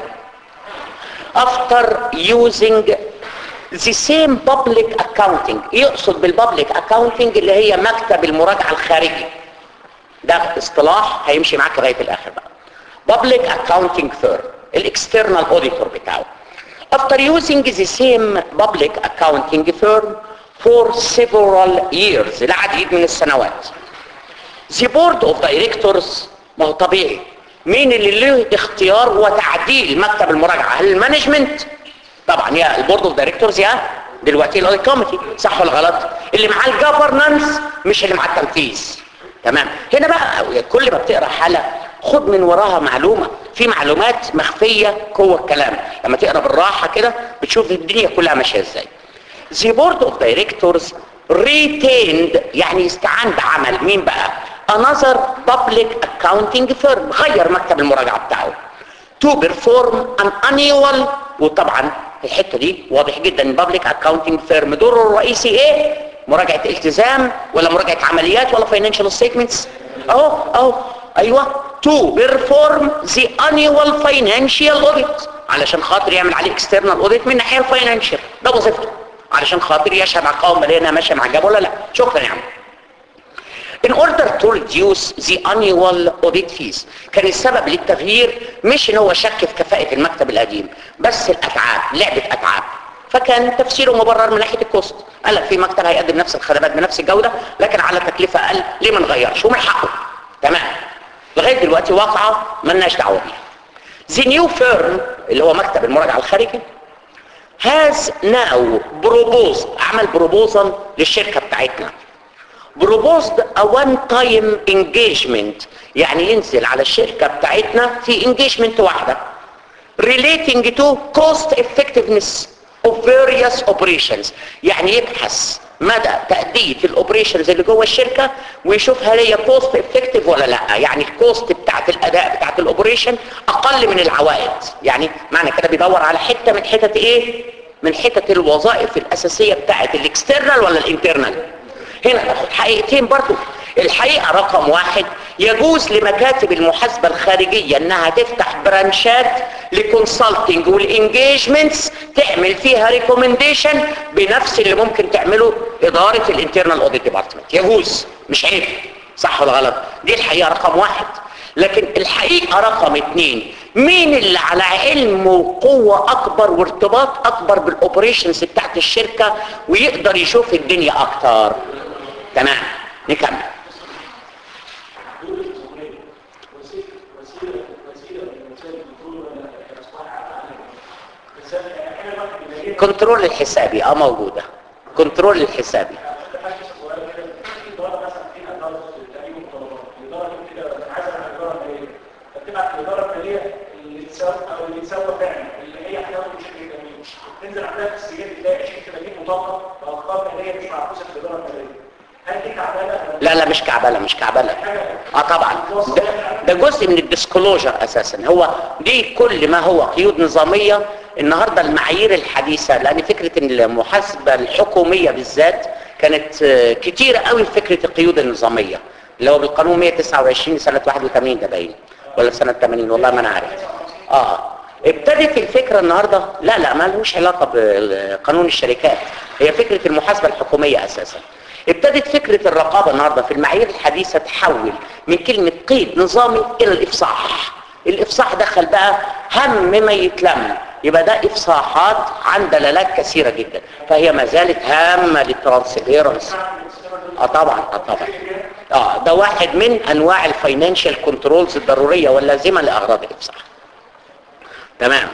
A: after using the same public accounting يقصد بالبابليك accounting اللي هي مكتب المراجعة الخارجي ده اصطلاح هيمشي معاك لغاية الاخر بقى public accounting firm الاكسترنال auditor بتاعه after using the same public accounting firm for several years العديد من السنوات the board of directors ما هو طبيعي مين اللي له اختيار وتعديل مكتب المراجعة هل المانجمنت طبعا يا البورد اوف دايركتورز يا دلوقتي الاوديت كوميتي صح ولا غلط اللي معاه الجفرنانس مش اللي معاه التنفيذ تمام هنا بقى كل ما بتقرا حاله خد من وراها معلومه في معلومات مخفيه جوه الكلام لما تقرا بالراحه كده بتشوف الدنيا كلها ماشيه ازاي The board of directors retained يعني استعان بعمل مين بقى another public accounting firm غير مكتب المراجعه بتاعه to perform an annual وطبعا الحته دي واضح جدا ان public accounting firm دوره الرئيسي ايه مراجعه التزام ولا مراجعه عمليات ولا financial statements اهو اهو ايوه to perform the annual financial audit علشان خاطر يعمل عليه external audit من الناحيه الفاينانشال ده وظيفته علشان خاطر يشهد على القوائم الماليه انها ماشيه مع الجاب ولا لا شكرا يا عم In order to reduce the annual audit fees كان السبب للتغيير مش ان هو شك في كفاءة المكتب القديم بس الاتعاب لعبة اتعاب فكان تفسيره مبرر من ناحية الكوست قال لك في مكتب هيقدم نفس الخدمات بنفس الجودة لكن على تكلفة اقل ليه ما نغيرش ومن حقه تمام لغاية دلوقتي واقعة ملناش دعوة بيها The new firm اللي هو مكتب المراجعة الخارجي has now proposed عمل بروبوزل للشركة بتاعتنا proposed a one time engagement يعني ينزل على الشركة بتاعتنا في engagement واحدة relating to cost effectiveness of various operations يعني يبحث مدى تأدية الاوبريشنز اللي جوه الشركة ويشوف هل هي كوست افكتيف ولا لا يعني الكوست بتاعت الاداء بتاعت الاوبريشن اقل من العوائد يعني معنى كده بيدور على حتة من حتت ايه من حتت الوظائف الاساسية بتاعت الاكسترنال ولا الانترنال هنا ناخد حقيقتين برضو الحقيقة رقم واحد يجوز لمكاتب المحاسبة الخارجية انها تفتح برانشات لكونسلتنج والانجيجمنتس تعمل فيها ريكومنديشن بنفس اللي ممكن تعمله ادارة الانترنال اوديت ديبارتمنت يجوز مش عيب صح ولا غلط دي الحقيقة رقم واحد لكن الحقيقة رقم اتنين مين اللي على علم وقوة اكبر وارتباط اكبر بالاوبريشنز بتاعت الشركة ويقدر يشوف الدنيا اكتر تمام نكمل كنترول الحسابي اه موجودة كنترول الحسابي
C: تنزل عندها في السجل تلاقي 20 30 مطابقه بارقام ماليه مش معكوسه في الاداره الماليه هل دي كعبانه
A: لا لا مش كعبلة مش كعبلة اه طبعا ده, ده جزء من الديسكلوجر اساسا هو دي كل ما هو قيود نظامية النهاردة المعايير الحديثة لان فكرة إن المحاسبة الحكومية بالذات كانت آه، كتيرة قوي في فكرة القيود النظامية اللي هو بالقانون 129 سنة 81 ده باين ولا سنة 80 والله ما انا عارف اه ابتدت الفكرة النهاردة لا لا ما لهوش علاقة بقانون الشركات هي فكرة المحاسبة الحكومية اساسا ابتدت فكرة الرقابة النهاردة في المعايير الحديثة تحول من كلمة قيد نظامي الى الافصاح الافصاح دخل بقى هم ما يتلم يبقى ده افصاحات عن دلالات كثيرة جدا فهي ما زالت هامة للترانسبيرنس اه طبعا اه طبعا اه ده واحد من انواع الفاينانشال كنترولز الضرورية واللازمة لاغراض الافصاح تمام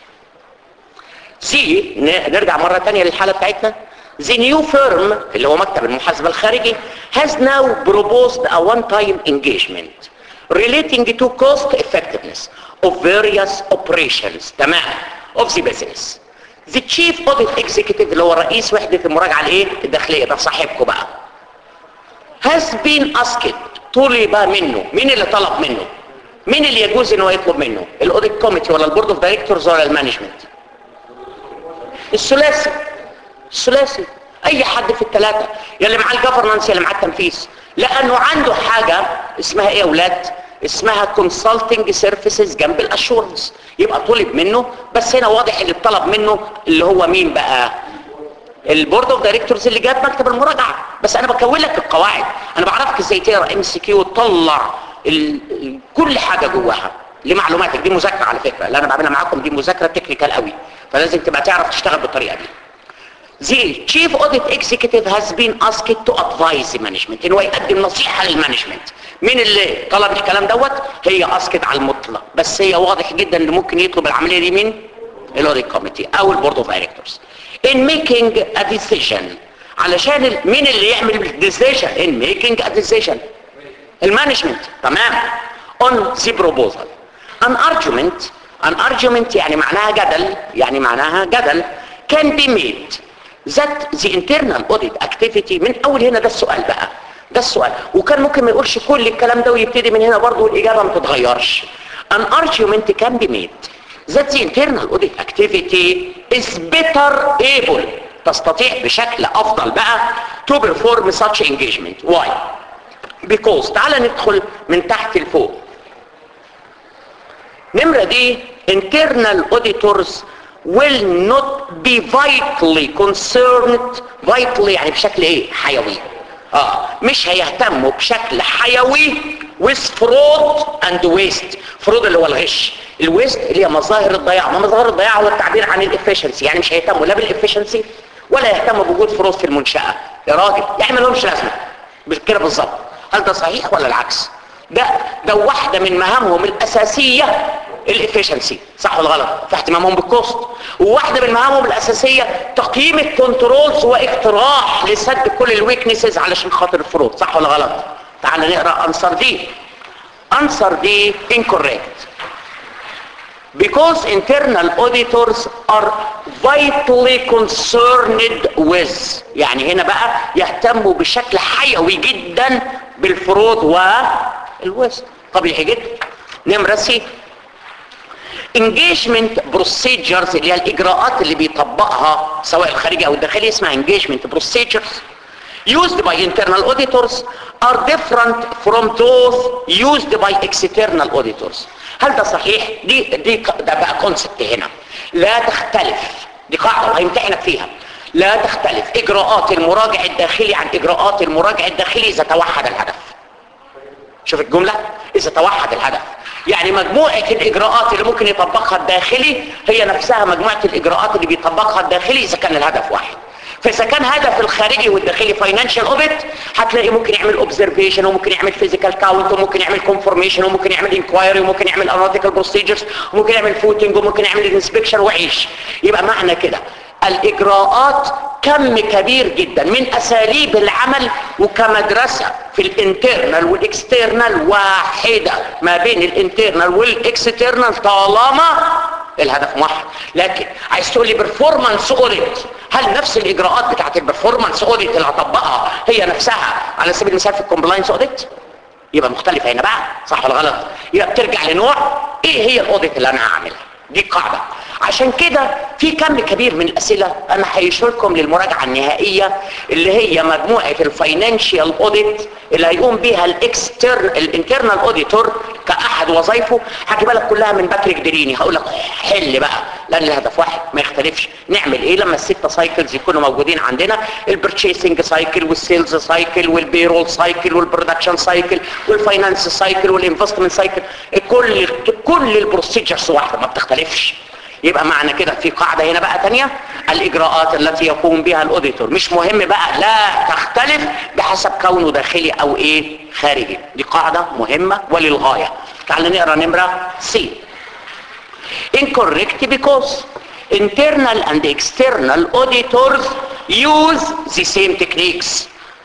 A: سي نرجع مرة تانية للحالة بتاعتنا The new firm اللي هو مكتب المحاسبة الخارجي has now proposed a one-time engagement relating to cost effectiveness of various operations تمام of the business. The chief audit executive اللي هو رئيس وحدة المراجعة الايه الداخلية ده صاحبكم بقى has been asked طلب منه مين اللي طلب منه مين اللي يجوز ان هو يطلب منه الاوديت كوميتي ولا البورد اوف دايركتورز ولا المانجمنت الثلاثي الثلاثي اي حد في الثلاثه يا اللي معاه الجفرنس يا اللي معاه التنفيذ لانه عنده حاجه اسمها ايه يا اولاد اسمها كونسلتنج سيرفيسز جنب الاشورنس يبقى طلب منه بس هنا واضح اللي اتطلب منه اللي هو مين بقى البورد اوف دايركتورز اللي جاب مكتب المراجعه بس انا بكون لك القواعد انا بعرفك ازاي تقرا ام سي كيو وتطلع ال- ال- كل حاجه جواها لمعلوماتك دي مذاكره على فكره اللي انا بعملها معاكم دي مذاكره تكنيكال قوي فلازم تبقى تعرف تشتغل بالطريقه دي The chief audit executive has been asked to advise the management ان هو يقدم نصيحة للمانجمنت مين اللي طلب الكلام دوت هي اسكت على المطلق بس هي واضح جدا ان ممكن يطلب العملية دي مين الاوديت كوميتي او البورد اوف دايركتورز in making a decision علشان ال- مين اللي يعمل decision in making a decision المانجمنت تمام on the proposal an argument an argument يعني معناها جدل يعني معناها جدل can be made that the internal audit activity من اول هنا ده السؤال بقى ده السؤال وكان ممكن ما يقولش كل الكلام ده ويبتدي من هنا برضه والاجابه ما تتغيرش an argument can be made that the internal audit activity is better able تستطيع بشكل افضل بقى to perform such engagement why because تعال ندخل من تحت لفوق نمرة دي internal auditors will not be vitally concerned vitally يعني بشكل ايه حيوي اه مش هيهتموا بشكل حيوي with fraud and waste fraud اللي هو الغش الويست اللي هي مظاهر الضياع ما مظاهر الضياع هو التعبير عن الافشنسي يعني مش هيهتموا لا بالافشنسي ولا يهتموا بوجود فروض في المنشأة يا راجل يعني ما لهمش لازمة كده بالظبط هل ده صحيح ولا العكس ده ده واحدة من مهامهم الأساسية الافشنسي صح ولا غلط في اهتمامهم بالكوست وواحدة من مهامهم الأساسية تقييم الكنترولز واقتراح لسد كل الويكنسز علشان خاطر الفروض صح ولا غلط تعال نقرأ أنصر دي أنصر دي incorrect because internal auditors are vitally concerned with يعني هنا بقى يهتموا بشكل حيوي جدا بالفروض والوست طبيعي جدا نمرة سي engagement procedures اللي هي الاجراءات اللي بيطبقها سواء الخارجي او الداخلي اسمها engagement procedures used by internal auditors are different from those used by external auditors هل ده صحيح دي دي ده بقى كونسبت هنا لا تختلف دي قاعده وهيمتحنك فيها لا تختلف اجراءات المراجع الداخلي عن اجراءات المراجع الداخلي اذا توحد الهدف شوف الجمله اذا توحد الهدف يعني مجموعه الاجراءات اللي ممكن يطبقها الداخلي هي نفسها مجموعه الاجراءات اللي بيطبقها الداخلي اذا كان الهدف واحد فاذا كان هدف الخارجي والداخلي فاينانشال اوديت هتلاقي ممكن يعمل اوبزرفيشن وممكن يعمل فيزيكال كاونت وممكن يعمل كونفورميشن وممكن يعمل انكوايري وممكن يعمل اناليتيكال بروسيجرز وممكن يعمل فوتنج وممكن يعمل انسبكشن وعيش يبقى معنى كده الاجراءات كم كبير جدا من اساليب العمل وكمدرسه في الانترنال والاكسترنال واحده ما بين الانترنال والاكسترنال طالما الهدف موحد لكن عايز تقول لي performance audit هل نفس الاجراءات بتاعت البرفورمانس اوديت اللي هطبقها هي نفسها على سبيل المثال في الكومبلاينس اوديت يبقى مختلفه هنا بقى صح ولا غلط يبقى بترجع لنوع ايه هي الاوديت اللي انا هعملها دي قاعده عشان كده في كم كبير من الاسئله انا هيشيركم للمراجعه النهائيه اللي هي مجموعه الفاينانشال اوديت اللي هيقوم بيها الاكسترن الانترنال اوديتور كاحد وظائفه هجيبها لك كلها من بكر جدريني هقول لك حل بقى لان الهدف واحد ما يختلفش نعمل ايه لما الستة سايكلز يكونوا موجودين عندنا البرتشيسنج سايكل والسيلز سايكل والبيرول سايكل والبرودكشن سايكل والفاينانس سايكل والانفستمنت سايكل كل كل البروسيجرز واحده ما بتختلفش يبقى معنى كده في قاعدة هنا بقى تانية الإجراءات التي يقوم بها الأوديتور مش مهم بقى لا تختلف بحسب كونه داخلي أو إيه خارجي دي قاعدة مهمة وللغاية تعال نقرأ نمرة C incorrect because internal and external auditors use the same techniques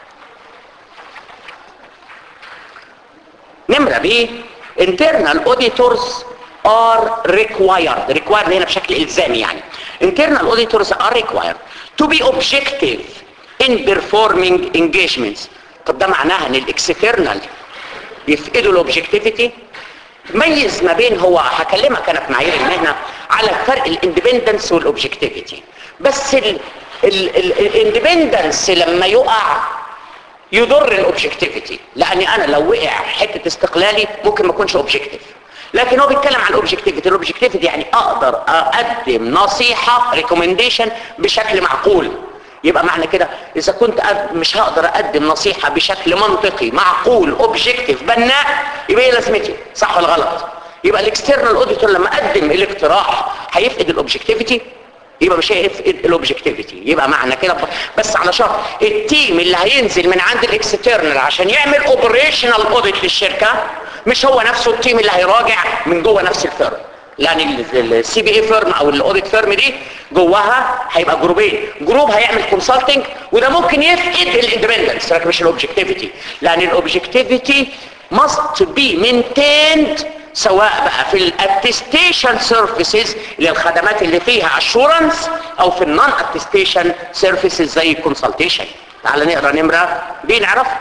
A: نمرة B internal auditors are required required هنا بشكل إلزامي يعني internal auditors are required to be objective in performing engagements طب ده معناها ان الاكسترنال يفقدوا الاوبجكتيفيتي ميز ما بين هو هكلمك انا في معايير المهنه على فرق الاندبندنس والاوبجكتيفيتي بس الاندبندنس لما يقع يضر الاوبجكتيفيتي لاني انا لو وقع حته استقلالي ممكن ما اكونش اوبجكتيف لكن هو بيتكلم عن الاوبجكتيفيتي الاوبجكتيفيتي يعني اقدر اقدم نصيحه ريكومنديشن بشكل معقول يبقى معنى كده اذا كنت أد... مش هقدر اقدم نصيحه بشكل منطقي معقول اوبجكتيف بناء يبقى ايه لازمتي صح ولا غلط يبقى الاكسترنال اوديتور لما قدم الاقتراح هيفقد الاوبجكتيفيتي يبقى مش هيفقد الاوبجكتيفيتي يبقى معنى كده بس على شرط التيم اللي هينزل من عند الاكسترنال عشان يعمل اوبريشنال اوديت للشركه مش هو نفسه التيم اللي هيراجع من جوه نفس الفيرم لان السي بي اي فيرم او الاوديت فيرم دي جواها هيبقى جروبين جروب هيعمل كونسلتنج وده ممكن يفقد الاندبندنس لكن مش الاوبجكتيفيتي لان الاوبجكتيفيتي must be maintained سواء بقى في الاتستيشن سيرفيسز اللي الخدمات اللي فيها اشورنس او في النون اتستيشن سيرفيسز زي الكونسلتيشن تعال نقرا نمره دي نعرفها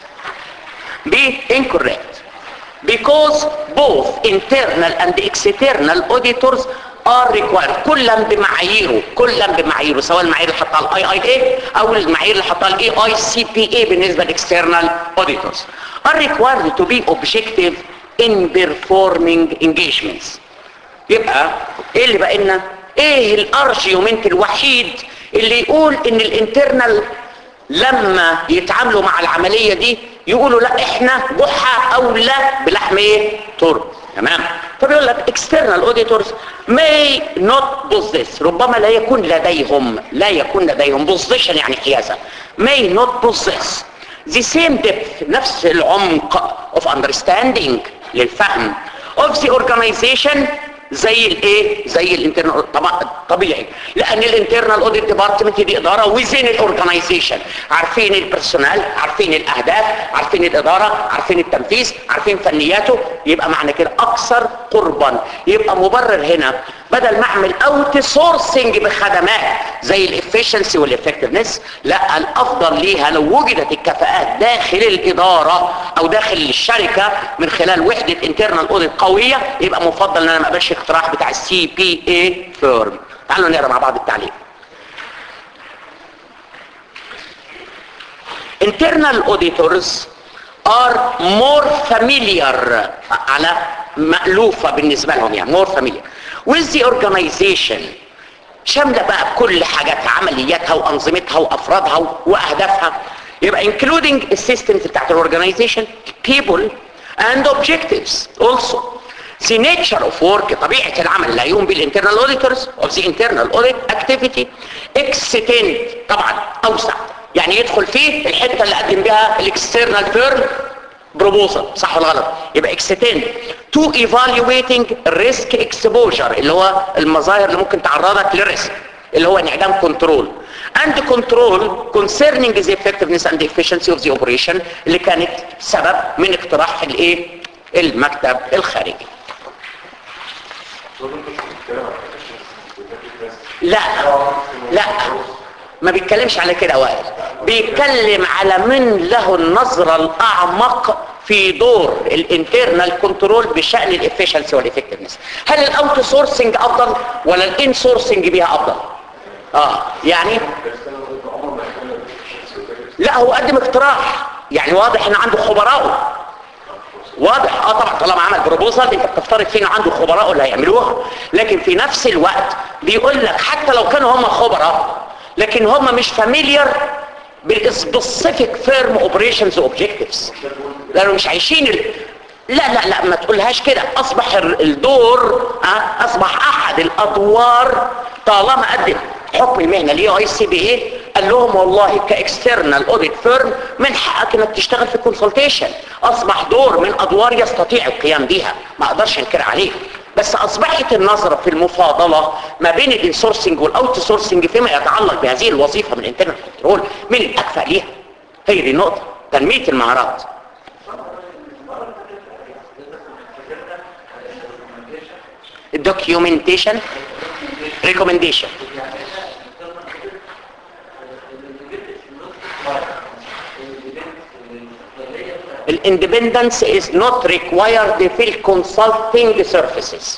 A: بي incorrect because both internal and external auditors are required كلا بمعاييره كلا بمعاييره سواء المعايير اللي حطها الاي اي اي او المعايير اللي حطها الاي اي سي بي اي بالنسبه للاكسترنال auditors are required to be objective in performing engagements يبقى ايه اللي بقى لنا ايه الارجيومنت الوحيد اللي يقول ان الانترنال لما يتعاملوا مع العملية دي يقولوا لا احنا جحا اولى بلحم ايه ترب تمام فبيقول لك external auditors may not possess ربما لا يكون لديهم لا يكون لديهم position يعني حيازة may not possess the same depth نفس العمق of understanding للفهم of the organization زي الايه زي الانترنال طبعا طبيعي لان الانترنال اوديت ديبارتمنت دي اداره وزين الاورجنايزيشن عارفين البيرسونال عارفين الاهداف عارفين الاداره عارفين التنفيذ عارفين فنياته يبقى معنى كده اكثر قربا يبقى مبرر هنا بدل ما اعمل اوت سورسنج بخدمات زي الافشنسي والافكتفنس لا الافضل ليها لو وجدت الكفاءات داخل الاداره او داخل الشركه من خلال وحده انترنال اوديت قويه يبقى مفضل ان انا ما اقبلش الاقتراح بتاع السي بي اي فيرم تعالوا نقرا مع بعض التعليق internal auditors are more familiar على مألوفة بالنسبة لهم يعني more familiar with the organization شاملة بقى بكل حاجاتها عملياتها وأنظمتها وأفرادها وأهدافها يبقى including السيستمز بتاعت الاورجنايزيشن people and objectives also the nature of work طبيعة العمل اللي هيقوم به الانترنال auditors of the internal audit activity extend طبعا أوسع يعني يدخل فيه الحتة اللي قدم بها الاكسترنال فيرم بروبوزل صح ولا غلط يبقى extend to evaluating risk exposure اللي هو المظاهر اللي ممكن تعرضك للريسك اللي هو انعدام كنترول and control concerning the effectiveness and efficiency of the operation اللي كانت سبب من اقتراح الايه المكتب الخارجي لا لا ما بيتكلمش على كده وائل بيتكلم على من له النظرة الأعمق في دور الانترنال كنترول بشأن الافشنسي والافكتفنس هل الاوت سورسنج افضل ولا الان سورسنج بيها افضل اه يعني لا هو قدم اقتراح يعني واضح ان عنده خبراء واضح اه طبعا طالما عمل بروبوزال انت بتفترض فيه انه عنده خبراء اللي هيعملوها لكن في نفس الوقت بيقول لك حتى لو كانوا هم خبراء لكن هم مش فاميليار بالسبيسيفيك فيرم اوبريشنز اوبجكتيفز لانه مش عايشين ال... لا لا لا ما تقولهاش كده اصبح الدور أه؟ اصبح احد الادوار طالما قدم حكم المهنه اللي هو اي سي بي اي قال لهم والله كاكسترنال اوديت فيرم من حقك انك تشتغل في كونسلتيشن اصبح دور من ادوار يستطيع القيام بها ما اقدرش انكر عليه بس اصبحت النظرة في المفاضلة ما بين الانسورسنج والاوت سورسنج فيما يتعلق بهذه الوظيفة من الانترنت كنترول من الاكفأ ليها هي دي النقطة تنمية المهارات الدوكيومنتيشن ريكومنديشن الاندبندنس is not required في الكونسلتنج سيرفيسز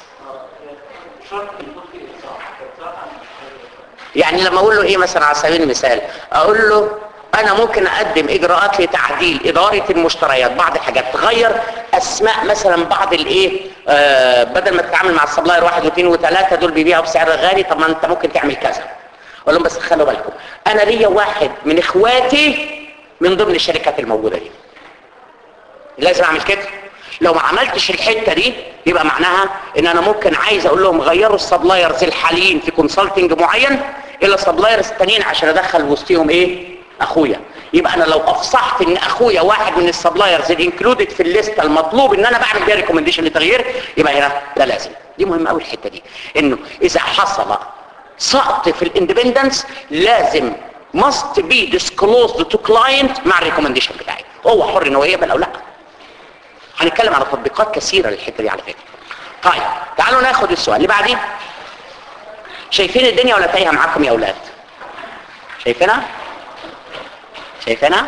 A: يعني لما اقول له ايه مثلا على سبيل المثال اقول له انا ممكن اقدم اجراءات لتعديل اداره المشتريات بعض الحاجات تغير اسماء مثلا بعض الايه آه بدل ما تتعامل مع السبلاير واحد واثنين وثلاثه دول بيبيعوا بسعر غالي طب ما انت ممكن تعمل كذا اقول لهم بس خلوا بالكم انا ليا واحد من اخواتي من ضمن الشركات الموجوده دي لازم اعمل كده لو ما عملتش الحته دي يبقى معناها ان انا ممكن عايز اقول لهم غيروا السبلايرز الحاليين في كونسلتنج معين الى سبلايرز التانيين عشان ادخل وسطهم ايه اخويا يبقى انا لو افصحت ان اخويا واحد من السبلايرز الانكلودد في الليسته المطلوب ان انا بعمل بيها ريكومنديشن لتغيير يبقى هنا ده لازم دي مهمه قوي الحته دي انه اذا حصل سقط في الاندبندنس لازم must be disclosed to client مع الريكومنديشن بتاعي هو حر ان هو يقبل او لا هنتكلم على تطبيقات كثيره للحته دي على فكره طيب تعالوا ناخد السؤال اللي بعديه شايفين الدنيا ولا تايهه معاكم يا اولاد شايفينها شايفينها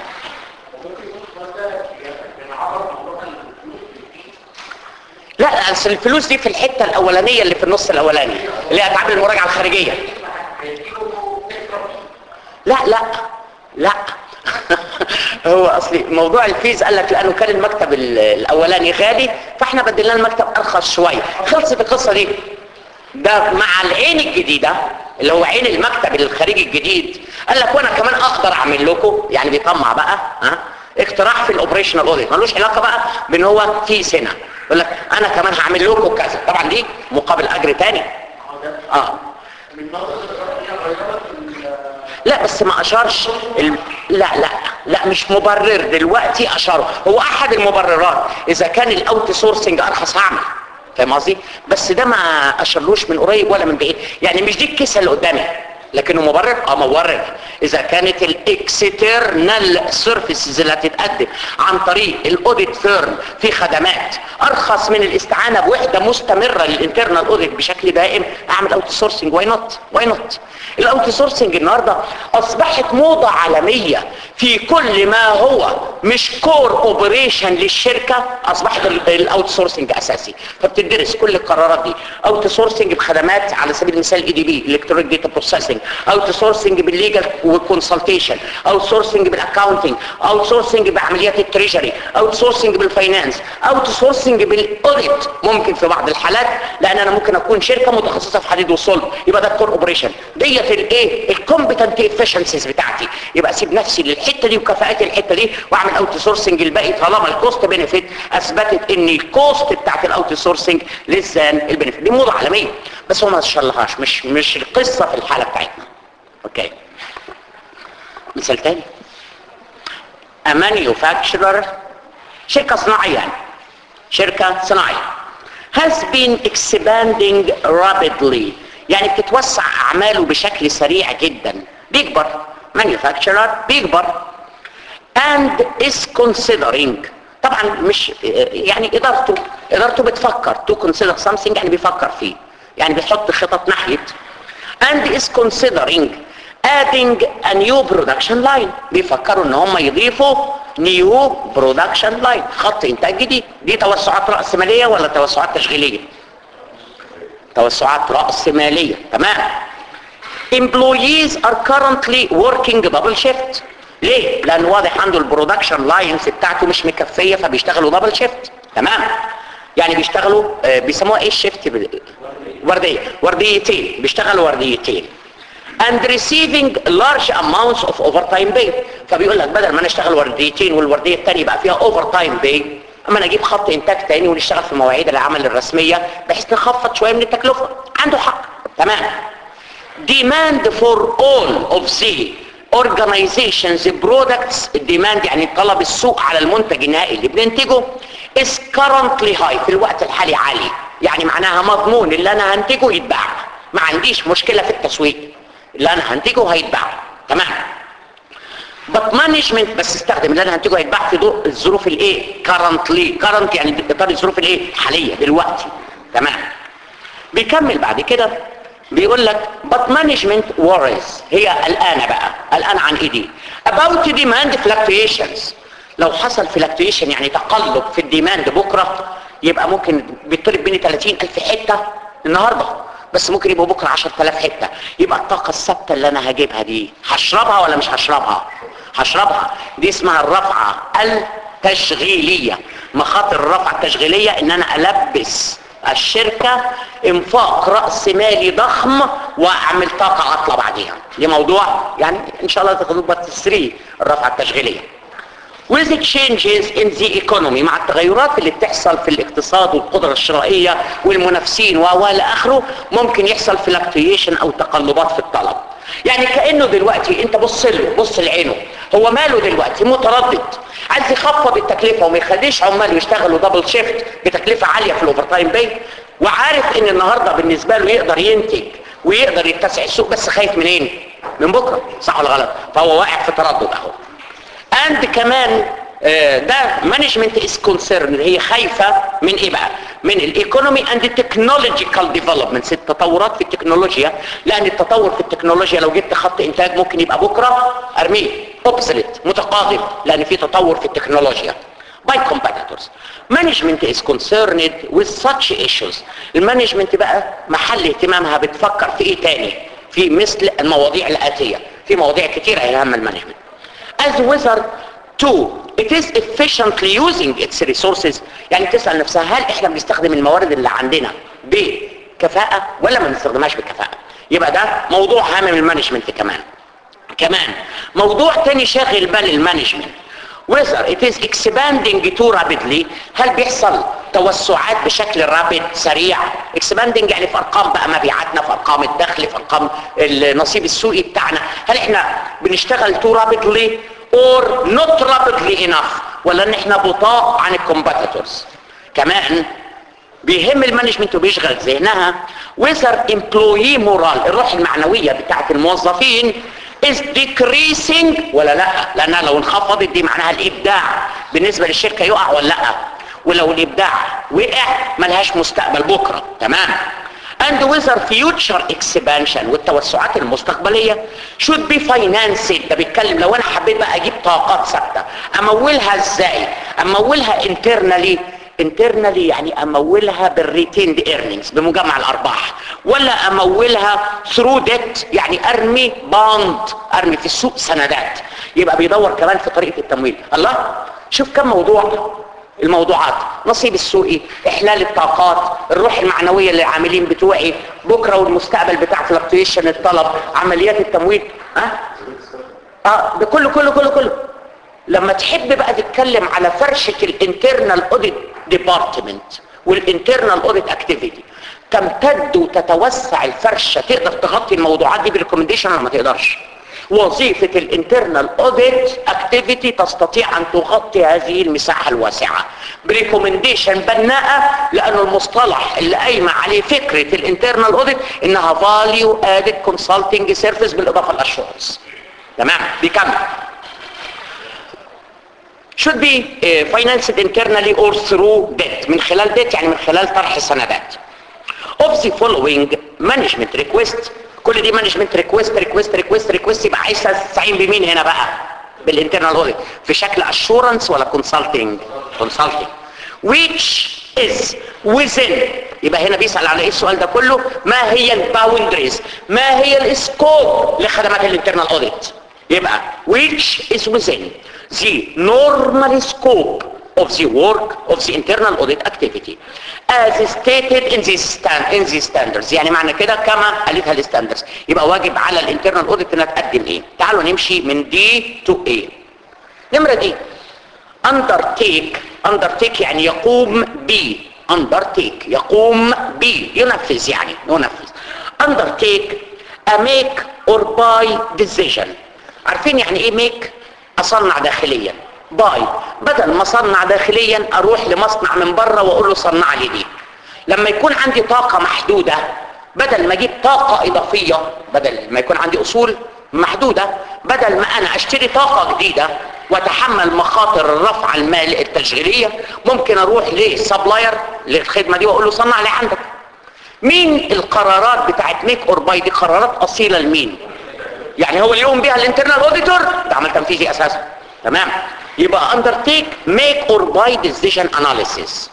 A: لا اصل الفلوس دي في الحته الاولانيه اللي في النص الاولاني اللي هي اتعاب المراجعه الخارجيه لا لا لا هو اصلي موضوع الفيز قال لك لانه كان المكتب ال- الاولاني غالي فاحنا بدلنا المكتب ارخص شويه خلصت القصه دي ده مع العين الجديده اللي هو عين المكتب الخارجي الجديد قال لك وانا كمان اقدر اعمل لكم يعني بيطمع بقى ها اقتراح في الاوبريشنال اوديت ملوش علاقه بقى بان هو في سنه يقول لك انا كمان هعمل لكم كذا طبعا دي مقابل اجر تاني اه لا بس ما اشارش ال... لا لا لا مش مبرر دلوقتي اشاره هو احد المبررات اذا كان الاوت سورسنج ارخص هعمل فاهم قصدي بس ده ما اشرلوش من قريب ولا من بعيد يعني مش دي الكيسه اللي قدامي لكنه مبرر اه مبرر اذا كانت الاكسترنال سيرفيسز اللي هتتقدم عن طريق الاوديت فيرم في خدمات ارخص من الاستعانه بوحده مستمره للانترنال اوديت بشكل دائم اعمل اوت سورسنج واي نوت واي نوت الاوت سورسنج النهارده اصبحت موضه عالميه في كل ما هو مش كور اوبريشن للشركه اصبحت الاوت سورسنج اساسي فبتدرس كل القرارات دي اوت سورسنج بخدمات على سبيل المثال اي دي بي الكترونيك داتا بروسيسنج اوت سورسنج بالليجل والكونسلتيشن اوت سورسنج بالاكاونتنج اوت سورسنج بعمليات التريجري اوت سورسنج بالفاينانس اوت سورسنج بالاوديت ممكن في بعض الحالات لان انا ممكن اكون شركه متخصصه في حديد وصلب يبقى ده الكور اوبريشن ديت الايه الكومبتنت افشنسيز بتاعتي يبقى اسيب نفسي للحته دي وكفاءتي الحته دي واعمل اوت سورسنج الباقي طالما الكوست بينيفيت اثبتت ان الكوست بتاعت الاوت سورسنج لسان البينيفيت دي موضه عالميه بس هو ما شرحهاش مش مش القصه في الحاله بتاعتنا اوكي مثال تاني a manufacturer شركة صناعية يعني شركة صناعية has been expanding rapidly يعني بتتوسع أعماله بشكل سريع جدا بيكبر manufacturer بيكبر and is considering طبعا مش يعني إدارته إدارته بتفكر to consider something يعني بيفكر فيه يعني بيحط خطط ناحية and is considering adding a new production line بيفكروا ان هم يضيفوا new production line خط انتاج جديد دي توسعات رأس مالية ولا توسعات تشغيلية توسعات رأس مالية تمام employees are currently working double shift ليه؟ لأن واضح عنده البرودكشن لاينز بتاعته مش مكفية فبيشتغلوا دبل شيفت تمام يعني بيشتغلوا آه، بيسموها ايه الشيفت بال- وردية ورديتين بيشتغلوا ورديتين and receiving large amounts of overtime pay فبيقول لك بدل ما انا اشتغل ورديتين والورديه الثانيه يبقى فيها overtime pay اما انا اجيب خط انتاج تاني ونشتغل في مواعيد العمل الرسميه بحيث نخفض شويه من التكلفه عنده حق تمام demand for all of the organizations products الديماند يعني طلب السوق على المنتج النهائي اللي بننتجه is currently high في الوقت الحالي عالي يعني معناها مضمون اللي انا هنتجه يتباع ما عنديش مشكلة في التسويق اللي انا هنتجه هيتباع تمام but management بس استخدم اللي انا هنتجه هيتباع في ضوء الظروف الايه currently current يعني اطار الظروف الايه الحالية دلوقتي تمام بيكمل بعد كده بيقول لك but management worries هي قلقانه بقى قلقانه عن ايه دي about demand fluctuations لو حصل fluctuation يعني تقلب في الديماند بكره يبقى ممكن بيطلب مني 30000 حته النهارده بس ممكن يبقى بكره 10000 حته يبقى الطاقه الثابته اللي انا هجيبها دي هشربها ولا مش هشربها هشربها دي اسمها الرفعه التشغيليه مخاطر الرفعه التشغيليه ان انا البس الشركة انفاق رأس مالي ضخم واعمل طاقة عطلة بعديها دي موضوع يعني ان شاء الله تاخدوه بس 3 الرفعة التشغيلية with changes in the economy مع التغيرات اللي بتحصل في الاقتصاد والقدرة الشرائية والمنافسين والى اخره ممكن يحصل fluctuation او تقلبات في الطلب يعني كأنه دلوقتي انت بص له بص لعينه هو ماله دلوقتي متردد عايز يخفض التكلفة وما يخليش عماله يشتغلوا دبل شيفت بتكلفة عالية في الاوفر تايم باي وعارف ان النهاردة بالنسبة له يقدر ينتج ويقدر يتسع السوق بس خايف منين من بكرة صح ولا غلط فهو واقع في تردد اهو اند كمان آه، ده مانجمنت از كونسيرن هي خايفه من ايه بقى من الايكونومي اند التكنولوجيكال ديفلوبمنتس التطورات في التكنولوجيا لان التطور في التكنولوجيا لو جبت خط انتاج ممكن يبقى بكره ارميه اوبسليت متقاضم لان في تطور في التكنولوجيا by competitors. Management is concerned with such issues. المانجمنت بقى محل اهتمامها بتفكر في ايه تاني في مثل المواضيع الآتية في مواضيع كتيرة يهم المانجمنت as whether to it is efficiently using its resources يعني تسأل نفسها هل احنا بنستخدم الموارد اللي عندنا بكفاءة ولا ما بنستخدمهاش بكفاءة يبقى ده موضوع هام من المانجمنت كمان كمان موضوع تاني شاغل بال المانجمنت whether it is expanding too rapidly هل بيحصل توسعات بشكل رابد سريع expanding يعني في ارقام بقى مبيعاتنا في ارقام الدخل في ارقام النصيب السوقي بتاعنا هل احنا بنشتغل too rapidly or not rapidly enough ولا ان احنا بطاء عن الكومبيتيتورز كمان بيهم المانجمنت وبيشغل ذهنها whether employee moral الروح المعنوية بتاعت الموظفين is decreasing ولا لا لانها لو انخفضت دي معناها الابداع بالنسبة للشركة يقع ولا لا ولو الابداع وقع ملهاش مستقبل بكرة تمام and whether future expansion والتوسعات المستقبلية should be financed ده بيتكلم لو انا حبيت بقى اجيب طاقات ثابته امولها ازاي امولها internally internally يعني امولها بالريتيند earnings بمجمع الارباح ولا امولها through debt يعني ارمي باند ارمي في السوق سندات يبقى بيدور كمان في طريقة التمويل الله شوف كم موضوع الموضوعات نصيب السوقي احلال الطاقات الروح المعنوية للعاملين بتوعي بكرة والمستقبل بتاع فلكتويشن الطلب عمليات التمويل ها اه ده كله كله كله كله لما تحب بقى تتكلم على فرشة الانترنال اوديت ديبارتمنت والانترنال اوديت اكتيفيتي تمتد وتتوسع الفرشة تقدر تغطي الموضوعات دي بالريكومنديشن ولا ما تقدرش وظيفة الانترنال اوديت اكتيفيتي تستطيع ان تغطي هذه المساحة الواسعة بريكومنديشن بناءة لانه المصطلح اللي قايمة عليه فكرة الانترنال اوديت انها فاليو ادد كونسلتنج سيرفيس بالاضافة للاشورنس تمام بيكمل should be uh, financed internally or through debt من خلال debt يعني من خلال طرح سندات of the following management request كل دي management request request request request يبقى عايز تستعين بمين هنا بقى بالinternal audit في شكل assurance ولا consulting consulting which is within يبقى هنا بيسأل على ايه السؤال ده كله ما هي الباوندريز ما هي الاسكوب لخدمات الانترنال audit يبقى which is within the normal scope of the work of the internal audit activity as stated in the stand in the standards يعني معنى كده كما قالتها الستاندرز يبقى واجب على الانترنال اوديت انها تقدم ايه تعالوا نمشي من دي تو ايه نمرة دي undertake undertake يعني يقوم ب undertake يقوم ب ينفذ يعني ينفذ undertake a make or buy decision عارفين يعني ايه make اصنع داخليا باي بدل ما اصنع داخليا اروح لمصنع من بره واقول له صنع لي دي لما يكون عندي طاقة محدودة بدل ما اجيب طاقة اضافية بدل ما يكون عندي اصول محدودة بدل ما انا اشتري طاقة جديدة واتحمل مخاطر الرفع المال التشغيلية ممكن اروح للسبلاير للخدمة دي واقول له صنع لي عندك مين القرارات بتاعت ميك اور باي دي قرارات اصيلة لمين يعني هو اليوم بيها الانترنال اوديتور ده عمل تنفيذي اساسا تمام يبقى undertake make or buy decision analysis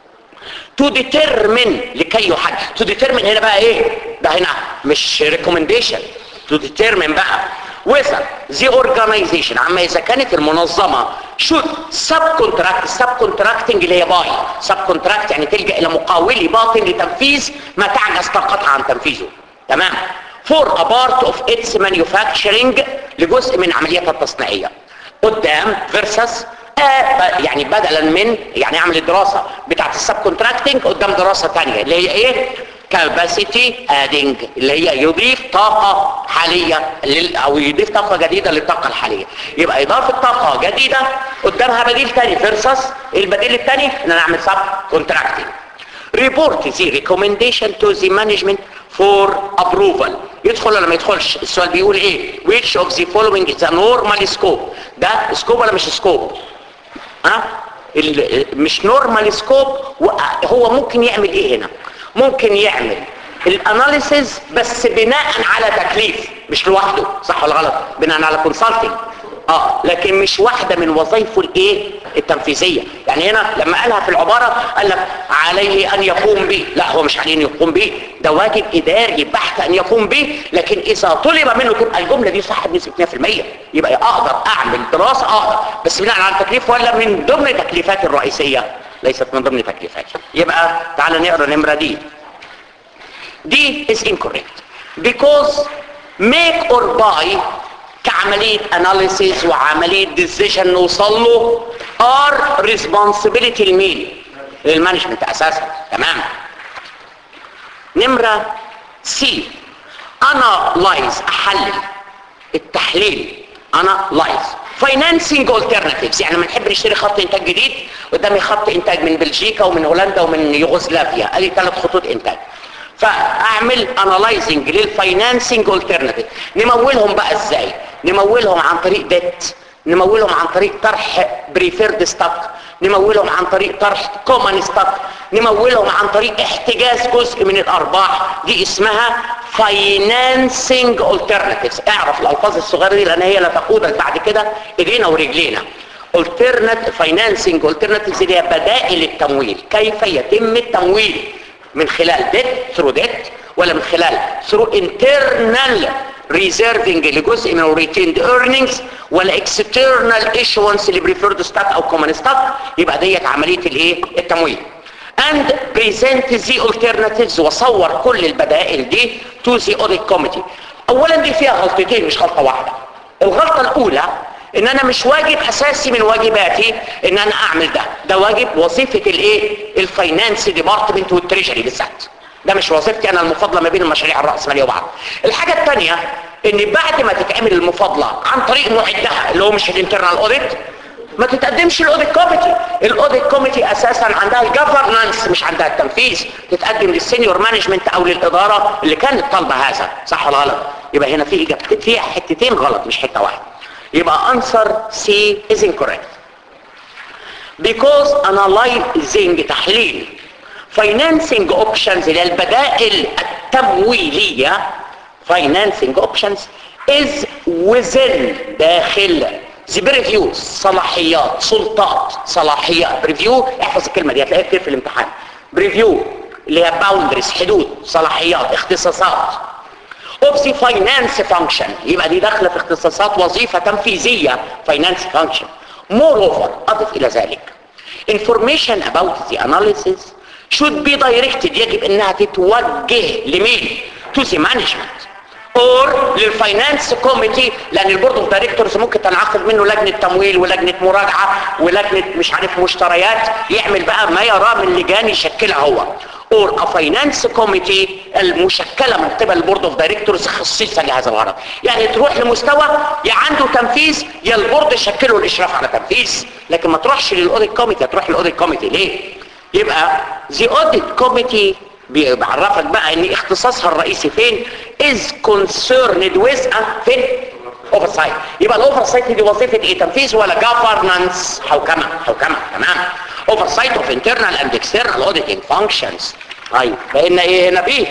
A: to determine لكي يحدد to determine هنا بقى ايه ده هنا مش recommendation to determine بقى whether the organization عما اذا كانت المنظمة should subcontract subcontracting اللي هي باي subcontract يعني تلجأ الى مقاولي باطن لتنفيذ ما تعجز طاقتها عن تنفيذه تمام for a part of its manufacturing لجزء من عملياتها التصنيعية قدام versus آه يعني بدلا من يعني اعمل الدراسه بتاعت السب كونتراكتنج قدام دراسه ثانيه اللي هي ايه كاباسيتي ادنج اللي هي يضيف طاقه حاليه لل او يضيف طاقه جديده للطاقه الحاليه يبقى اضافه طاقه جديده قدامها بديل ثاني فيرسس البديل الثاني ان انا اعمل سب كونتراكتنج report the recommendation to the management for approval يدخل ولا ما يدخلش السؤال بيقول ايه which of the following is a normal scope ده سكوب ولا مش سكوب ها ال- مش نورمال سكوب هو ممكن يعمل ايه هنا ممكن يعمل الاناليسز بس بناء على تكليف مش لوحده صح ولا غلط بناء على كونسلتنج اه لكن مش واحدة من وظائفه الايه التنفيذية يعني هنا لما قالها في العبارة قال لك عليه ان يقوم به لا هو مش عليه ان يقوم به ده واجب اداري بحت ان يقوم به لكن اذا طلب منه تبقى الجملة دي صح بنسبة 100% يبقى اقدر اعمل دراسة اقدر بس بناء على التكليف ولا من ضمن تكليفاتي الرئيسية ليست من ضمن تكليفاتي يبقى تعال نقرا النمرة دي دي is incorrect because make or buy كعملية analysis وعملية decision نوصل له are responsibility لمين للمانجمنت اساسا تمام نمرة سي analyze احلل التحليل analyze financing alternatives يعني لما نحب نشتري خط انتاج جديد قدامي خط انتاج من بلجيكا ومن هولندا ومن يوغوسلافيا ادي ثلاث خطوط انتاج فاعمل انالايزنج للفاينانسنج الترناتيف نمولهم بقى ازاي نمولهم عن طريق ديت نمولهم عن طريق طرح بريفيرد ستوك نمولهم عن طريق طرح كومن ستوك نمولهم عن طريق احتجاز جزء من الارباح دي اسمها فاينانسنج alternatives اعرف الالفاظ الصغيره دي لان هي لا تقودك بعد كده ايدينا ورجلينا alternate financing alternatives اللي هي بدائل التمويل كيف يتم التمويل من خلال debt through debt ولا من خلال through internal reserving لجزء من الريتيند earnings ولا external issuance اللي preferred stock او common stock يبقى ديت عملية الايه التمويل and present the alternatives وصور كل البدائل دي to the audit committee اولا دي فيها غلطتين مش غلطة واحدة الغلطة الاولى ان انا مش واجب اساسي من واجباتي ان انا اعمل ده ده واجب وظيفة الايه الفاينانس ديبارتمنت والتريجري بالذات ده مش وظيفتي انا المفاضله ما بين المشاريع الراسماليه وبعض الحاجه الثانيه ان بعد ما تتعمل المفاضله عن طريق معدها اللي هو مش الانترنال اوديت ما تتقدمش الاوديت كوميتي الاوديت كوميتي اساسا عندها الجفرنانس مش عندها التنفيذ تتقدم للسينيور مانجمنت او للاداره اللي كانت طالبه هذا صح ولا غلط يبقى هنا في اجابتين في حتتين غلط مش حته واحده يبقى answer C is incorrect because analyzing تحليل financing options اللي هي البدائل التمويلية financing options is within داخل the reviews صلاحيات سلطات صلاحيات ريفيو احفظ الكلمة دي هتلاقيها كتير في الامتحان ريفيو اللي هي boundaries حدود صلاحيات اختصاصات of the finance function يبقى دي داخله في اختصاصات وظيفة تنفيذية finance function moreover اضف الى ذلك information about the analysis should be directed يجب انها تتوجه لمين to the management or للفاينانس كوميتي لان البورد اوف دايركتورز ممكن تنعقد منه لجنه تمويل ولجنه مراجعه ولجنه مش عارف مشتريات يعمل بقى ما يراه من لجان يشكلها هو or a finance committee المشكله من قبل البورد اوف دايركتورز خصيصا لهذا الغرض يعني تروح لمستوى يا عنده تنفيذ يا البورد يشكله الاشراف على تنفيذ لكن ما تروحش للاوديت كوميتي تروح للاوديت كوميتي ليه يبقى the audit committee بيعرفك بقى ان اختصاصها الرئيسي فين is concerned with أه فين oversight يبقى الاوفرسايت دي وظيفه ايه تنفيذ ولا governance حوكمه حوكمه تمام oversight of internal and external auditing functions طيب بقينا ايه هنا بيه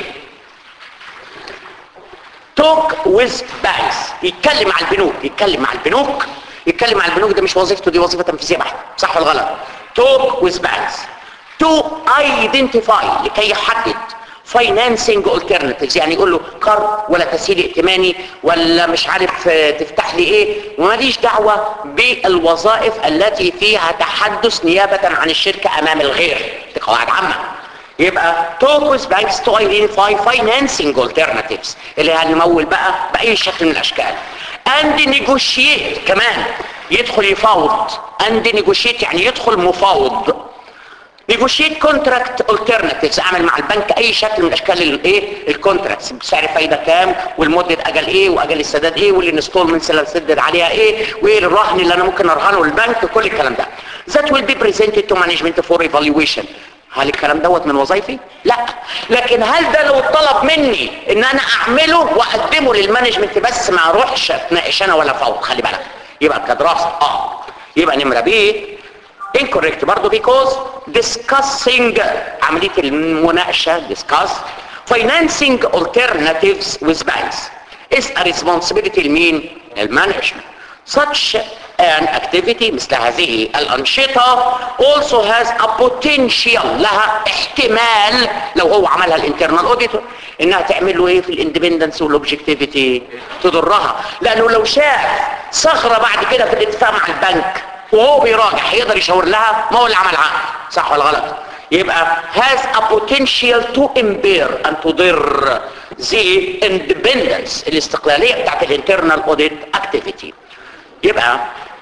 A: talk with banks يتكلم مع البنوك يتكلم مع البنوك يتكلم مع البنوك ده مش وظيفته دي وظيفه تنفيذيه بحته صح ولا غلط talk with banks to identify لكي يحدد financing alternatives يعني يقول له قرض ولا تسهيل ائتماني ولا مش عارف تفتح لي ايه وماليش دعوة بالوظائف التي فيها تحدث نيابة عن الشركة امام الغير دي قواعد عامة يبقى talk with banks to identify financing alternatives اللي هنمول بقى بأي شكل من الاشكال and negotiate كمان يدخل يفاوض and negotiate يعني يدخل مفاوض نيجوشيت كونتراكت alternatives اعمل مع البنك اي شكل من اشكال الايه الكونتراكتس بسعر فايده كام والمده اجل ايه واجل السداد ايه والانستولمنتس اللي هسدد عليها ايه وايه الرهن اللي انا ممكن ارهنه للبنك كل الكلام ده that will be presented to management for evaluation هل الكلام دوت من وظيفي لا لكن هل ده لو طلب مني ان انا اعمله واقدمه للمانجمنت بس ما اروحش اتناقش انا ولا فوض خلي بالك يبقى كدراسه اه يبقى نمره بي incorrect برضو because discussing عملية المناقشة discuss financing alternatives with banks is a responsibility لمين؟ المانجمنت such an activity مثل هذه الأنشطة also has a potential لها احتمال لو هو عملها الانترنال auditor انها تعمل له ايه في الاندبندنس والاوبجكتيفيتي تضرها لانه لو شاف ثغره بعد كده في الاتفاق مع البنك وهو بيراجع هيقدر يشاور لها ما هو اللي عمل عقد صح ولا غلط يبقى has a potential to impair and تضر the independence الاستقلالية بتاعت الانترنال audit activity يبقى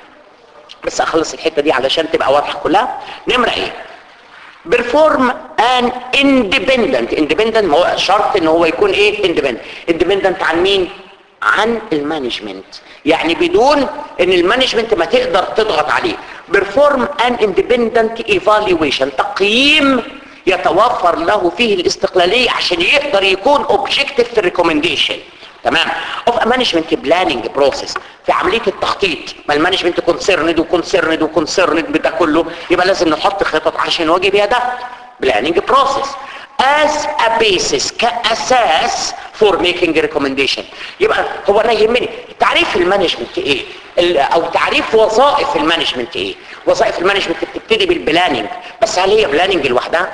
A: بس اخلص الحتة دي علشان تبقى واضحة كلها نمرة ايه perform an independent independent ما هو شرط ان هو يكون ايه independent independent عن مين عن المانجمنت يعني بدون ان المانجمنت ما تقدر تضغط عليه perform an independent evaluation تقييم يتوفر له فيه الاستقلالية عشان يقدر يكون objective في recommendation تمام of a management planning process في عملية التخطيط ما المانجمنت كونسيرند وكونسيرند وكونسيرند بده كله يبقى لازم نحط خطط عشان نواجه بيها ده planning process as a basis كأساس for making a recommendation يبقى هو انا يهمني تعريف المانجمنت ايه ال- او تعريف وظائف المانجمنت ايه وظائف المانجمنت بتبتدي بالبلاننج بس هل هي بلاننج لوحدها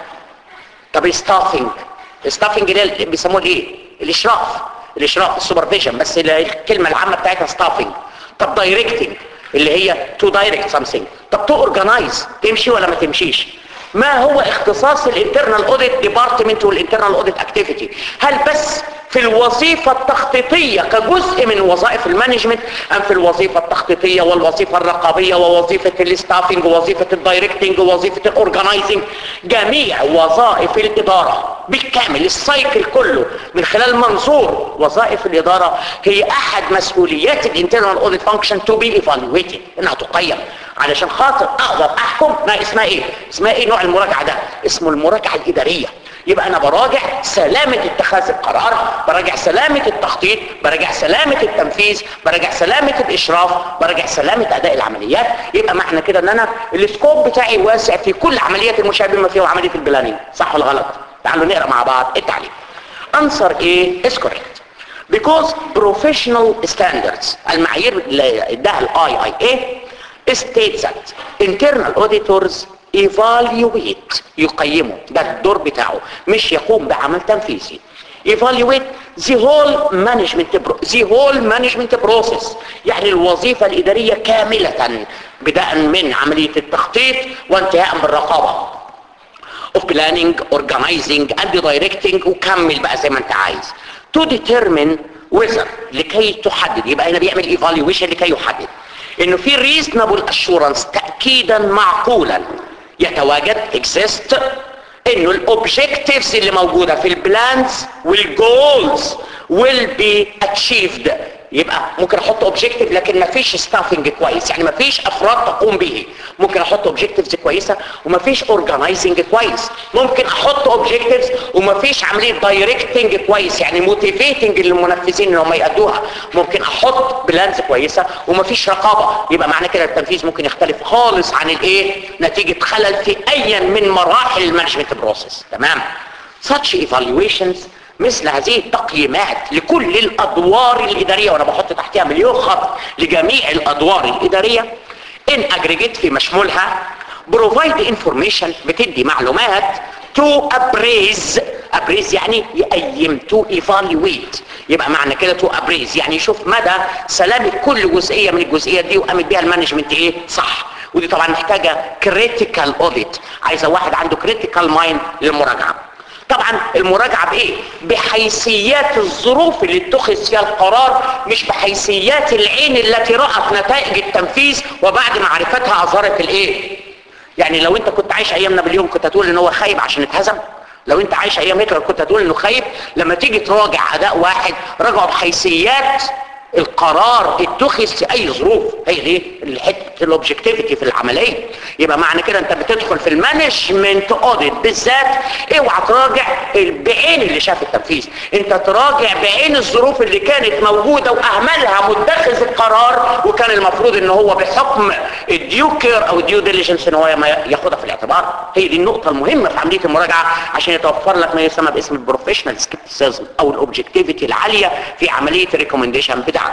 A: طب الستافنج الستافنج اللي بيسموه ايه الاشراف الاشراف السوبرفيجن بس الكلمه العامه بتاعتها ستافنج طب دايركتنج اللي هي تو دايركت سامثينج طب تو اورجنايز تمشي ولا ما تمشيش ما هو اختصاص الانترنال اوديت ديبارتمنت والانترنال اوديت اكتيفيتي هل بس في الوظيفة التخطيطية كجزء من وظائف المانجمنت ام في الوظيفة التخطيطية والوظيفة الرقابية ووظيفة الستافنج ووظيفة الدايركتنج ووظيفة الاورجنايزنج جميع وظائف الادارة بالكامل السايكل كله من خلال منظور وظائف الادارة هي احد مسؤوليات الانترنال اوديت فانكشن تو بي ايفالويتد انها تقيم علشان خاطر اقدر احكم ما اسمها ايه اسمها ايه نوع المراجعة ده اسمه المراجعة الادارية يبقى انا براجع سلامة اتخاذ القرار براجع سلامة التخطيط براجع سلامة التنفيذ براجع سلامة الاشراف براجع سلامة اداء العمليات يبقى معنى كده ان انا السكوب بتاعي واسع في كل عمليات المشابهة بما فيها عملية البلانينج صح ولا غلط تعالوا نقرا مع بعض التعليق answer A is correct because professional standards المعايير اللي اداها الاي اي اي states that internal auditors evaluate يقيموا ده الدور بتاعه مش يقوم بعمل تنفيذي evaluate the whole management pro- the whole management process يعني الوظيفة الإدارية كاملة بدءا من عملية التخطيط وانتهاء بالرقابة of planning, organizing and directing وكمل بقى زي ما انت عايز to determine whether لكي تحدد يبقى هنا بيعمل evaluation لكي يحدد انه في reasonable assurance تأكيدا معقولا يتواجد exist انه الاوبجكتيفز اللي موجودة في البلانز والجولز will be achieved يبقى ممكن احط اوبجكتيف لكن مفيش ستافنج كويس يعني مفيش افراد تقوم به ممكن احط اوبجكتيفز كويسه ومفيش اورجنايزنج كويس ممكن احط اوبجكتيفز ومفيش عمليه دايركتنج كويس يعني موتيفيتنج للمنفذين ان هم يأدوها ممكن احط بلانز كويسه ومفيش رقابه يبقى معنى كده التنفيذ ممكن يختلف خالص عن الايه نتيجه خلل في اي من مراحل المانجمنت بروسيس تمام such evaluations مثل هذه التقييمات لكل الادوار الاداريه وانا بحط تحتها مليون خط لجميع الادوار الاداريه ان اجريجيت في مشمولها provide information بتدي معلومات to appraise appraise يعني يقيم to evaluate يبقى معنى كده to appraise يعني يشوف مدى سلامة كل جزئية من الجزئيات دي وقامت بيها المانجمنت ايه صح ودي طبعا محتاجة critical audit عايزة واحد عنده critical mind للمراجعة طبعا المراجعة بايه بحيثيات الظروف اللي اتخذ فيها القرار مش بحيثيات العين التي رأت نتائج التنفيذ وبعد معرفتها اظهرت الايه يعني لو انت كنت عايش ايام نابليون كنت هتقول ان هو خايب عشان اتهزم لو انت عايش ايام هتلر كنت هتقول انه خايب لما تيجي تراجع اداء واحد راجعه بحيثيات القرار اتخذ في اي ظروف هي دي الحته الاوبجكتيفيتي في العمليه يبقى معنى كده انت بتدخل في المانجمنت اوديت بالذات اوعى تراجع بعين اللي شاف التنفيذ انت تراجع بعين الظروف اللي كانت موجوده واهملها متخذ القرار وكان المفروض ان هو بحكم الديو كير او الديو ديليجنس ان هو ما ياخدها في الاعتبار هي دي النقطه المهمه في عمليه المراجعه عشان يتوفر لك ما يسمى باسم البروفيشنال سكيبتيزم او الاوبجكتيفيتي العاليه في عمليه الريكومنديشن بتاعتك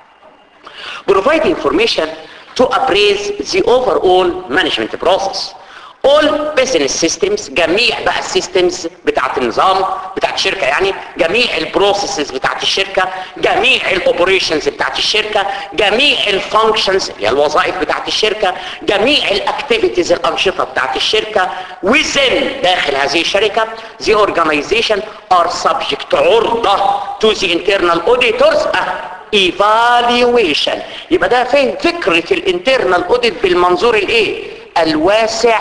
A: provide information to appraise the overall management process all business systems جميع بقى السيستمز بتاعت النظام بتاعت الشركة يعني جميع البروسيسز بتاعت الشركة جميع الاوبريشنز بتاعت الشركة جميع الفانكشنز اللي هي الوظائف بتاعت الشركة جميع الاكتيفيتيز الانشطة بتاعت الشركة within داخل هذه الشركة the organization are subject عرضة to the internal auditors evaluation يبقى ده فين فكرة الانترنال اوديت بالمنظور الايه الواسع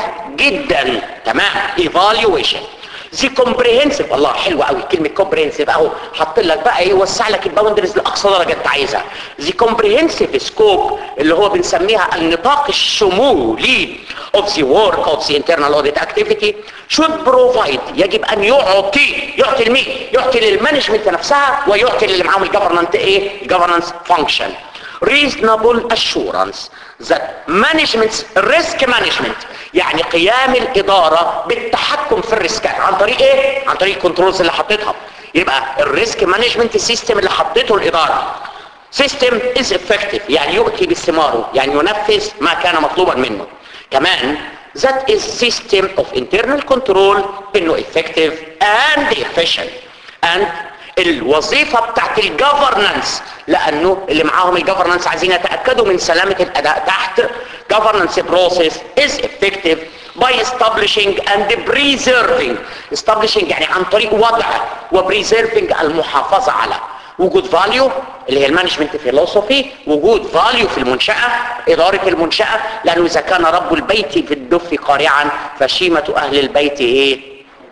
A: جدا تمام evaluation دي comprehensive الله حلوه قوي كلمه comprehensive اهو حط لك بقى ايه وسع لك الباوندرز لاقصى درجه انت عايزها دي comprehensive scope اللي هو بنسميها النطاق الشمولي of the work of the internal audit activity should provide يجب ان يعطي يعطي لمين يعطي للمانجمنت نفسها ويعطي للي معاهم الجفرنت ايه governance function reasonable assurance that management risk management يعني قيام الإدارة بالتحكم في الريسكات عن طريق ايه؟ عن طريق الكنترولز اللي حطيتها يبقى الريسك مانجمنت سيستم اللي حطيته الإدارة سيستم is effective يعني يؤتي بالثماره يعني ينفذ ما كان مطلوبا منه كمان that is system of internal control انه effective and efficient and الوظيفة بتاعت الجفرنانس لانه اللي معاهم الجفرنانس عايزين يتأكدوا من سلامة الاداء تحت governance process is effective by establishing and preserving establishing يعني عن طريق وضع وpreserving المحافظة على وجود فاليو اللي هي المانجمنت فيلوسوفي وجود فاليو في المنشأة إدارة المنشأة لأنه إذا كان رب البيت في الدف قارعا فشيمة أهل البيت إيه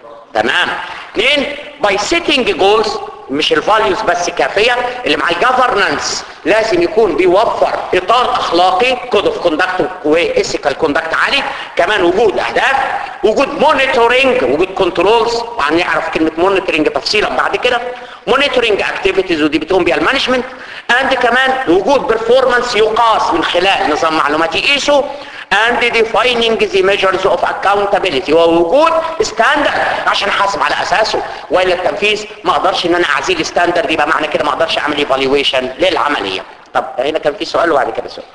A: تمام اثنين باي سيتنج جولز مش الفاليوز بس كافيه اللي مع الجفرنانس لازم يكون بيوفر اطار اخلاقي كود اوف كوندكت وايثيكال كوندكت عالي كمان وجود اهداف وجود مونيتورنج وجود كنترولز وهنعرف كلمه مونيتورنج تفصيلا بعد كده مونيتورنج اكتيفيتيز ودي بتقوم بيها المانجمنت اند كمان وجود بيرفورمانس يقاس من خلال نظام معلوماتي ايسو and defining the measures of accountability ووجود ستاندرد عشان احاسب على اساسه والا التنفيذ ما اقدرش ان انا اعزيل ستاندرد يبقى معنى كده ما اقدرش اعمل ايفالويشن للعمليه طب هنا كان في سؤال وبعد كده سؤال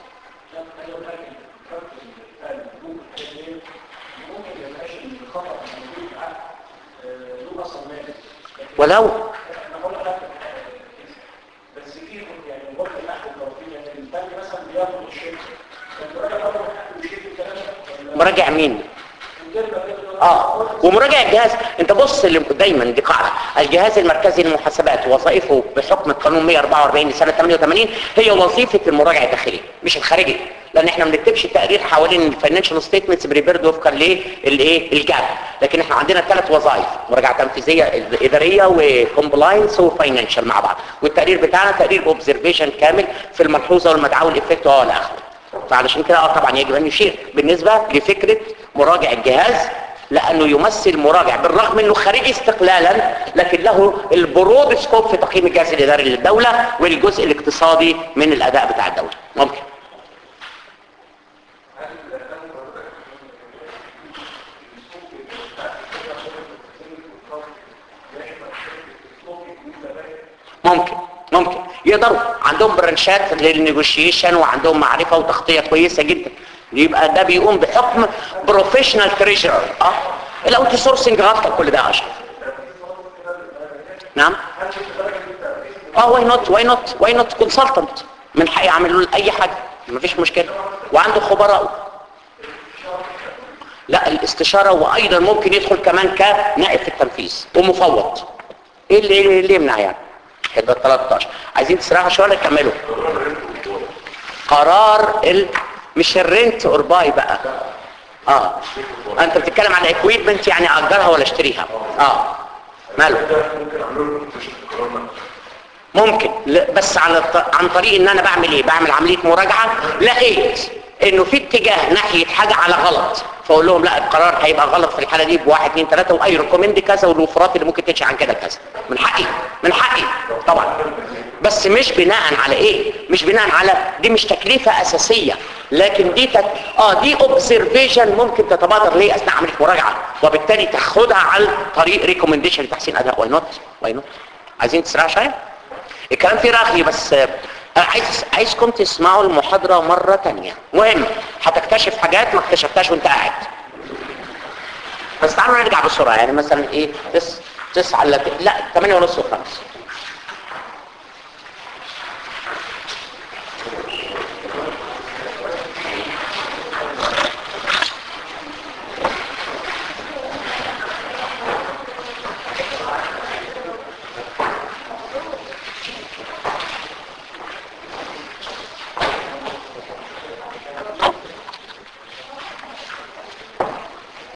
A: ولو
C: بس في يعني وقت الاحد التوفيق يعني البنك مثلا بياخد الشيك فالمراجع طبعا بياخد الشيك والكلام ده
A: مراجع مين اه ومراجع الجهاز انت بص اللي دايما دي قاعده الجهاز المركزي للمحاسبات وظائفه بحكم القانون 144 لسنه 88 هي وظيفه المراجع الداخلي مش الخارجي لان احنا ما بنكتبش التقرير حوالين الفاينانشال ستيتمنتس بريبيرد وفقا للايه الجاب لكن احنا عندنا ثلاث وظائف مراجعه تنفيذيه اداريه وكومبلاينس وفاينانشال مع بعض والتقرير بتاعنا تقرير اوبزرفيشن كامل في الملحوظه والمدعاه والافكت والى اخره فعلشان كده اه طبعا يجب ان يشير بالنسبه لفكره مراجع الجهاز لانه يمثل مراجع بالرغم انه خارجي استقلالا لكن له البرود سكوب في تقييم الجهاز الاداري للدوله والجزء الاقتصادي من الاداء بتاع الدوله ممكن ممكن ممكن يقدروا عندهم برانشات للنيجوشيشن وعندهم معرفة وتغطية كويسة جدا يبقى ده بيقوم بحكم بروفيشنال تريجرر اه الاوتي سورسنج غطى كل ده عشان نعم اه واي نوت واي نوت واي نوت كونسلتنت من حق يعملوا له اي حاجه مفيش مشكله وعنده خبراء لا الاستشاره وايضا ممكن يدخل كمان كنائب في التنفيذ ومفوض ايه اللي ايه اللي يمنع يعني كده 13 عايزين تسرحوا شويه ولا تكملوا قرار ال... مش الرنت اور باي بقى اه انت بتتكلم على اكويبمنت يعني اجرها ولا اشتريها اه ماله
B: ده ممكن اعمله له تشتري القرار
A: ممكن لا، بس على الط- عن طريق ان انا بعمل ايه بعمل عمليه مراجعه لقيت انه في اتجاه ناحيه حاجه على غلط فاقول لهم لا القرار هيبقى غلط في الحاله دي بواحد اثنين ثلاثه واي ريكومند كذا والوفرات اللي ممكن تمشي عن كده كذا من حقي من حقي طبعا بس مش بناء على ايه مش بناء على دي مش تكلفه اساسيه لكن دي تك... اه دي اوبزرفيشن ممكن تتبادر ليه اثناء عمليه مراجعه وبالتالي تاخدها على طريق ريكومنديشن لتحسين اداء واي نوت واي نوت عايزين تسرعوا شويه الكلام فيه رغي بس آه، عايز عايزكم تسمعوا المحاضرة مرة تانية مهم هتكتشف حاجات ما اكتشفتهاش وانت قاعد بس تعالوا نرجع بسرعة يعني مثلا ايه تس تسعة لا لا 8 ونص وخمس